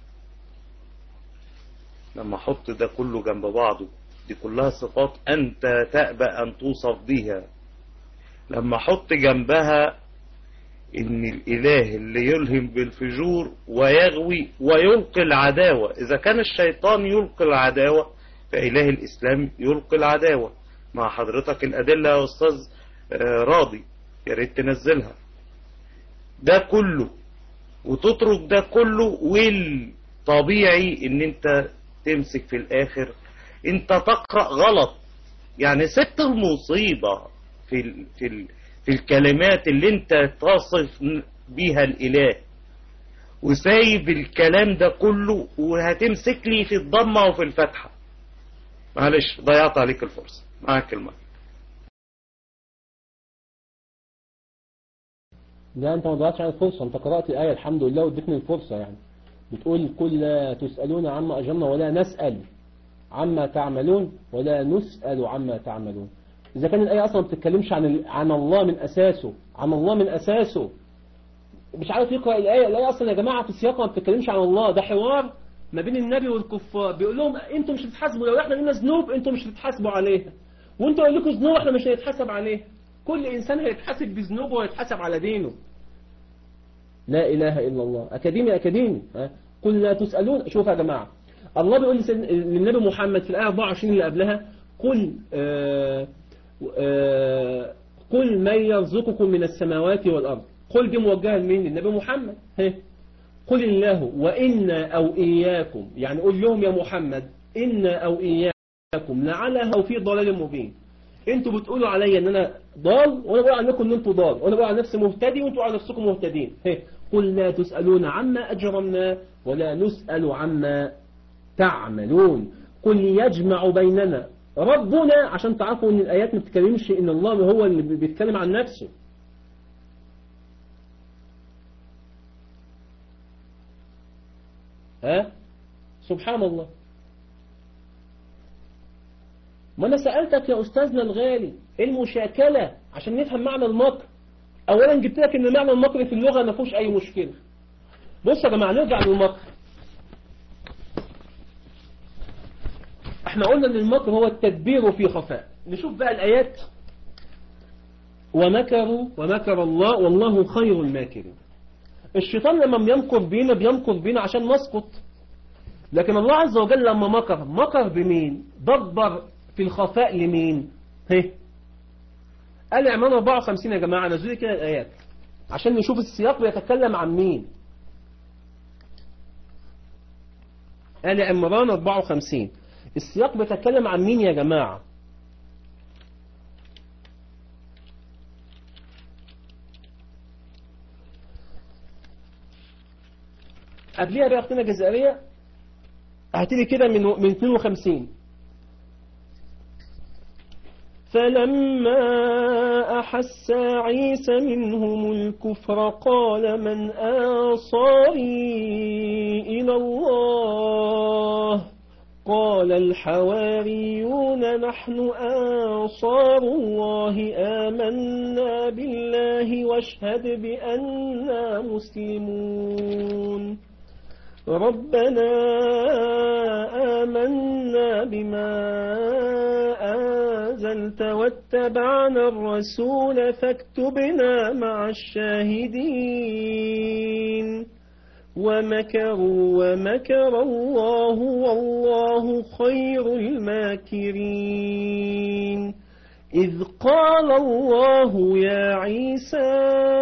لما أحط ده كله جنب بعضه دي كلها صفات أنت تأبى أن توصف بها لما أحط جنبها إن الإله اللي يلهم بالفجور ويغوي ويلقي العداوة إذا كان الشيطان يلقي العداوة فإله الإسلام يلقي العداوة مع حضرتك الأدلة يا أستاذ آه، راضي يا ريت تنزلها ده كله وتترك ده كله والطبيعي ان انت تمسك في الاخر انت تقرأ غلط يعني ست المصيبة في ال في ال في الكلمات اللي انت تصف بيها الاله وسايب الكلام ده كله وهتمسك لي في الضمة وفي الفتحة معلش ضيعت عليك الفرصة معاك الماء لا انت ما ضيعتش على الفرصة انت قرأت الآية الحمد لله واديتني الفرصة يعني بتقول كل لا تسألون عما أجرنا ولا نسأل عما تعملون ولا نسأل عما تعملون إذا كان الآية أصلا ما بتتكلمش عن ال- عن الله من أساسه عن الله من أساسه مش عارف يقرأ الآية الآية أصلا يا جماعة في سياقها ما بتتكلمش عن الله ده حوار ما بين النبي والكفار بيقول لهم انتوا مش هتتحاسبوا لو احنا لنا ذنوب انتوا مش هتتحاسبوا عليها وانتوا قال لكم ذنوب احنا مش هنتحاسب عليها كل انسان هيتحاسب بذنوبه ويتحاسب على دينه لا إله إلا الله أكاديمي أكاديمي ها؟ قل لا تسألون شوف يا جماعة الله بيقول لسيد- للنبي محمد في الآية 24 اللي قبلها قل آه آه قل من يرزقكم من السماوات والأرض قل دي موجهة لمين للنبي محمد ها؟ قل الله وإنا أو إياكم يعني قل لهم يا محمد إنا أو إياكم لعلى أو في ضلال مبين انتوا بتقولوا عليا ان انا ضال وانا بقول عنكم ان انتوا ضال وانا بقول عن نفسي مهتدي وانتوا على نفسكم مهتدين هي. قل لا تسألون عما أجرمنا ولا نسأل عما تعملون قل يجمع بيننا ربنا عشان تعرفوا ان الآيات ما بتتكلمش ان الله هو اللي بيتكلم عن نفسه ها سبحان الله ما انا سألتك يا أستاذنا الغالي ايه المشاكلة عشان نفهم معنى المكر اولا جبت لك ان معنى المكر في اللغة ما فيهوش اي مشكلة بص يا جماعة نرجع للمكر احنا قلنا ان المكر هو التدبير في خفاء نشوف بقى الآيات ومكروا ومكر الله والله خير الماكرين الشيطان لما بيمكر بينا بيمكر بينا عشان نسقط لكن الله عز وجل لما مكر مكر بمين دبر في الخفاء لمين هي قال عمران 54 يا جماعة نزولي كده الآيات عشان نشوف السياق بيتكلم عن مين آل عمران 54 السياق بيتكلم عن مين يا جماعة قبليها بقى اختنا الجزائرية هتيجي كده من من 52 فلما أحس عيسى منهم الكفر قال من آصاري إلى الله قال الحواريون نحن آنصار الله آمنا بالله واشهد بأننا مسلمون ربنا آمنا بما أنزلت واتبعنا الرسول فاكتبنا مع الشاهدين ومكروا ومكر الله والله خير الماكرين إذ قال الله يا عيسى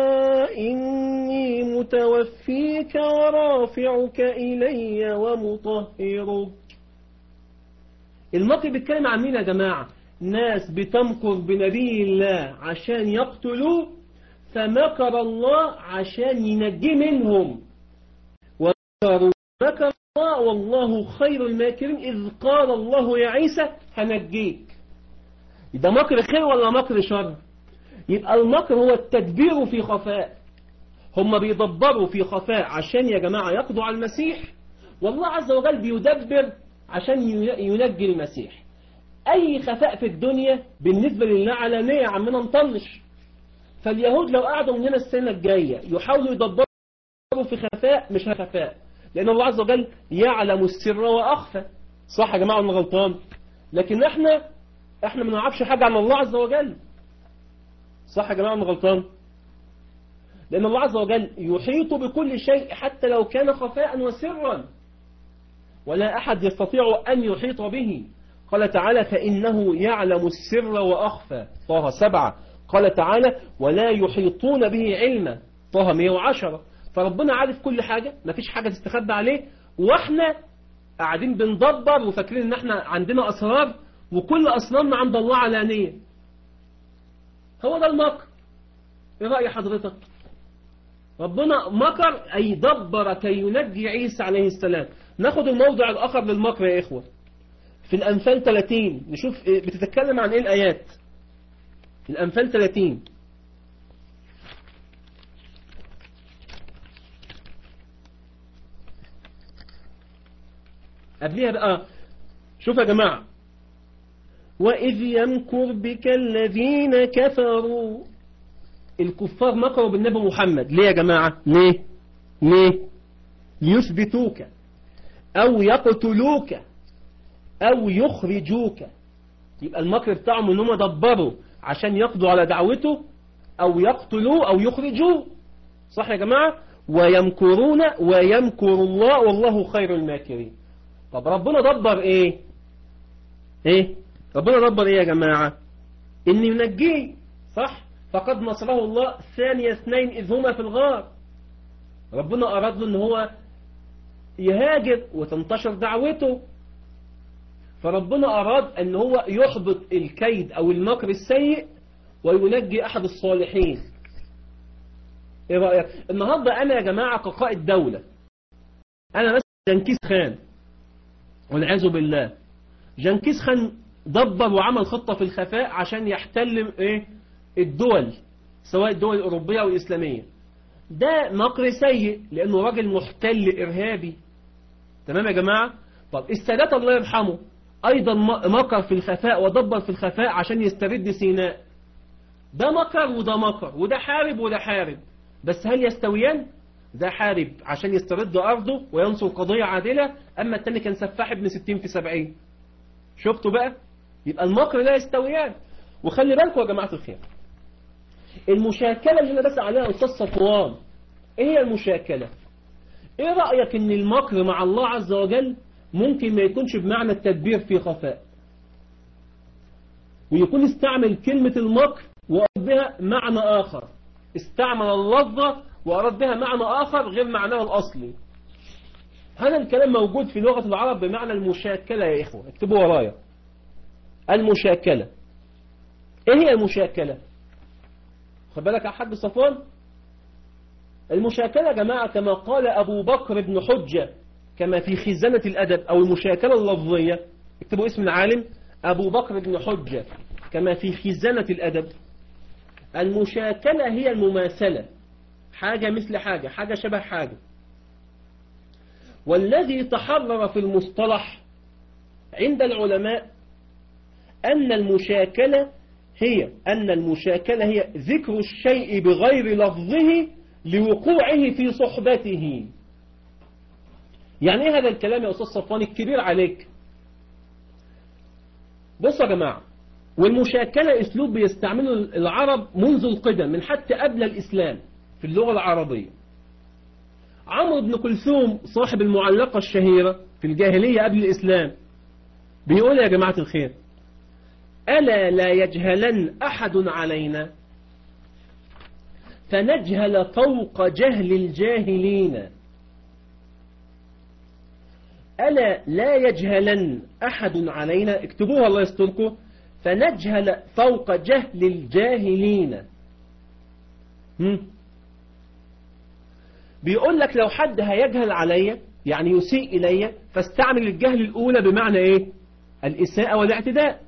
إني متوفيك ورافعك إلي ومطهرك المكر بيتكلم عن مين يا جماعة ناس بتمكر بنبي الله عشان يقتلوه فمكر الله عشان ينجي منهم ومكروا مكر الله والله خير الماكرين إذ قال الله يا عيسى هنجيك ده مكر خير ولا مكر شر يبقى المكر هو التدبير في خفاء هم بيدبروا في خفاء عشان يا جماعة يقضوا على المسيح والله عز وجل بيدبر عشان ينجي المسيح أي خفاء في الدنيا بالنسبة لله علانية يا عمنا نطنش فاليهود لو قعدوا من هنا السنة الجاية يحاولوا يدبروا في خفاء مش خفاء لأن الله عز وجل يعلم السر وأخفى صح يا جماعة ولا غلطان لكن احنا احنا ما نعرفش حاجة عن الله عز وجل صح يا جماعة ولا غلطان لأن الله عز وجل يحيط بكل شيء حتى لو كان خفاء وسرا ولا أحد يستطيع أن يحيط به قال تعالى فإنه يعلم السر وأخفى طه سبعة قال تعالى ولا يحيطون به علما طه 110 فربنا عارف كل حاجة مفيش حاجة تستخبى عليه واحنا قاعدين بندبر وفاكرين ان احنا عندنا اسرار وكل اسرارنا عند الله علانية هو ده المكر ايه رأي حضرتك ربنا مكر اي دبر كي ينجي عيسى عليه السلام ناخد الموضع الاخر للمكر يا اخوة في الانفال 30 نشوف بتتكلم عن ايه الايات الانفال 30 قبلها بقى شوف يا جماعة وإذ يمكر بك الذين كفروا الكفار مكروا بالنبي محمد ليه يا جماعة ليه ليه ليثبتوك أو يقتلوك أو يخرجوك يبقى المكر بتاعهم ان هم دبروا عشان يقضوا على دعوته أو يقتلوه أو يخرجوه صح يا جماعة ويمكرون ويمكر الله والله خير الماكرين طب ربنا دبر ايه ايه ربنا دبر ايه يا جماعة ان ينجيه صح فقد نصره الله ثاني اثنين اذ هما في الغار ربنا اراد له ان هو يهاجر وتنتشر دعوته فربنا أراد أن هو يحبط الكيد أو المكر السيء وينجي أحد الصالحين إيه رأيك النهاردة أنا يا جماعة كقائد دولة أنا مثلا جنكيز خان والعياذ بالله جنكيز خان دبر وعمل خطة في الخفاء عشان يحتل إيه الدول سواء الدول الأوروبية أو الإسلامية ده مكر سيء لأنه راجل محتل إرهابي تمام يا جماعة طب السادات الله يرحمه أيضا مكر في الخفاء ودبر في الخفاء عشان يسترد سيناء ده مكر وده مكر وده حارب وده حارب بس هل يستويان ده حارب عشان يسترد أرضه وينصر قضية عادلة أما التاني كان سفاح ابن ستين في سبعين شفتوا بقى يبقى المكر لا يستويان وخلي بالكم يا جماعة الخير المشاكلة اللي أنا بسأل عليها أستاذ صفوان إيه هي المشاكلة إيه رأيك إن المكر مع الله عز وجل ممكن ما يكونش بمعنى التدبير في خفاء ويكون استعمل كلمة المكر وأراد بها معنى آخر استعمل اللفظة وأراد بها معنى آخر غير معناه الأصلي هذا الكلام موجود في لغة العرب بمعنى المشاكلة يا إخوة اكتبوا ورايا المشاكلة إيه هي المشاكلة خد بالك يا حاج صفوان المشاكلة يا جماعة كما قال أبو بكر بن حجة كما في خزانة الأدب أو المشاكلة اللفظية اكتبوا اسم العالم أبو بكر بن حجة كما في خزانة الأدب المشاكلة هي المماثلة حاجة مثل حاجة حاجة شبه حاجة والذي تحرر في المصطلح عند العلماء أن المشاكلة هي أن المشاكلة هي ذكر الشيء بغير لفظه لوقوعه في صحبته يعني ايه هذا الكلام يا أستاذ صفوان الكبير عليك بصوا يا جماعة والمشاكلة اسلوب بيستعمله العرب منذ القدم من حتى قبل الإسلام في اللغة العربية عمرو بن كلثوم صاحب المعلقة الشهيرة في الجاهلية قبل الإسلام بيقول يا جماعة الخير ألا لا يجهلن أحد علينا فنجهل فوق جهل الجاهلين ألا لا يجهلن أحد علينا اكتبوها الله يستركم فنجهل فوق جهل الجاهلين هم؟ بيقول لك لو حد هيجهل عليا يعني يسيء إلي فاستعمل الجهل الأولى بمعنى إيه الإساءة والاعتداء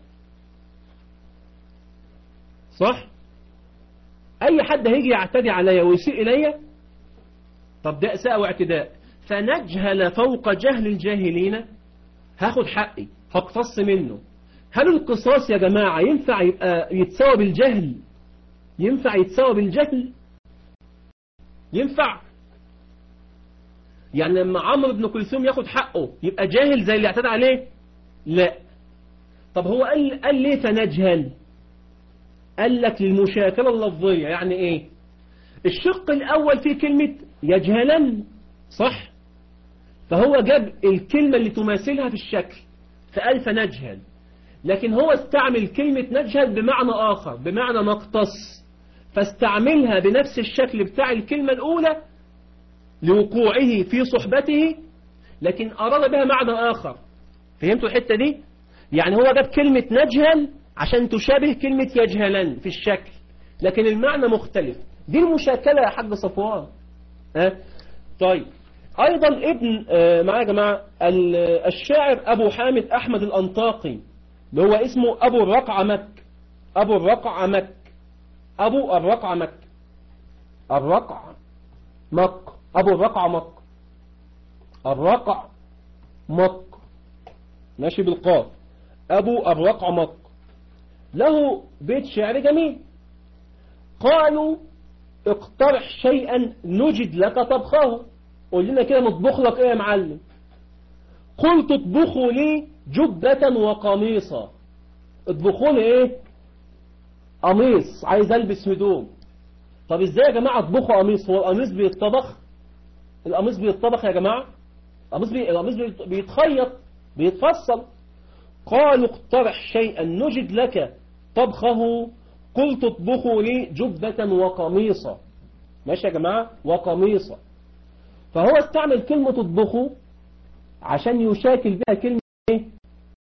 صح أي حد هيجي يعتدي عليا ويسيء إلي طب ده إساءة واعتداء فنجهل فوق جهل الجاهلين هاخد حقي هقتص منه هل القصاص يا جماعة ينفع يبقى يتساوى بالجهل ينفع يتساوى بالجهل ينفع يعني لما عمرو بن كلثوم ياخد حقه يبقى جاهل زي اللي اعتدى عليه لا طب هو قال, قال ليه فنجهل قال لك للمشاكلة اللفظية يعني ايه الشق الاول فيه كلمة يجهلا صح فهو جاب الكلمة اللي تماثلها في الشكل فقال فنجهل لكن هو استعمل كلمة نجهل بمعنى آخر بمعنى نقتص فاستعملها بنفس الشكل بتاع الكلمة الأولى لوقوعه في صحبته لكن أراد بها معنى آخر فهمتوا الحتة دي يعني هو جاب كلمة نجهل عشان تشابه كلمة يجهلن في الشكل لكن المعنى مختلف دي المشاكلة يا حاج صفوان أه؟ طيب أيضا ابن آه معايا يا جماعة الشاعر أبو حامد أحمد الأنطاقي اللي هو اسمه أبو الرقع مك أبو الرقع مك أبو الرقع مك الرقع مك أبو الرقع مك الرقع مك ماشي بالقاف أبو الرقع مك له بيت شعر جميل قالوا اقترح شيئا نجد لك طبخه قول لنا كده نطبخ لك ايه يا معلم قلت اطبخوا لي جبة وقميصا اطبخوا لي ايه قميص عايز البس هدوم طب ازاي يا جماعة اطبخوا قميص هو القميص بيتطبخ القميص بيتطبخ يا جماعة القميص بي... القميص بيتخيط بيتفصل قالوا اقترح شيئا نجد لك طبخه قلت اطبخوا لي جبة وقميصا ماشي يا جماعة وقميصا فهو استعمل كلمة اطبخوا عشان يشاكل بها كلمة ايه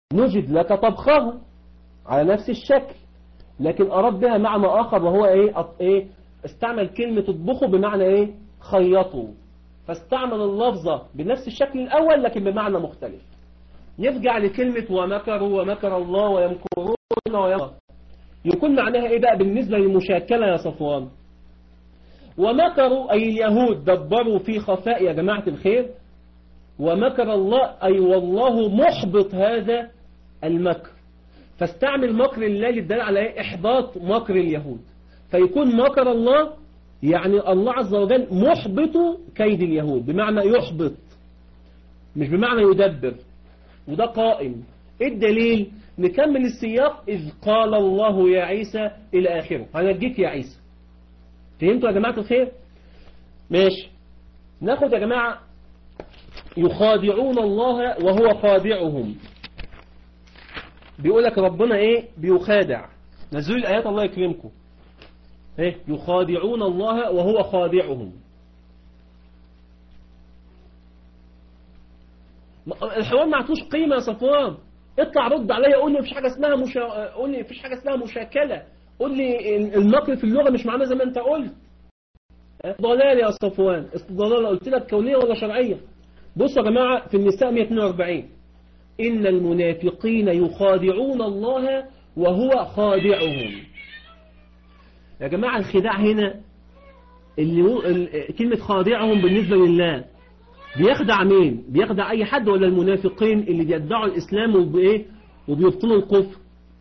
نجد لك طبخه على نفس الشكل لكن أراد بها معنى آخر وهو إيه, أط- إيه استعمل كلمة اطبخه بمعنى إيه خيطه فاستعمل اللفظة بنفس الشكل الأول لكن بمعنى مختلف يرجع لكلمة ومكروا ومكر الله ويمكرون ويمكر يكون معناها إيه بقى بالنسبة للمشاكلة يا صفوان ومكروا أي اليهود دبروا في خفاء يا جماعة الخير ومكر الله أي والله محبط هذا المكر فاستعمل مكر الله للدلالة على إيه؟ إحباط مكر اليهود فيكون مكر الله يعني الله عز وجل محبط كيد اليهود بمعنى يحبط مش بمعنى يدبر وده قائم إيه الدليل نكمل السياق إذ قال الله يا عيسى إلى آخره هنجيك يا عيسى فهمتوا يا جماعة الخير ماشي ناخد يا جماعة يخادعون الله وهو خادعهم بيقول لك ربنا ايه بيخادع نزلوا الآيات الله يكرمكم ايه يخادعون الله وهو خادعهم الحوار ما عطوش قيمة يا صفوان اطلع رد عليا قول لي مفيش حاجة اسمها مشا... قول لي مفيش حاجة اسمها مشاكلة قول لي المكر في اللغة مش معناه زي ما انت قلت ضلال يا صفوان ضلال قلت لك كونية ولا شرعية بصوا يا جماعة في النساء 142 إن المنافقين يخادعون الله وهو خادعهم يا جماعة الخداع هنا اللي هو ال- كلمة خادعهم بالنسبة لله بيخدع مين بيخدع أي حد ولا المنافقين اللي بيدعوا الإسلام وبإيه وبيبطلوا الكفر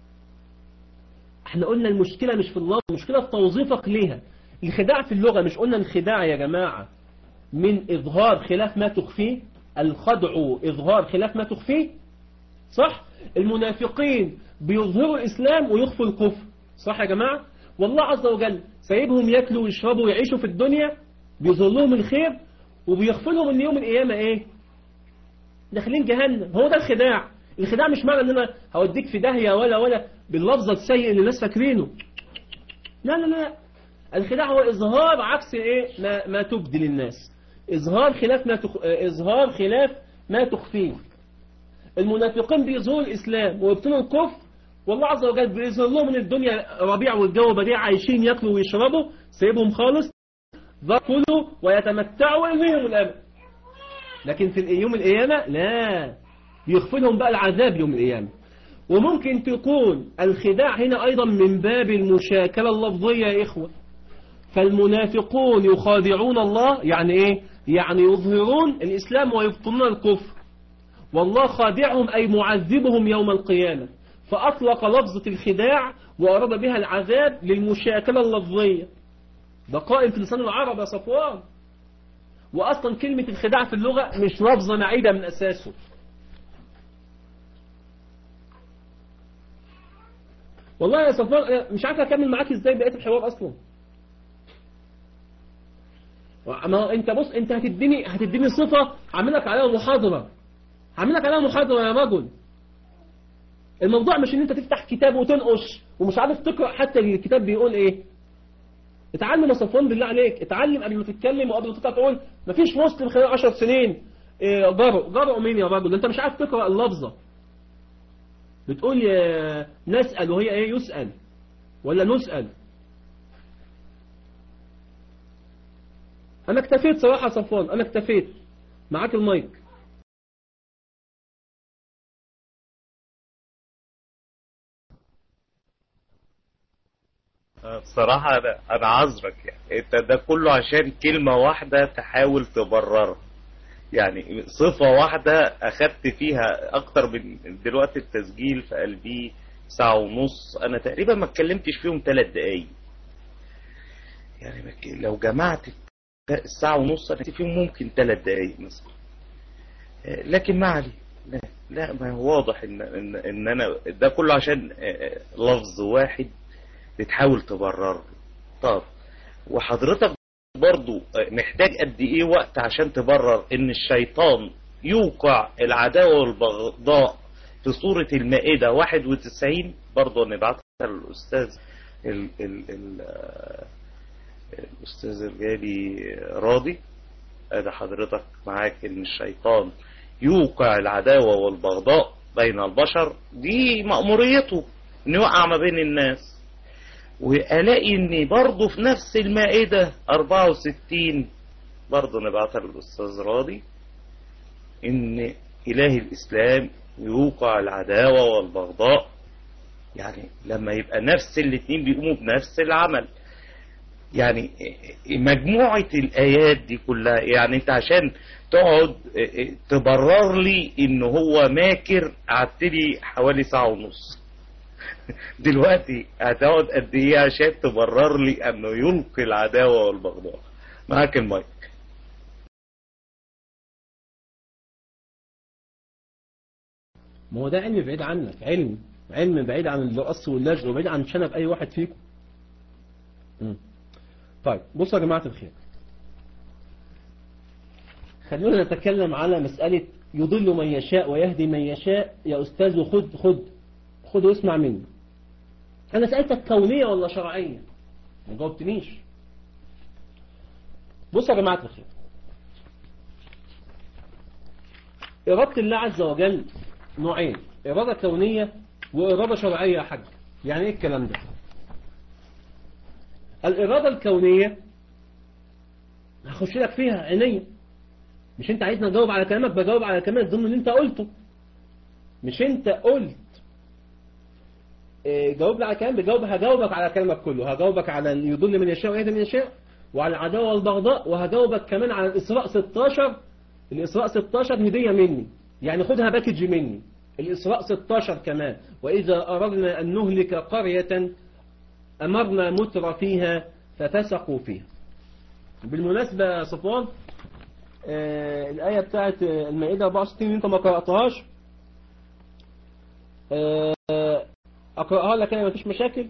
احنا قلنا المشكلة مش في اللفظ المشكلة في توظيفك ليها الخداع في اللغة مش قلنا الخداع يا جماعة من إظهار خلاف ما تخفيه الخدع إظهار خلاف ما تخفيه صح المنافقين بيظهروا الإسلام ويخفوا الكفر صح يا جماعة والله عز وجل سايبهم ياكلوا ويشربوا ويعيشوا في الدنيا بيظهر لهم الخير وبيغفر لهم ان يوم القيامة ايه داخلين جهنم هو ده الخداع الخداع مش معنى ان انا هوديك في داهية ولا ولا باللفظة السيء اللي الناس فاكرينه لا لا لا الخداع هو إظهار عكس إيه ما, ما تبدي للناس إظهار خلاف ما تخ... إظهار خلاف ما تخفيه المنافقين بيظهروا الإسلام ويبطلوا الكفر والله عز وجل بيظهر لهم من الدنيا ربيع والجو بديع عايشين ياكلوا ويشربوا سيبهم خالص ذاكلوا ويتمتعوا ويلهيهم الأمل لكن في يوم القيامة لا بيخفلهم بقى العذاب يوم القيامة وممكن تكون الخداع هنا أيضا من باب المشاكلة اللفظية يا إخوة فالمنافقون يخادعون الله يعني إيه يعني يظهرون الإسلام ويبطلون الكفر والله خادعهم أي معذبهم يوم القيامة فأطلق لفظة الخداع وأراد بها العذاب للمشاكلة اللفظية ده قائم في لسان العرب يا صفوان وأصلا كلمة الخداع في اللغة مش لفظة معيبة من أساسه والله يا صفوان أنا مش عارف أكمل معاك إزاي بقية الحوار أصلا ما انت بص انت هتديني هتديني صفة هعملك عليها محاضرة هعملك عليها محاضرة يا رجل الموضوع مش ان انت تفتح كتاب وتنقش ومش عارف تقرأ حتى الكتاب بيقول ايه اتعلم يا صفوان بالله عليك اتعلم قبل ما تتكلم وقبل ما تطلع تقول مفيش مسلم خلال 10 سنين إيه جرؤ جرؤ مين يا رجل انت مش عارف تقرأ اللفظة بتقول يا نسأل وهي ايه يسأل ولا نسأل انا اكتفيت صراحة يا صفوان انا اكتفيت معاك المايك بصراحة أنا أنا عذرك يعني أنت ده كله عشان كلمة واحدة تحاول تبررها يعني صفة واحدة أخدت فيها أكتر من دلوقتي التسجيل في قلبي ساعة ونص أنا تقريبا ما اتكلمتش فيهم ثلاث دقايق يعني ما ك- لو جمعت الساعة ونص أنا فيهم ممكن ثلاث دقايق مثلا آه، لكن ما علي لا لا ما هو واضح إن إن, إن أنا ده كله عشان آه، لفظ واحد بتحاول تبرر طب وحضرتك برضو محتاج قد ايه وقت عشان تبرر ان الشيطان يوقع العداوة والبغضاء في سورة المائدة 91 برضو نبعتها للأستاذ ال ال ال الأستاذ الغالي راضي ادي حضرتك معاك ان الشيطان يوقع العداوة والبغضاء بين البشر دي مأموريته انه يوقع ما بين الناس والاقي ان برضه في نفس المائدة 64 برضه نبعتها للاستاذ راضي ان اله الاسلام يوقع العداوة والبغضاء يعني لما يبقى نفس الاتنين بيقوموا بنفس العمل يعني مجموعة الآيات دي كلها يعني انت عشان تقعد تبرر لي ان هو ماكر قعدت لي حوالي ساعة ونص دلوقتي هتقعد قد ايه عشان تبرر لي انه يلقي العداوة والبغضاء معاك المايك ما هو ده علم بعيد عنك علم علم بعيد عن الرأس واللجل وبعيد عن شنب أي واحد فيكم مم. طيب بصوا يا جماعة الخير خلونا نتكلم على مسألة يضل من يشاء ويهدي من يشاء يا أستاذ خد خد خد واسمع مني أنا سألتك كونية ولا شرعية ما جاوبتنيش بصوا يا جماعة الخير إرادة الله عز وجل نوعين إرادة كونية وإرادة شرعية يا حاج يعني إيه الكلام ده الإرادة الكونية هخش لك فيها عينيا مش انت عايزني اجاوب على كلامك بجاوب على كلامك ضمن اللي انت قلته مش انت قلت اه جاوب لي على كلام بجاوب هجاوبك على كلامك كله هجاوبك على يضل من يشاء ويهدي من يشاء وعلى العداوة والبغضاء وهجاوبك كمان على الإسراء 16 الإسراء 16 هدية مني يعني خدها باكج مني الإسراء 16 كمان وإذا أردنا أن نهلك قرية أمرنا متر فيها ففسقوا فيها بالمناسبة يا صفوان آه الآية بتاعت المائدة 64 انت ما قرأتهاش آه أقرأها لك أنا مفيش مشاكل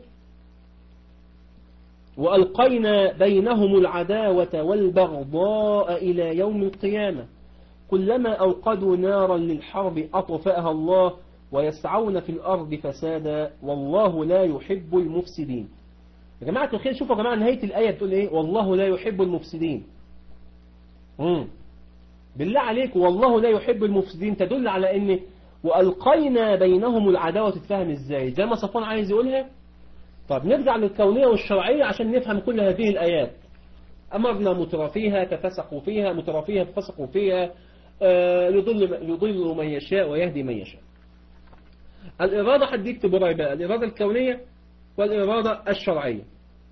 وألقينا بينهم العداوة والبغضاء إلى يوم القيامة كلما أوقدوا نارا للحرب أطفأها الله ويسعون في الأرض فسادا والله لا يحب المفسدين يا جماعة الخير شوفوا يا جماعة نهاية الآية بتقول إيه والله لا يحب المفسدين مم. بالله عليك والله لا يحب المفسدين تدل على ان وألقينا بينهم العداوة تتفهم ازاي زي ما صفوان عايز يقولها طب نرجع للكونية والشرعية عشان نفهم كل هذه الآيات أمرنا مترفيها ففسقوا فيها مترفيها ففسقوا فيها آه يضل, يضل من يشاء ويهدي من يشاء الإرادة حد يكتب وراي بقى الإرادة الكونية والإرادة الشرعية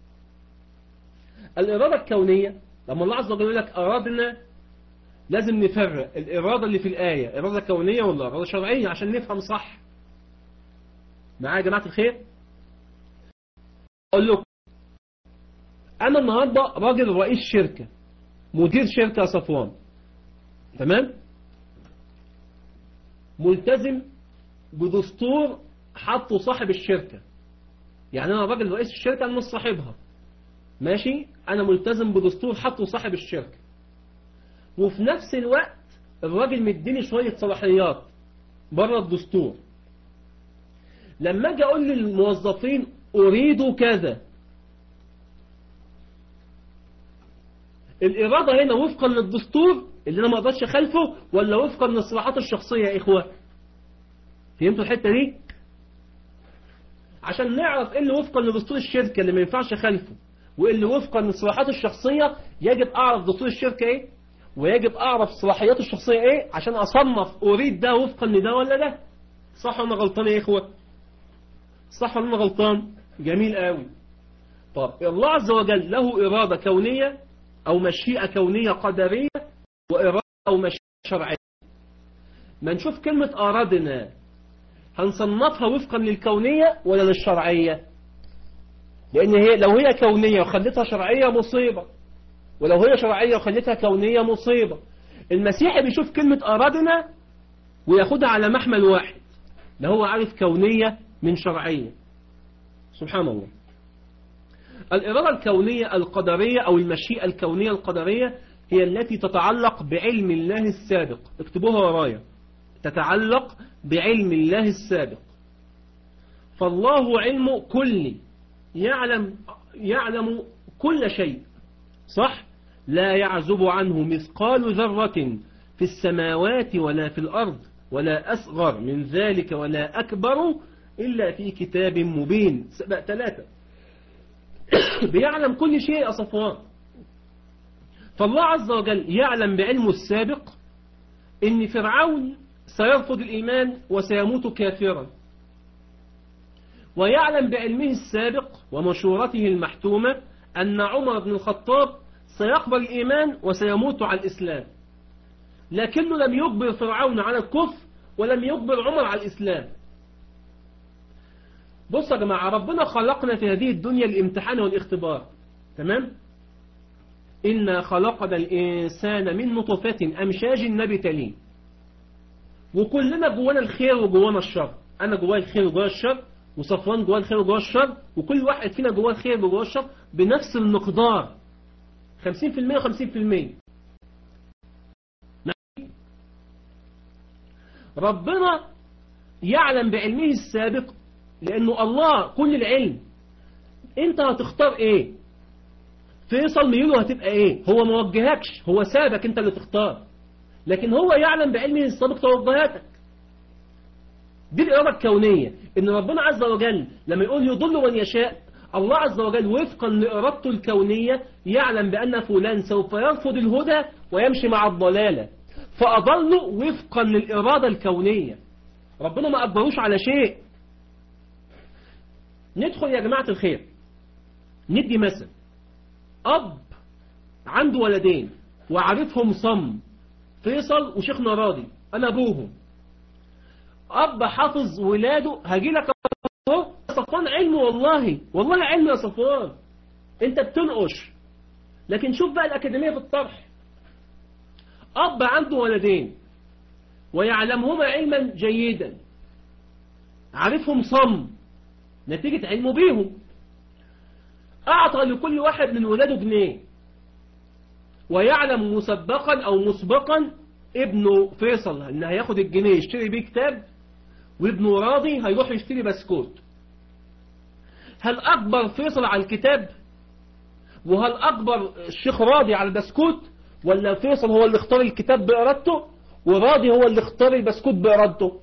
الإرادة الكونية لما الله عز وجل يقول لك أرادنا لازم نفرق الإرادة اللي في الآية إرادة كونية ولا إرادة شرعية عشان نفهم صح معايا يا جماعة الخير أقول لكم أنا النهاردة راجل رئيس شركة مدير شركة صفوان تمام ملتزم بدستور حطه صاحب الشركة يعني أنا راجل رئيس الشركة أنا مش صاحبها ماشي أنا ملتزم بدستور حطه صاحب الشركة وفي نفس الوقت الراجل مديني شوية صلاحيات بره الدستور لما اجي اقول للموظفين اريد كذا الإرادة هنا وفقا للدستور اللي أنا ما أقدرش أخالفه ولا وفقا للصلاحات الشخصية يا إخوة فهمتوا الحتة دي عشان نعرف إيه اللي وفقا لدستور الشركة اللي ما ينفعش أخالفه وإيه اللي وفقا للصلاحات الشخصية يجب أعرف دستور الشركة إيه ويجب أعرف صلاحياته الشخصية إيه عشان أصنف أريد ده وفقا لده ولا ده صح ولا غلطان يا إخوة صح ولا غلطان جميل قوي طب الله عز وجل له إرادة كونية أو مشيئة كونية قدرية وإرادة أو مشيئة شرعية ما نشوف كلمة أرادنا هنصنفها وفقا للكونية ولا للشرعية لأن هي لو هي كونية وخلتها شرعية مصيبة ولو هي شرعية وخلتها كونية مصيبة المسيحي بيشوف كلمة أرادنا وياخدها على محمل واحد لا هو عارف كونية من شرعية سبحان الله الإرادة الكونية القدرية أو المشيئة الكونية القدرية هي التي تتعلق بعلم الله السابق اكتبوها ورايا تتعلق بعلم الله السابق فالله علم كلي يعلم يعلم كل شيء صح لا يعزب عنه مثقال ذرة في السماوات ولا في الأرض ولا أصغر من ذلك ولا أكبر إلا في كتاب مبين سبق ثلاثة بيعلم كل شيء يا صفوان فالله عز وجل يعلم بعلمه السابق ان فرعون سيرفض الإيمان وسيموت كافرا ويعلم بعلمه السابق ومشورته المحتومة أن عمر بن الخطاب سيقبل الإيمان وسيموت على الإسلام لكنه لم يجبر فرعون على الكفر ولم يجبر عمر على الإسلام بصوا يا جماعة ربنا خلقنا في هذه الدنيا الامتحان والاختبار تمام إنا خلقنا الإنسان من نطفة أمشاج نبتلين وكلنا جوانا الخير وجوانا الشر أنا جوايا الخير وجوايا الشر وصفوان جواه الخير وجواه الشر وكل واحد فينا جواه الخير وجواه الشر بنفس المقدار 50% و50% ربنا يعلم بعلمه السابق لأنه الله كل العلم انت هتختار ايه فيصل ميوله هتبقى ايه هو ما وجهكش هو سابك انت اللي تختار لكن هو يعلم بعلمه السابق توجهاتك دي الإرادة الكونية إن ربنا عز وجل لما يقول يضل من يشاء الله عز وجل وفقا لإرادته الكونية يعلم بأن فلان سوف يرفض الهدى ويمشي مع الضلالة فأضله وفقا للإرادة الكونية ربنا ما أجبروش على شيء ندخل يا جماعة الخير ندي مثل أب عنده ولدين وعارفهم صم فيصل وشيخنا راضي أنا أبوهم أب حافظ ولاده هجي لك أهو صفوان علم والله والله علم يا صفوان أنت بتنقش لكن شوف بقى الأكاديمية في الطرح أب عنده ولدين ويعلمهما علما جيدا عارفهم صم نتيجة علمه بيهم أعطى لكل واحد من ولاده جنيه ويعلم مسبقا أو مسبقا ابنه فيصل ان هياخد الجنيه يشتري بيه كتاب وابنه راضي هيروح يشتري بسكوت هل أكبر فيصل على الكتاب وهل أكبر الشيخ راضي على البسكوت ولا فيصل هو اللي اختار الكتاب بإرادته وراضي هو اللي اختار البسكوت بإرادته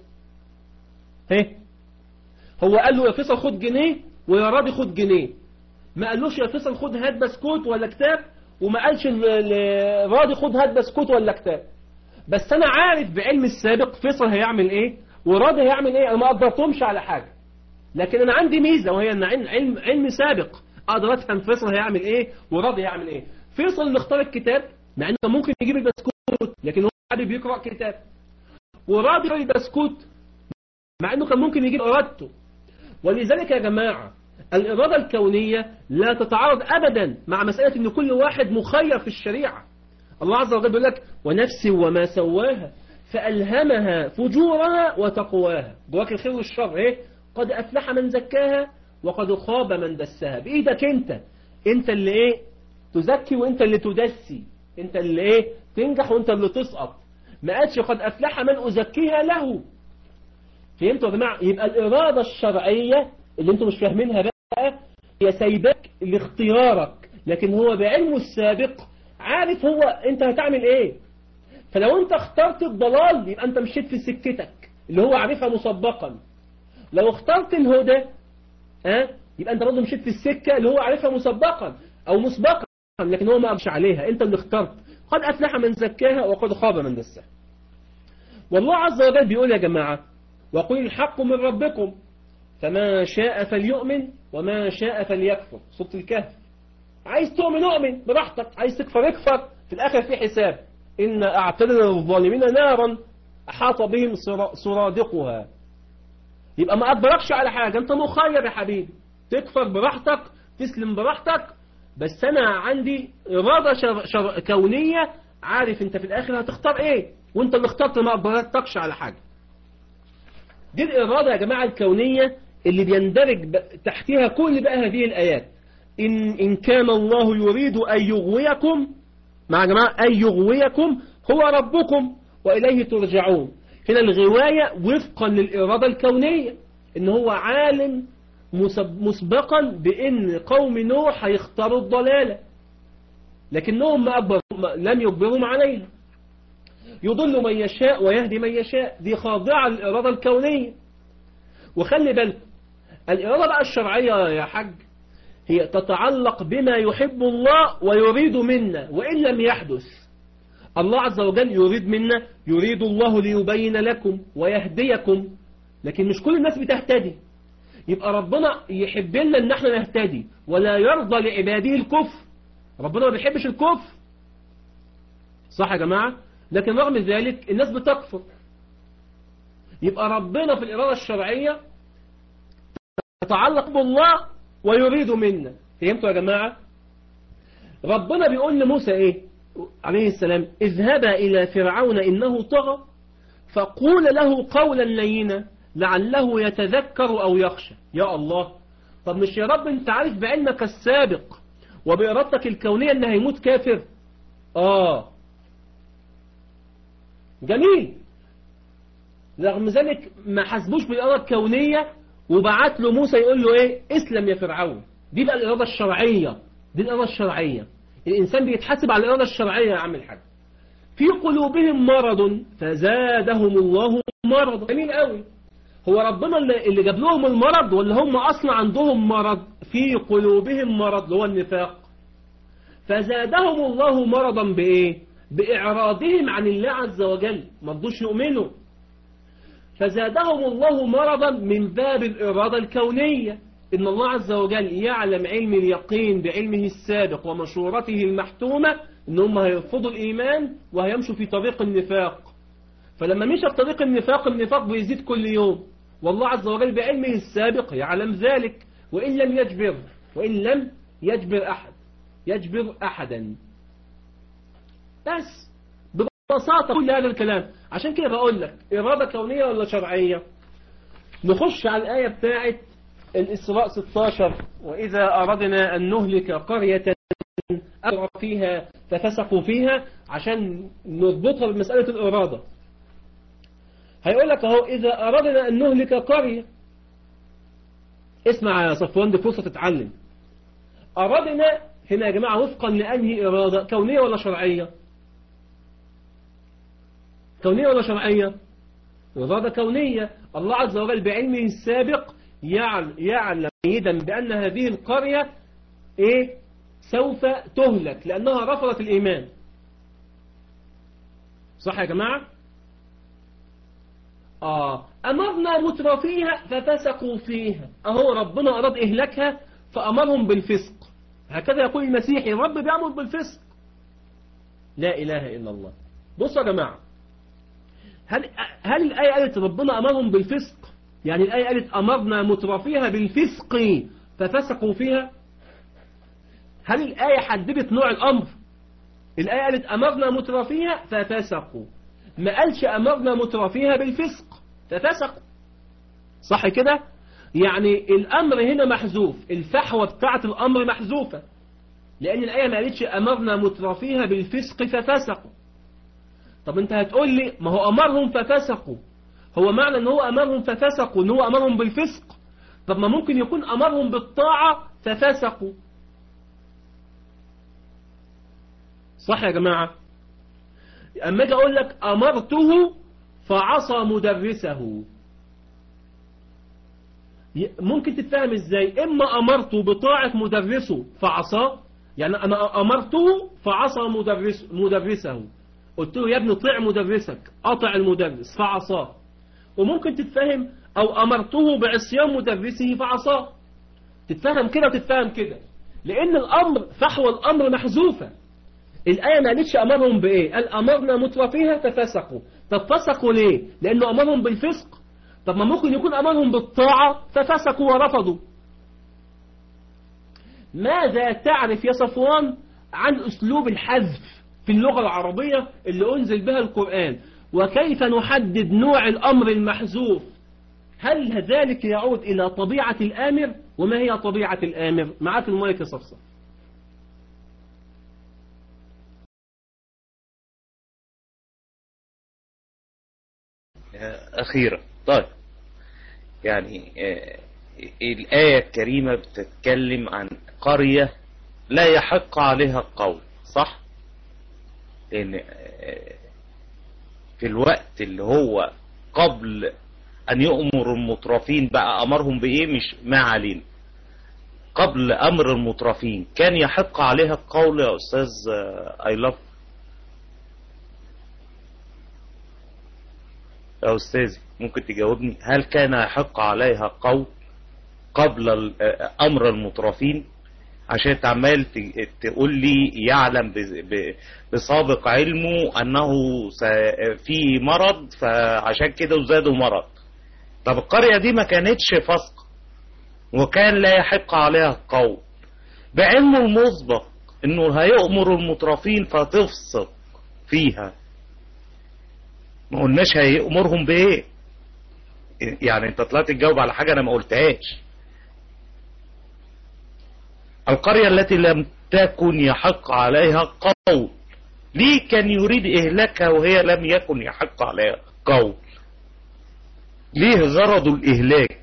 ايه هو قال له يا فيصل خد جنيه ويا راضي خد جنيه ما قالوش يا فيصل خد هات بسكوت ولا كتاب وما قالش راضي خد هات بسكوت ولا كتاب بس انا عارف بعلم السابق فيصل هيعمل ايه وراضي هيعمل ايه انا ما قدرتهمش على حاجة لكن انا عندي ميزة وهي ان علم, علم سابق اقدر افهم فيصل هيعمل ايه وراضي هيعمل ايه فيصل اللي اختار الكتاب مع انه ممكن يجيب البسكوت لكن هو حابب يقرأ كتاب وراضي البسكوت مع انه كان ممكن يجيب ارادته ولذلك يا جماعة الإرادة الكونية لا تتعارض أبدا مع مسألة أن كل واحد مخير في الشريعة الله عز وجل بيقول لك ونفس وما سواها فألهمها فجورها وتقواها جواك الخير والشر ايه قد أفلح من زكاها وقد خاب من دساها بإيدك انت انت اللي ايه تزكي وانت اللي تدسي انت اللي ايه تنجح وانت اللي تسقط ما قالش قد أفلح من أزكيها له فهمتوا يا جماعة يبقى الإرادة الشرعية اللي انتم مش فاهمينها بقى هي سايبك لاختيارك لكن هو بعلمه السابق عارف هو انت هتعمل ايه فلو انت اخترت الضلال يبقى انت مشيت في سكتك اللي هو عارفها مسبقا لو اخترت الهدى ها يبقى انت برضه مشيت في السكة اللي هو عارفها مسبقا او مسبقا لكن هو ما قامش عليها انت اللي اخترت قد افلح من زكاها وقد خاب من دساها والله عز وجل بيقول يا جماعة وقل الحق من ربكم فما شاء فليؤمن وما شاء فليكفر صوت الكهف عايز تؤمن اؤمن براحتك عايز تكفر اكفر في الاخر في حساب إن أعتدنا للظالمين نارا أحاط بهم سرادقها يبقى ما أجبركش على حاجة أنت مخير يا حبيبي تكفر براحتك تسلم براحتك بس أنا عندي إرادة شر شر كونية عارف أنت في الآخر هتختار إيه وأنت اللي اخترت ما أجبرتكش على حاجة دي الإرادة يا جماعة الكونية اللي بيندرج تحتها كل بقى هذه الآيات إن, إن كان الله يريد أن يغويكم مع جماعة أن يغويكم هو ربكم وإليه ترجعون هنا الغواية وفقا للإرادة الكونية إن هو عالم مسبقا بأن قوم نوح هيختاروا الضلالة لكنهم ما أكبر لم يجبرهم عليها يضل من يشاء ويهدي من يشاء دي خاضعة للإرادة الكونية وخلي بالك الإرادة بقى الشرعية يا حاج هي تتعلق بما يحب الله ويريد منا وإن لم يحدث الله عز وجل يريد منا يريد الله ليبين لكم ويهديكم لكن مش كل الناس بتهتدي يبقى ربنا يحب لنا ان احنا نهتدي ولا يرضى لعباده الكفر ربنا ما بيحبش الكفر صح يا جماعة لكن رغم ذلك الناس بتكفر يبقى ربنا في الإرادة الشرعية تتعلق بالله ويريد منا فهمتوا يا جماعة ربنا بيقول لموسى ايه عليه السلام اذهبا إلى فرعون إنه طغى فقول له قولا لينا لعله يتذكر أو يخشى يا الله طب مش يا رب انت عارف بعلمك السابق وبإرادتك الكونية ان هيموت كافر آه جميل رغم ذلك ما حسبوش بالإرادة الكونية وبعت له موسى يقول له ايه اسلم يا فرعون دي بقى الإرادة الشرعية دي الإرادة الشرعية الإنسان بيتحاسب على الإرادة الشرعية يا عم الحاج في قلوبهم مرض فزادهم الله مرض جميل قوي هو ربنا اللي اللي جاب لهم المرض ولا هم أصلا عندهم مرض في قلوبهم مرض اللي هو النفاق فزادهم الله مرضا بإيه بإعراضهم عن الله عز وجل ما رضوش يؤمنوا فزادهم الله مرضا من باب الإرادة الكونية إن الله عز وجل يعلم علم اليقين بعلمه السابق ومشورته المحتومة إن هم هيرفضوا الإيمان وهيمشوا في طريق النفاق فلما مشى في طريق النفاق النفاق بيزيد كل يوم والله عز وجل بعلمه السابق يعلم ذلك وإن لم يجبر وإن لم يجبر أحد يجبر أحدا بس ببساطة كل هذا الكلام عشان كده بقول لك إرادة كونية ولا شرعية نخش على الآية بتاعت الإسراء 16 وإذا أردنا أن نهلك قرية أمر فيها ففسقوا فيها عشان نربطها بمسألة الإرادة هيقول لك أهو إذا أردنا أن نهلك قرية اسمع يا صفوان دي فرصة تتعلم أردنا هنا يا جماعة وفقا لأنهي إرادة كونية ولا شرعية كونية ولا شرعية إرادة كونية الله عز وجل بعلمه السابق يعلم جيدا بأن هذه القرية إيه سوف تهلك لأنها رفضت الإيمان صح يا جماعة آه أمرنا مترفيها ففسقوا فيها أهو ربنا أراد إهلاكها فأمرهم بالفسق هكذا يقول المسيحي رب بيأمر بالفسق لا إله إلا الله بصوا يا جماعة هل, هل الآية قالت ربنا أمرهم بالفسق يعني الآية قالت أمرنا مترفيها بالفسق ففسقوا فيها هل الآية حددت نوع الأمر الآية قالت أمرنا مترفيها ففسقوا ما قالش أمرنا مترفيها بالفسق ففسقوا صح كده يعني الأمر هنا محذوف الفحوى بتاعة الأمر محذوفة لأن الآية ما قالتش أمرنا مترفيها بالفسق ففسقوا طب انت هتقول لي ما هو أمرهم ففسقوا هو معنى ان هو أمرهم ففسقوا ان هو أمرهم بالفسق طب ما ممكن يكون أمرهم بالطاعة ففسقوا صح يا جماعة أما أجي أقول لك أمرته فعصى مدرسه ممكن تتفهم إزاي إما أمرته بطاعة مدرسه فعصاه يعني أنا أمرته فعصى مدرس مدرسه قلت له يا ابني طيع مدرسك أطع المدرس فعصاه وممكن تتفهم أو أمرته بعصيان مدرسه فعصاه تتفهم كده وتتفهم كده لأن الأمر فحوى الأمر محذوفة الآية ما قالتش أمرهم بإيه قال أمرنا مترفيها ففسقوا طب فسقوا ليه لأنه أمرهم بالفسق طب ما ممكن يكون أمرهم بالطاعة ففسقوا ورفضوا ماذا تعرف يا صفوان عن أسلوب الحذف في اللغة العربية اللي أنزل بها القرآن وكيف نحدد نوع الأمر المحذوف هل ذلك يعود إلى طبيعة الآمر وما هي طبيعة الآمر معاك المايك يا صفصف أخيرا طيب يعني آه، الآية الكريمة بتتكلم عن قرية لا يحق عليها القول صح لأن آه، في الوقت اللي هو قبل ان يؤمر المترفين بقى امرهم بايه مش ما علينا قبل امر المترفين كان يحق عليها القول يا استاذ اي لاف يا استاذي ممكن تجاوبني هل كان يحق عليها قول قبل ال- امر المترفين عشان انت عمال ت- تقول لي يعلم ب- ب- بسابق علمه انه س- في مرض فعشان كده وزادوا مرض طب القرية دي ما كانتش فسق وكان لا يحق عليها القول بعلمه المسبق انه هيأمر المترفين فتفسق فيها ما قلناش هيأمرهم بايه يعني انت طلعت تجاوب على حاجة انا ما قلتهاش القرية التي لم تكن يحق عليها قول ليه كان يريد إهلاكها وهي لم يكن يحق عليها قول ليه غرض الإهلاك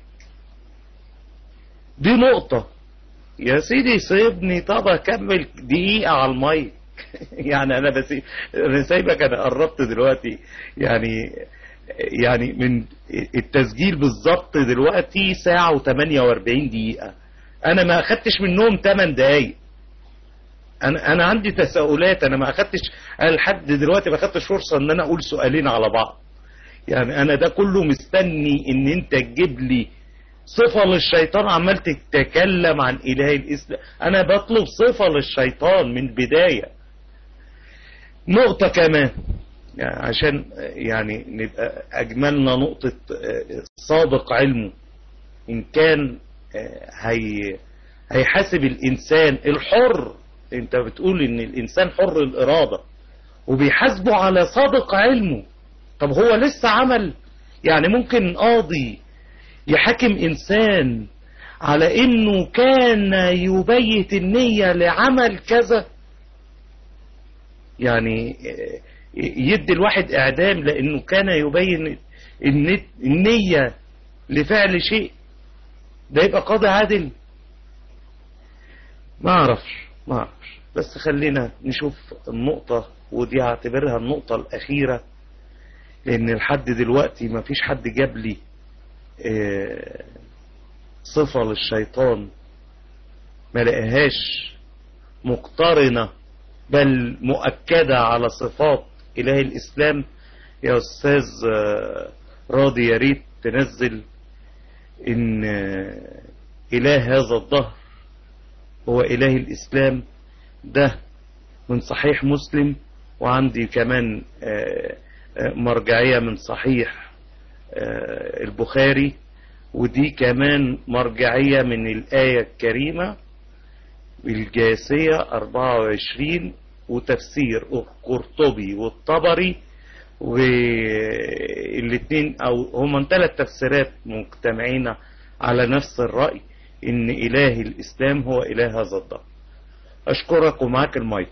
دي نقطة يا سيدي سيبني طب أكمل دقيقة على المايك يعني أنا بس أنا سايبك أنا قربت دلوقتي يعني يعني من التسجيل بالظبط دلوقتي ساعة و48 دقيقة انا ما اخدتش منهم 8 دقايق انا انا عندي تساؤلات انا ما اخدتش انا لحد دلوقتي ما اخدتش فرصه ان انا اقول سؤالين على بعض يعني انا ده كله مستني ان انت تجيب لي صفة للشيطان عمال تتكلم عن اله الاسلام انا بطلب صفة للشيطان من بداية نقطة كمان يعني عشان يعني نبقى اجملنا نقطة سابق علمه ان كان هي هيحاسب الانسان الحر انت بتقول ان الانسان حر الارادة وبيحاسبه على سابق علمه طب هو لسه عمل يعني ممكن قاضي يحاكم انسان على انه كان يبيت النية لعمل كذا يعني يدي الواحد اعدام لانه كان يبين النية لفعل شيء ده يبقى قاضي عادل ما اعرفش ما اعرفش بس خلينا نشوف النقطة ودي هعتبرها النقطة الاخيرة لان لحد دلوقتي ما فيش حد جاب لي اه صفة للشيطان ما لقاهاش مقترنة بل مؤكدة على صفات اله الاسلام يا استاذ اه راضي يا ريت تنزل ان اله هذا الظهر هو اله الاسلام ده من صحيح مسلم وعندي كمان مرجعية من صحيح البخاري ودي كمان مرجعية من الآية الكريمة الجاسية 24 وتفسير القرطبي والطبري والاثنين او هم ثلاث تفسيرات مجتمعين على نفس الرأي ان اله الاسلام هو اله هذا الظهر اشكرك ومعك المايك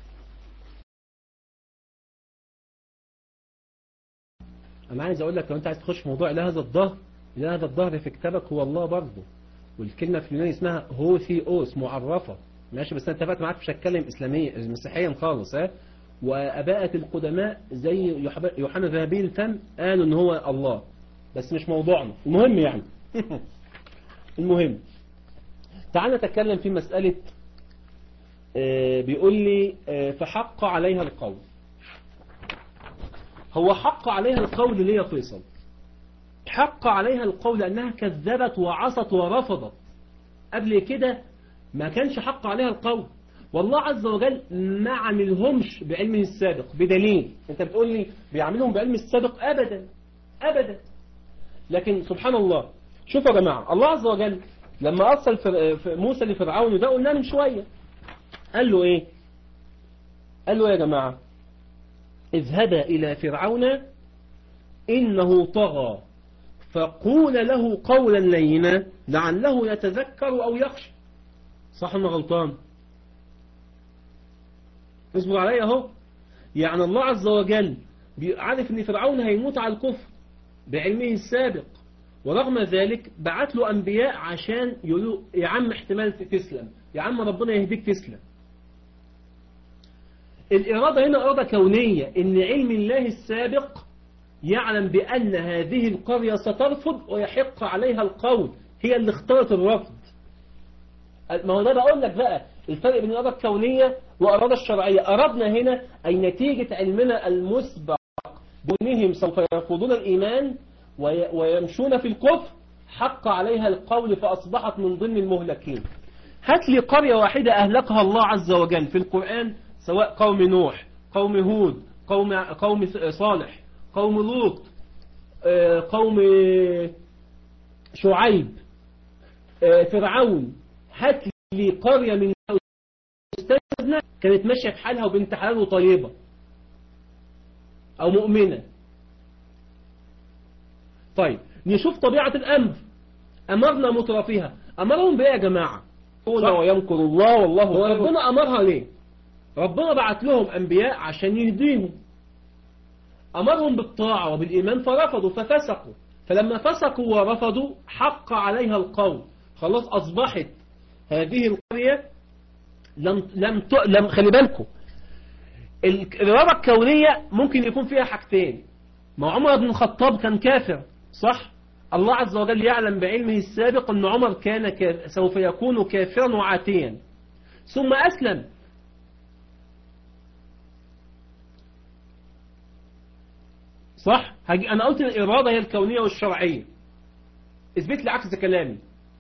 انا عايز اقول لك لو انت عايز تخش في موضوع اله هذا الظهر اله هذا الظهر في كتابك هو الله برضه والكلمة في اليوناني اسمها هوثيوس معرفة ماشي بس انا اتفقت معاك مش هتكلم اسلاميا مسيحيا خالص ها واباءة القدماء زي يوحنا ذهبي الفم قالوا ان هو الله بس مش موضوعنا المهم يعني المهم تعال نتكلم في مسألة بيقول لي فحق عليها القول هو حق عليها القول ليه يا فيصل حق عليها القول لأنها كذبت وعصت ورفضت قبل كده ما كانش حق عليها القول والله عز وجل ما عملهمش بعلمه السابق بدليل انت بتقول لي بيعملهم بعلم السابق ابدا ابدا لكن سبحان الله شوفوا يا جماعة الله عز وجل لما أرسل موسى لفرعون وده قلنا من شوية قال له ايه قال له يا جماعة اذهبا إلى فرعون إنه طغى فقول له قولا لينا لعله يتذكر أو يخشى صح ولا غلطان اصبر عليا اهو يعني الله عز وجل عارف ان فرعون هيموت على الكفر بعلمه السابق ورغم ذلك بعت له أنبياء عشان يقولوا يا عم احتمال تسلم يا عم ربنا يهديك تسلم الإرادة هنا إرادة كونية إن علم الله السابق يعلم بأن هذه القرية سترفض ويحق عليها القول هي اللي اختارت الرفض ما هو ده بقول لك بقى الفرق بين الإرادة الكونية والإرادة الشرعية أردنا هنا أي نتيجة علمنا المسبق بأنهم سوف يرفضون الإيمان وي- ويمشون في الكفر حق عليها القول فأصبحت من ضمن المهلكين هات لي قرية واحدة أهلكها الله عز وجل في القرآن سواء قوم نوح قوم هود قوم قوم صالح قوم لوط آه، قوم شعيب آه، فرعون هات لي قرية من أستاذنا كانت ماشية في حالها وبنت حلال وطيبة أو مؤمنة طيب نشوف طبيعة الأمر أمرنا مترفيها أمرهم بإيه يا جماعة يمكرون ويمكر الله والله هو خير ربنا أمرها ليه ربنا بعت لهم أنبياء عشان يهديهم أمرهم بالطاعة وبالإيمان فرفضوا ففسقوا فلما فسقوا ورفضوا حق عليها القول خلاص أصبحت هذه القرية لم لم ت... لم خلي بالكم الإرادة الكونية ممكن يكون فيها حاجتين ما عمر بن الخطاب كان كافر صح الله عز وجل يعلم بعلمه السابق أن عمر كان كاف... سوف يكون كافرا وعاتيا ثم أسلم صح هجي أنا قلت الإرادة هي الكونية والشرعية اثبت لي عكس كلامي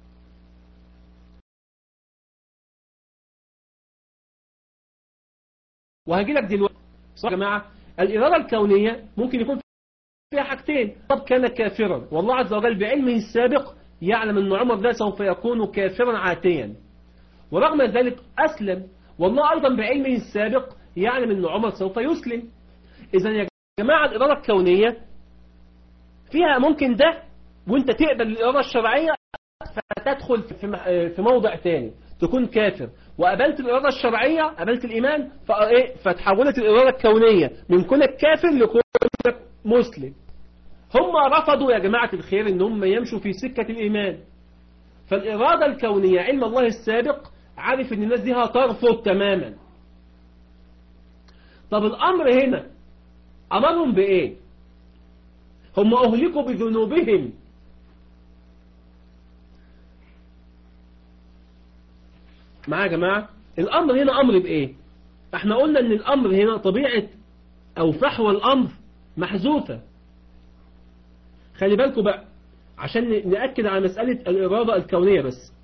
وهجي لك دلوقتي صح يا جماعة الإرادة الكونية ممكن يكون فيها حاجتين طب كان كافرا والله عز وجل بعلمه السابق يعلم أن عمر ده سوف يكون كافرا عاتيا ورغم ذلك أسلم والله أيضا بعلمه السابق يعلم أن عمر سوف يسلم إذا يا جماعة الإرادة الكونية فيها ممكن ده وانت تقبل الإرادة الشرعية فتدخل في م- في موضع تاني تكون كافر وقبلت الإرادة الشرعية قبلت الإيمان فإيه فتحولت الإرادة الكونية من كونك كافر لكونك مسلم هم رفضوا يا جماعة الخير ان هم يمشوا في سكة الإيمان فالإرادة الكونية علم الله السابق عارف ان الناس دي هترفض تماما طب الأمر هنا أمرهم بإيه هم أهلكوا بذنوبهم معايا يا جماعة الأمر هنا أمر بإيه احنا قلنا ان الأمر هنا طبيعة أو فحوى الأمر محذوفة خلي بالكم بقى عشان نأكد على مسألة الإرادة الكونية بس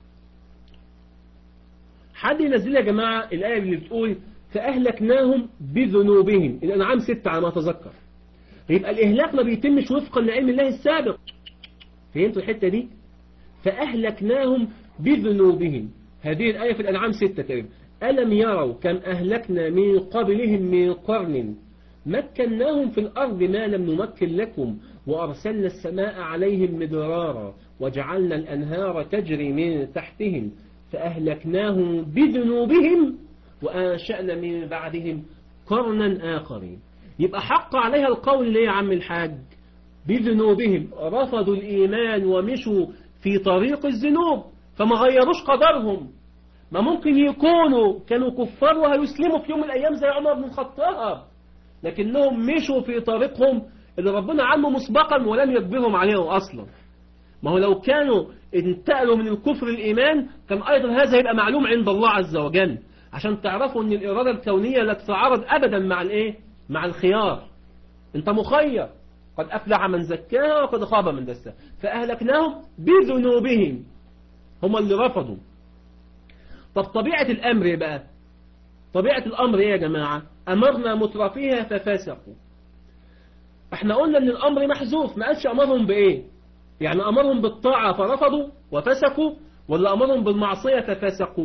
حد ينزل يا جماعة الآية اللي بتقول فأهلكناهم بذنوبهم الأنعام ستة على ما أتذكر يبقى الإهلاك ما بيتمش وفقا لعلم الله السابق فهمتوا الحتة دي فأهلكناهم بذنوبهم هذه الآية في الأنعام ستة تقريبا ألم يروا كم أهلكنا من قبلهم من قرن مكناهم في الأرض ما لم نمكن لكم وأرسلنا السماء عليهم مدرارا وجعلنا الأنهار تجري من تحتهم فأهلكناهم بذنوبهم وأنشأنا من بعدهم قرنا آخرين يبقى حق عليها القول ليه يا عم الحاج بذنوبهم رفضوا الإيمان ومشوا في طريق الذنوب فما غيروش قدرهم ما ممكن يكونوا كانوا كفار وهيسلموا في يوم من الأيام زي عمر بن الخطاب لكنهم مشوا في طريقهم اللي ربنا عمه مسبقا ولم يجبرهم عليه أصلا ما هو لو كانوا انتقلوا من الكفر للإيمان كان أيضا هذا يبقى معلوم عند الله عز وجل عشان تعرفوا ان الإرادة الكونية لا تتعارض أبدا مع الإيه مع الخيار انت مخير قد أفلح من زكاها وقد خاب من دساها فأهلكناهم بذنوبهم هم اللي رفضوا طب طبيعة الأمر إيه بقى طبيعة الأمر إيه يا جماعة أمرنا مترفيها ففسقوا احنا قلنا ان الأمر محذوف ما قالش أمرهم بإيه يعني أمرهم بالطاعة فرفضوا وفسقوا ولا أمرهم بالمعصية ففسقوا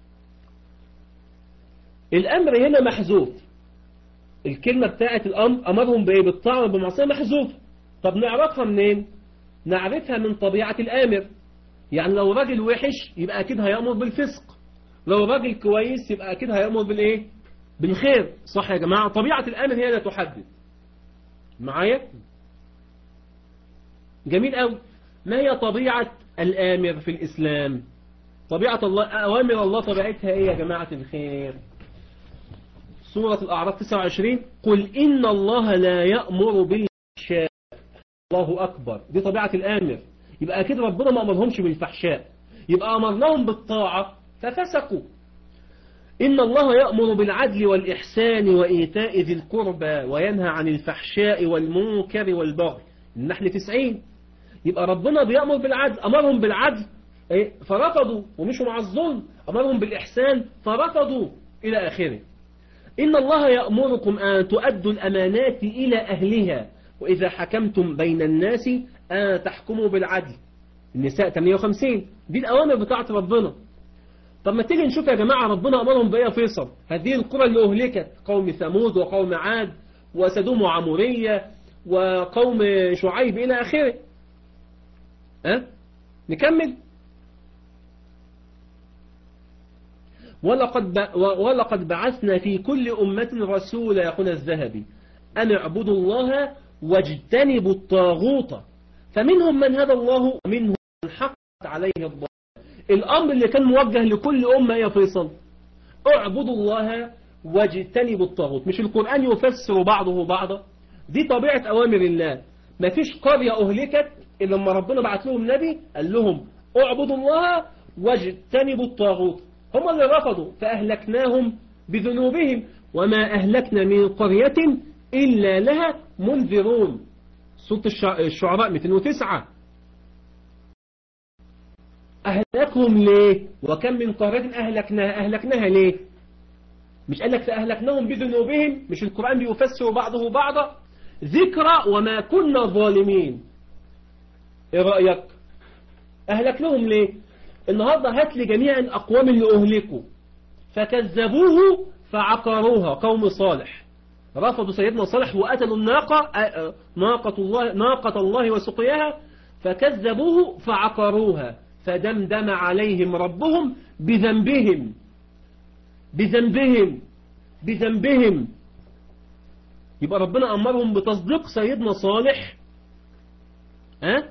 الأمر هنا محذوف الكلمة بتاعت الأمر أمرهم بإيه بالطاعة وبالمعصية محذوف طب نعرفها منين نعرفها من طبيعة الآمر يعني لو راجل وحش يبقى أكيد هيأمر بالفسق لو راجل كويس يبقى أكيد هيأمر بالإيه بالخير صح يا جماعة طبيعة الآمر هي لا تحدد معايا جميل قوي ما هي طبيعة الآمر في الإسلام طبيعة الله أوامر الله طبيعتها إيه يا جماعة الخير سورة الأعراف 29 قل إن الله لا يأمر بالفحش الله أكبر دي طبيعة الآمر يبقى أكيد ربنا ما أمرهمش بالفحشاء يبقى أمرناهم بالطاعة ففسقوا إن الله يأمر بالعدل والإحسان وإيتاء ذي القربى وينهى عن الفحشاء والمنكر والبغي النحل تسعين يبقى ربنا بيأمر بالعدل أمرهم بالعدل إيه؟ فرفضوا ومشوا مع الظلم أمرهم بالإحسان فرفضوا إلى آخره إن الله يأمركم أن تؤدوا الأمانات إلى أهلها وإذا حكمتم بين الناس أن تحكموا بالعدل النساء 58 دي الأوامر بتاعت ربنا طب ما تيجي نشوف يا جماعة ربنا أمرهم بإيه يا فيصل هذه القرى اللي أهلكت قوم ثمود وقوم عاد وسدوم وعمورية وقوم شعيب إلى آخره أه؟ نكمل ولقد, ب... ولقد بعثنا في كل أمة رسولا يقول الذهبي أن اعبدوا الله واجتنبوا الطاغوت فمنهم من هدى الله ومنهم من حقت عليه الضلال الأمر اللي كان موجه لكل أمة يا فيصل اعبدوا الله واجتنبوا الطاغوت مش القرآن يفسر بعضه بعضا دي طبيعة أوامر الله ما فيش قرية أهلكت إلا لما ربنا بعت لهم نبي قال لهم اعبدوا الله واجتنبوا الطاغوت هم اللي رفضوا فأهلكناهم بذنوبهم وما أهلكنا من قرية إلا لها منذرون صوت الشعراء 209 أهلكهم ليه وكم من قرية أهلكناها أهلكناها ليه مش قال لك فأهلكناهم بذنوبهم مش القرآن بيفسر بعضه بعضا ذكرى وما كنا ظالمين ايه رأيك أهلكناهم ليه النهاردة هات لي جميع الأقوام اللي أهلكوا فكذبوه فعقروها قوم صالح رفضوا سيدنا صالح وقتلوا الناقة ناقة الله, ناقة الله وسقياها فكذبوه فعقروها فدمدم عليهم ربهم بذنبهم بذنبهم بذنبهم يبقى ربنا أمرهم بتصديق سيدنا صالح ها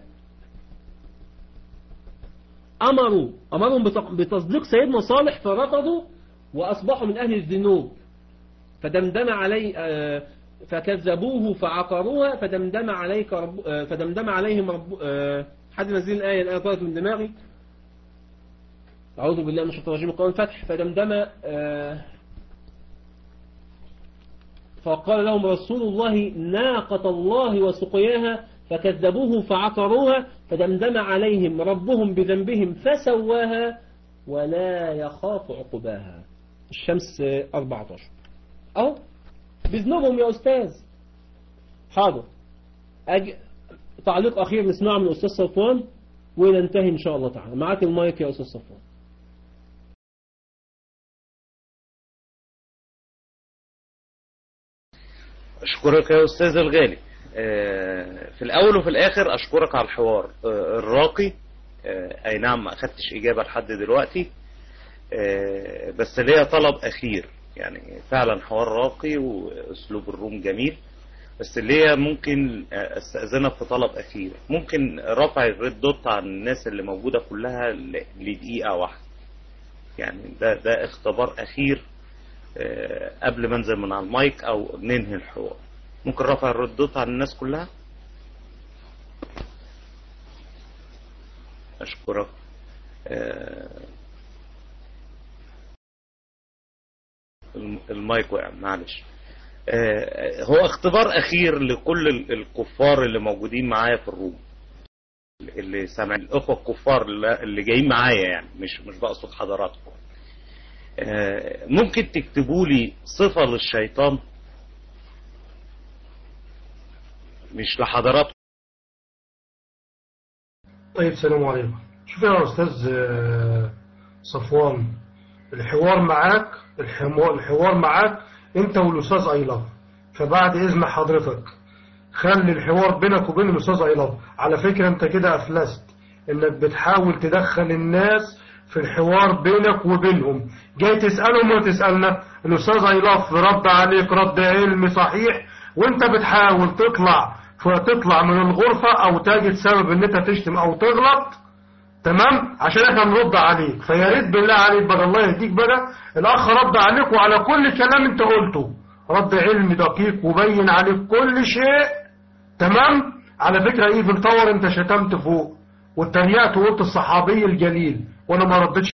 أمروا أمرهم بتصديق سيدنا صالح فرفضوا وأصبحوا من أهل الذنوب فدمدم علي فكذبوه فعقروها فدمدم عليك رب فدمدم عليهم رب حد نزل الآية الآية طارت من دماغي أعوذ بالله من الشيطان الرجيم قول الفتح فدمدم فقال لهم رسول الله ناقة الله وسقياها فكذبوه فعقروها فدمدم عليهم ربهم بذنبهم فسواها ولا يخاف عقباها الشمس 14 أهو بذنوبهم يا أستاذ حاضر أج... تعليق أخير نسمعه من أستاذ صفوان وننتهي إن شاء الله تعالى معاك المايك يا أستاذ صفوان أشكرك يا أستاذ الغالي في الأول وفي الآخر أشكرك على الحوار الراقي أي نعم ما أخدتش إجابة لحد دلوقتي بس ليا طلب أخير يعني فعلا حوار راقي وأسلوب الروم جميل بس ليا ممكن استأذنك في طلب أخير ممكن رفع الريد دوت عن الناس اللي موجودة كلها لدقيقة واحدة يعني ده ده اختبار أخير قبل ما انزل من على المايك أو ننهي الحوار ممكن رفع الريد دوت عن الناس كلها أشكرك المايك وقع معلش هو اختبار اخير لكل الكفار اللي موجودين معايا في الروم اللي سامع الاخوه الكفار اللي جايين معايا يعني مش مش بقصد حضراتكم ممكن تكتبوا لي صفه للشيطان مش لحضراتكم طيب السلام عليكم شوف يا استاذ صفوان الحوار معاك الحوار معاك انت والاستاذ ايلاف فبعد اذن حضرتك خلي الحوار بينك وبين الاستاذ ايلاف على فكرة انت كده افلست انك بتحاول تدخل الناس في الحوار بينك وبينهم جاي تسألهم وتسألنا الاستاذ ايلاف رد عليك رد علمي صحيح وانت بتحاول تطلع فتطلع من الغرفة او تجد سبب ان انت تشتم او تغلط تمام عشان احنا نرد عليك فيا ريت بالله عليك بدل الله يهديك بقى الاخ رد عليك وعلى كل كلام انت قلته رد علمي دقيق وبين عليك كل شيء تمام على فكرة ايفل تاور انت شتمت فوق واتريقت وقلت الصحابي الجليل وانا ما ردتش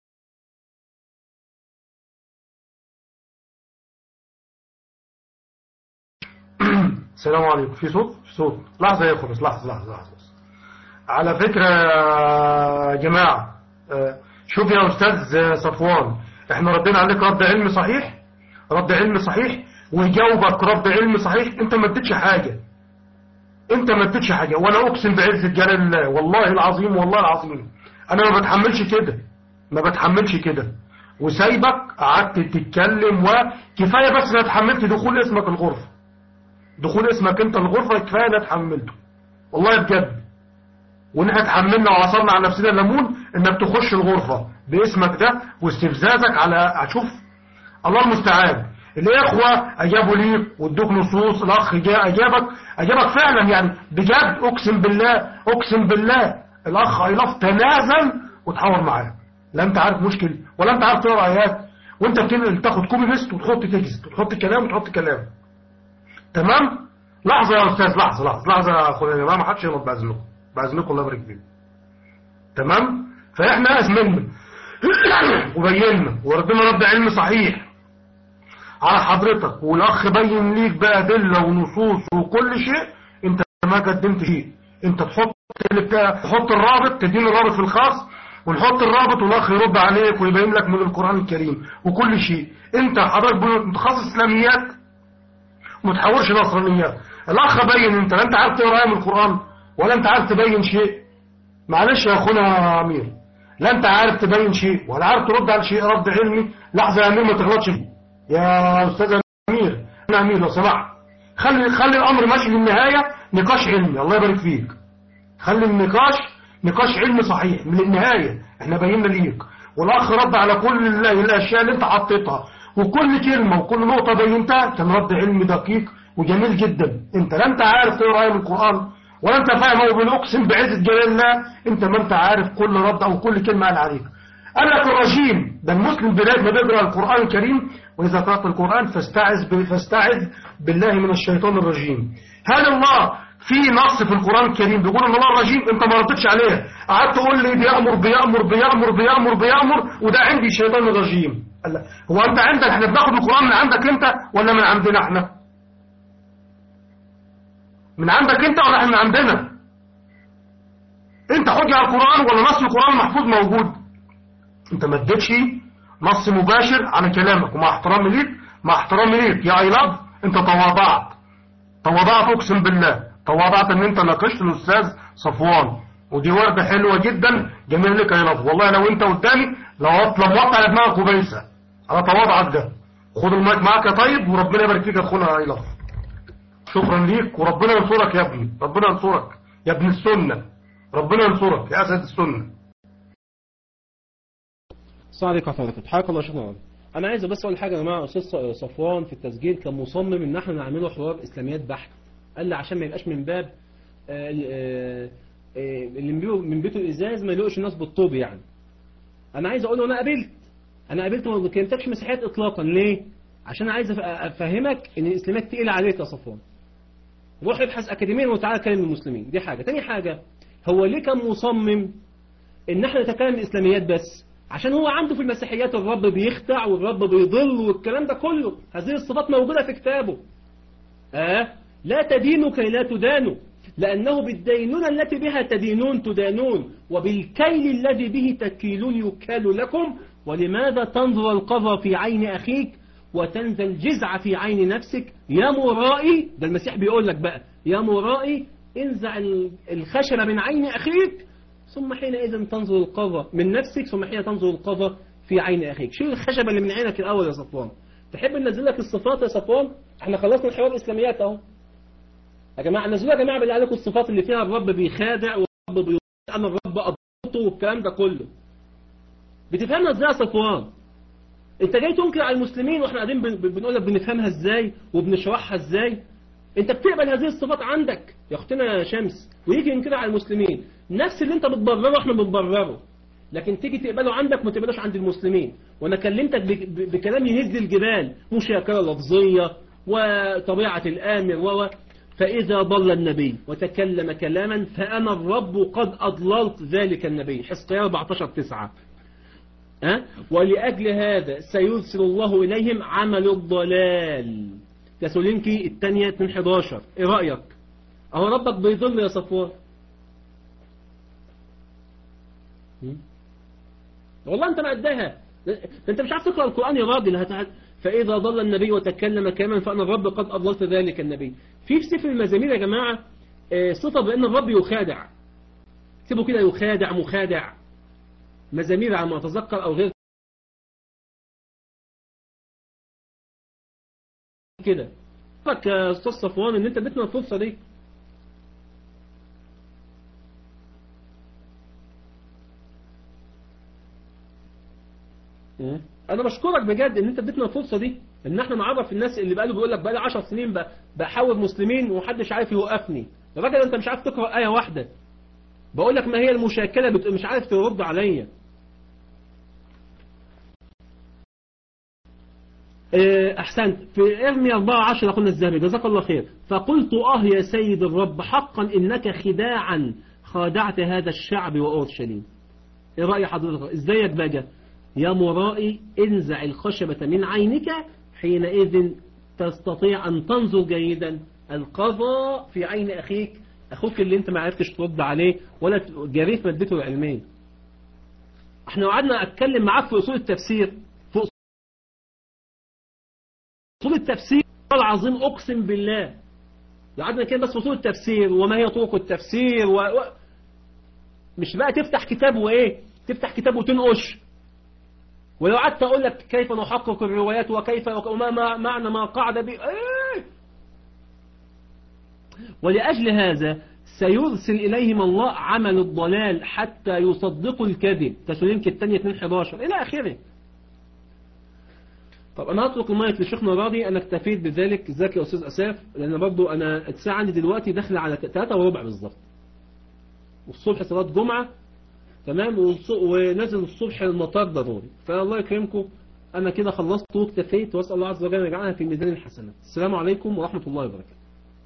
السلام عليكم في صوت في صوت لحظة يا خلص لحظة لحظة لحظة على فكرة يا جماعة آه، شوف يا أستاذ صفوان احنا ردينا عليك رد علمي صحيح رد علمي صحيح ويجاوبك رد علمي صحيح انت ما اديتش حاجة انت ما اديتش حاجة وانا اقسم بعزة جلال الله والله العظيم والله العظيم انا ما بتحملش كده ما بتحملش كده وسايبك قعدت تتكلم وكفاية بس انا اتحملت دخول اسمك الغرفة دخول اسمك انت الغرفة كفاية انا اتحملته والله بجد وان احنا اتحملنا وعصرنا على نفسنا الليمون انك تخش الغرفة باسمك ده واستفزازك على هتشوف الله المستعان الاخوة اجابوا ليك وادوك نصوص الاخ جاء اجابك اجابك فعلا يعني بجد اقسم بالله اقسم بالله الاخ ايلاف تنازل وتحاور معاه لا انت عارف مشكل ولا انت عارف تقرا ايات وانت بتنقل تاخد كوبي بيست وتحط تكست وتحط كلام وتحط كلام تمام لحظة يا أستاذ لحظة لحظة لحظة يا أخويا يا جماعة ما حدش يغلط بأذنكم بأذنكم الله يبارك فيكم تمام فإحنا أزمنا وبينا وردنا رد علم صحيح على حضرتك والأخ بين ليك بقى أدلة ونصوص وكل شيء أنت ما قدمت شيء أنت تحط اللي بتاع تحط الرابط تديني الرابط في الخاص ونحط الرابط والأخ يرد عليك ويبين لك من القرآن الكريم وكل شيء أنت حضرتك متخصص إسلاميات ما تحورش نصرانيات الاخ بين انت لا انت عارف تقرا ايه من القران ولا انت عارف تبين شيء معلش يا اخونا امير لا انت عارف تبين شيء ولا عارف ترد على شيء رد علمي لحظه يا امير ما تغلطش فيه. يا استاذ امير انا امير لو سمحت خلي خلي الامر ماشي للنهايه نقاش علمي الله يبارك فيك خلي النقاش نقاش علمي صحيح من النهايه احنا بينا ليك والاخ رد على كل ال- الاشياء اللي انت حطيتها وكل كلمة وكل نقطة بينتها كان رد علمي دقيق وجميل جدا انت لا انت عارف تقرا ايه من القرآن ولا انت فاهم او بنقسم بعزة جلال الله انت ما انت عارف كل رد او كل كلمة قال عليك قال لك الرجيم ده المسلم بلاد ما بيقرا القرآن الكريم واذا قرأت القرآن فاستعذ ب- فاستعذ بالله من الشيطان الرجيم هل الله في نص في القرآن الكريم بيقول ان الله رجيم انت ما ردتش عليها قعدت تقول لي بيأمر بيأمر بيأمر بيأمر بيأمر وده عندي شيطان الرجيم قال لا. هو انت عندك احنا بناخد القرآن من عندك انت ولا من عندنا احنا من عندك انت ولا احنا من عندنا انت حجة على القرآن ولا نص القرآن محفوظ موجود انت ما اديتش نص مباشر على كلامك ومع احترامي ليك مع احترامي ليك يا اي لاف انت تواضعت تواضعت اقسم بالله تواضعت ان انت ناقشت الاستاذ صفوان ودي وردة حلوة جدا جميل لك يا لاف والله لو انت قدامي لو لو وقع على دماغك وبيسة على تواضعك ده خد المايك معاك يا طيب وربنا يبارك فيك يا اخونا يا لاف شكرا ليك وربنا ينصرك يا ابني ربنا ينصرك يا ابن السنة ربنا ينصرك يا اسد السنة السلام عليكم ورحمة الله وبركاته حياك الله يا شيخنا عمر. انا عايز بس اقول حاجه يا جماعه استاذ ص- صفوان في التسجيل كان مصمم ان احنا نعمله حوار اسلاميات بحت قال لي عشان ما يبقاش من باب آه، آه، آه، اللي من بيته- من بيته الازاز ما يلقش الناس بالطوب يعني انا عايز اقول له انا قابلت انا قابلت ما كلمتكش مسيحيات اطلاقا ليه عشان عايز أف- افهمك ان الاسلاميات تقيله عليك يا صفوان روح ابحث اكاديميا وتعالى كلم المسلمين دي حاجه تاني حاجه هو ليه كان مصمم ان احنا نتكلم الاسلاميات بس عشان هو عنده في المسيحيات الرب بيخدع والرب بيضل والكلام ده كله هذه الصفات موجودة في كتابه آه لا تدينوا كي لا تدانوا لأنه بالدينونة التي بها تدينون تدانون وبالكيل الذي به تكيلون يكال لكم ولماذا تنظر القذى في عين أخيك وتنزل الجزع في عين نفسك يا مرائي ده المسيح بيقول لك بقى يا مرائي انزع ال- الخشبة من عين أخيك ثم حينئذ تنظر القذى من نفسك ثم حين تنظر القذى في عين أخيك شيل الخشبة اللي من عينك الأول يا صفوان تحب ننزل لك الصفات يا صفوان احنا خلصنا الحوار الإسلاميات اهو يا جماعة نزلوا يا جماعة بالله عليكم الصفات اللي فيها الرب بيخادع والرب بيقول أنا الرب أضبطه والكلام ده كله بتفهمها ازاي يا صفوان انت جاي تنكر على المسلمين واحنا قاعدين بن- بن- بنقول لك بنفهمها ازاي وبنشرحها ازاي انت بتقبل هذه الصفات عندك يا اختنا يا شمس ويجي ينكرها على المسلمين نفس اللي انت بتبرره احنا بنبرره لكن تيجي تقبله عندك ما تقبلوش عند المسلمين وانا كلمتك بك- ب- بكلام يهز الجبال مشاكله لفظيه وطبيعه الامر و و- فإذا ضل النبي وتكلم كلاما فأنا الرب قد أضللت ذلك النبي حسقيا 14 9 أه؟ ولأجل هذا سيرسل الله إليهم عمل الضلال تسولينكي الثانية 2 11 إيه رأيك أهو ربك بيضل يا صفوان م? والله أنت ما قدها ده أنت مش عارف تقرأ القرآن يا راجل هت... فإذا ضل النبي وتكلم كلاما فأنا الرب قد أضللت ذلك النبي في في سفر المزامير يا جماعة آه، صفة بأن الرب يخادع اكتبوا كده يخادع مخادع مزامير على ما أتذكر أو غير كده لك يا أستاذ صفوان إن أنت اديتنا الفرصة دي انا بشكرك بجد ان انت اديتنا الفرصه دي ان احنا نعرف الناس اللي بقاله بيقول لك بقالي 10 سنين ب- بحاول مسلمين ومحدش عارف يوقفني يا راجل انت مش عارف تقرا ايه واحده بقول لك ما هي المشاكله بت... مش عارف ترد عليا إيه، احسنت في ارمي 14 قلنا الذهبي جزاك الله خير فقلت اه يا سيد الرب حقا انك خداعا خادعت هذا الشعب واورشليم ايه راي حضرتك ازيك بقى يا مرائي انزع الخشبة من عينك حينئذ تستطيع أن تنظر جيدا القضاء في عين أخيك أخوك اللي أنت ما عرفتش ترد عليه ولا جريت مادته العلمية احنا قعدنا أتكلم معاك في أصول التفسير في أصول التفسير العظيم أقسم بالله قعدنا كده بس في أصول التفسير وما هي طرق التفسير و... و... مش بقى تفتح كتاب وإيه تفتح كتاب وتنقش ولو قعدت أقول لك كيف نحقق الروايات وكيف وما ما معنى ما قاعد به إيه؟ ولأجل هذا سيرسل إليهم الله عمل الضلال حتى يصدقوا الكذب تسولينك الثانية 2 11 إلى آخره طب أنا هترك المايك لشيخنا راضي أنا اكتفيت بذلك ازيك يا أستاذ أساف لأن برضو أنا الساعة عندي دلوقتي داخلة على 3 وربع بالظبط والصبح صلاة جمعة تمام والص- ونازل الصبح المطار ضروري فالله يكرمكم أنا كده خلصت واكتفيت وأسأل الله عز وجل أن يجعلها في ميزان الحسنات السلام عليكم ورحمة الله وبركاته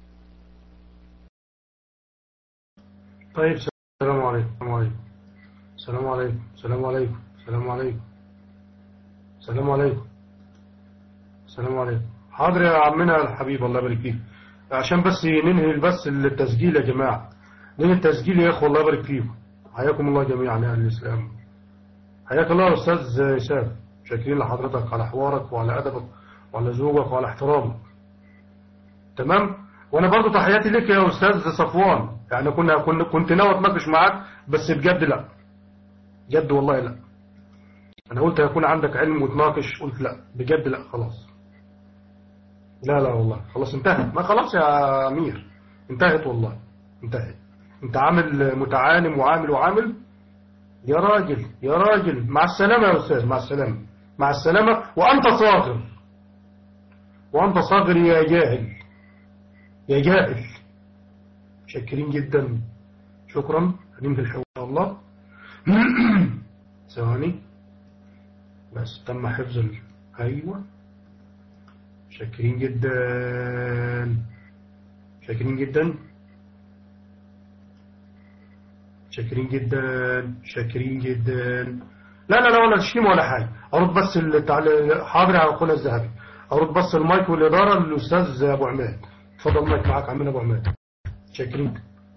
طيب السلام عليكم السلام عليكم السلام عليكم السلام عليكم السلام عليكم السلام عليكم السلام عليكم حاضر يا عمنا الحبيب الله يبارك فيك عشان بس ننهي بس التسجيل يا جماعة ننهي التسجيل يا اخوة الله يبارك فيكم حياكم الله جميعا يا اهل الاسلام حياك الله يا استاذ اساف شاكرين لحضرتك على حوارك وعلى ادبك وعلى ذوقك وعلى احترامك تمام وانا برضو تحياتي لك يا استاذ صفوان يعني كنا كنا كنت ناوي اتناقش معاك بس بجد لا جد والله لا انا قلت هيكون عندك علم وتناقش قلت لا بجد لا خلاص لا لا والله خلاص انتهت ما خلاص يا امير انتهت والله انتهت انت عامل متعالم وعامل وعامل يا راجل يا راجل مع السلامة يا أستاذ مع السلامة مع السلامة وأنت صاغر وأنت صاغر يا جاهل يا جاهل شاكرين جدا شكرا هننهي الحوار إن شاء الله ثواني بس تم حفظ ال... أيوة شاكرين جدا شاكرين جدا شاكرين جدا شاكرين جدا لا لا لا ولا تشتيم ولا حاجة أرد بس التعل... حاضر يا أخونا الذهبي أرد بس المايك والإدارة للأستاذ أبو عماد اتفضل المايك معاك عمنا أبو عماد شاكرين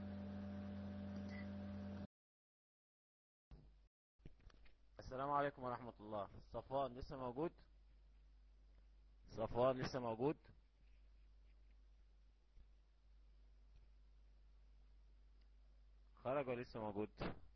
السلام عليكم ورحمة الله صفوان لسه موجود صفوان لسه موجود خرج ولا لسه موجود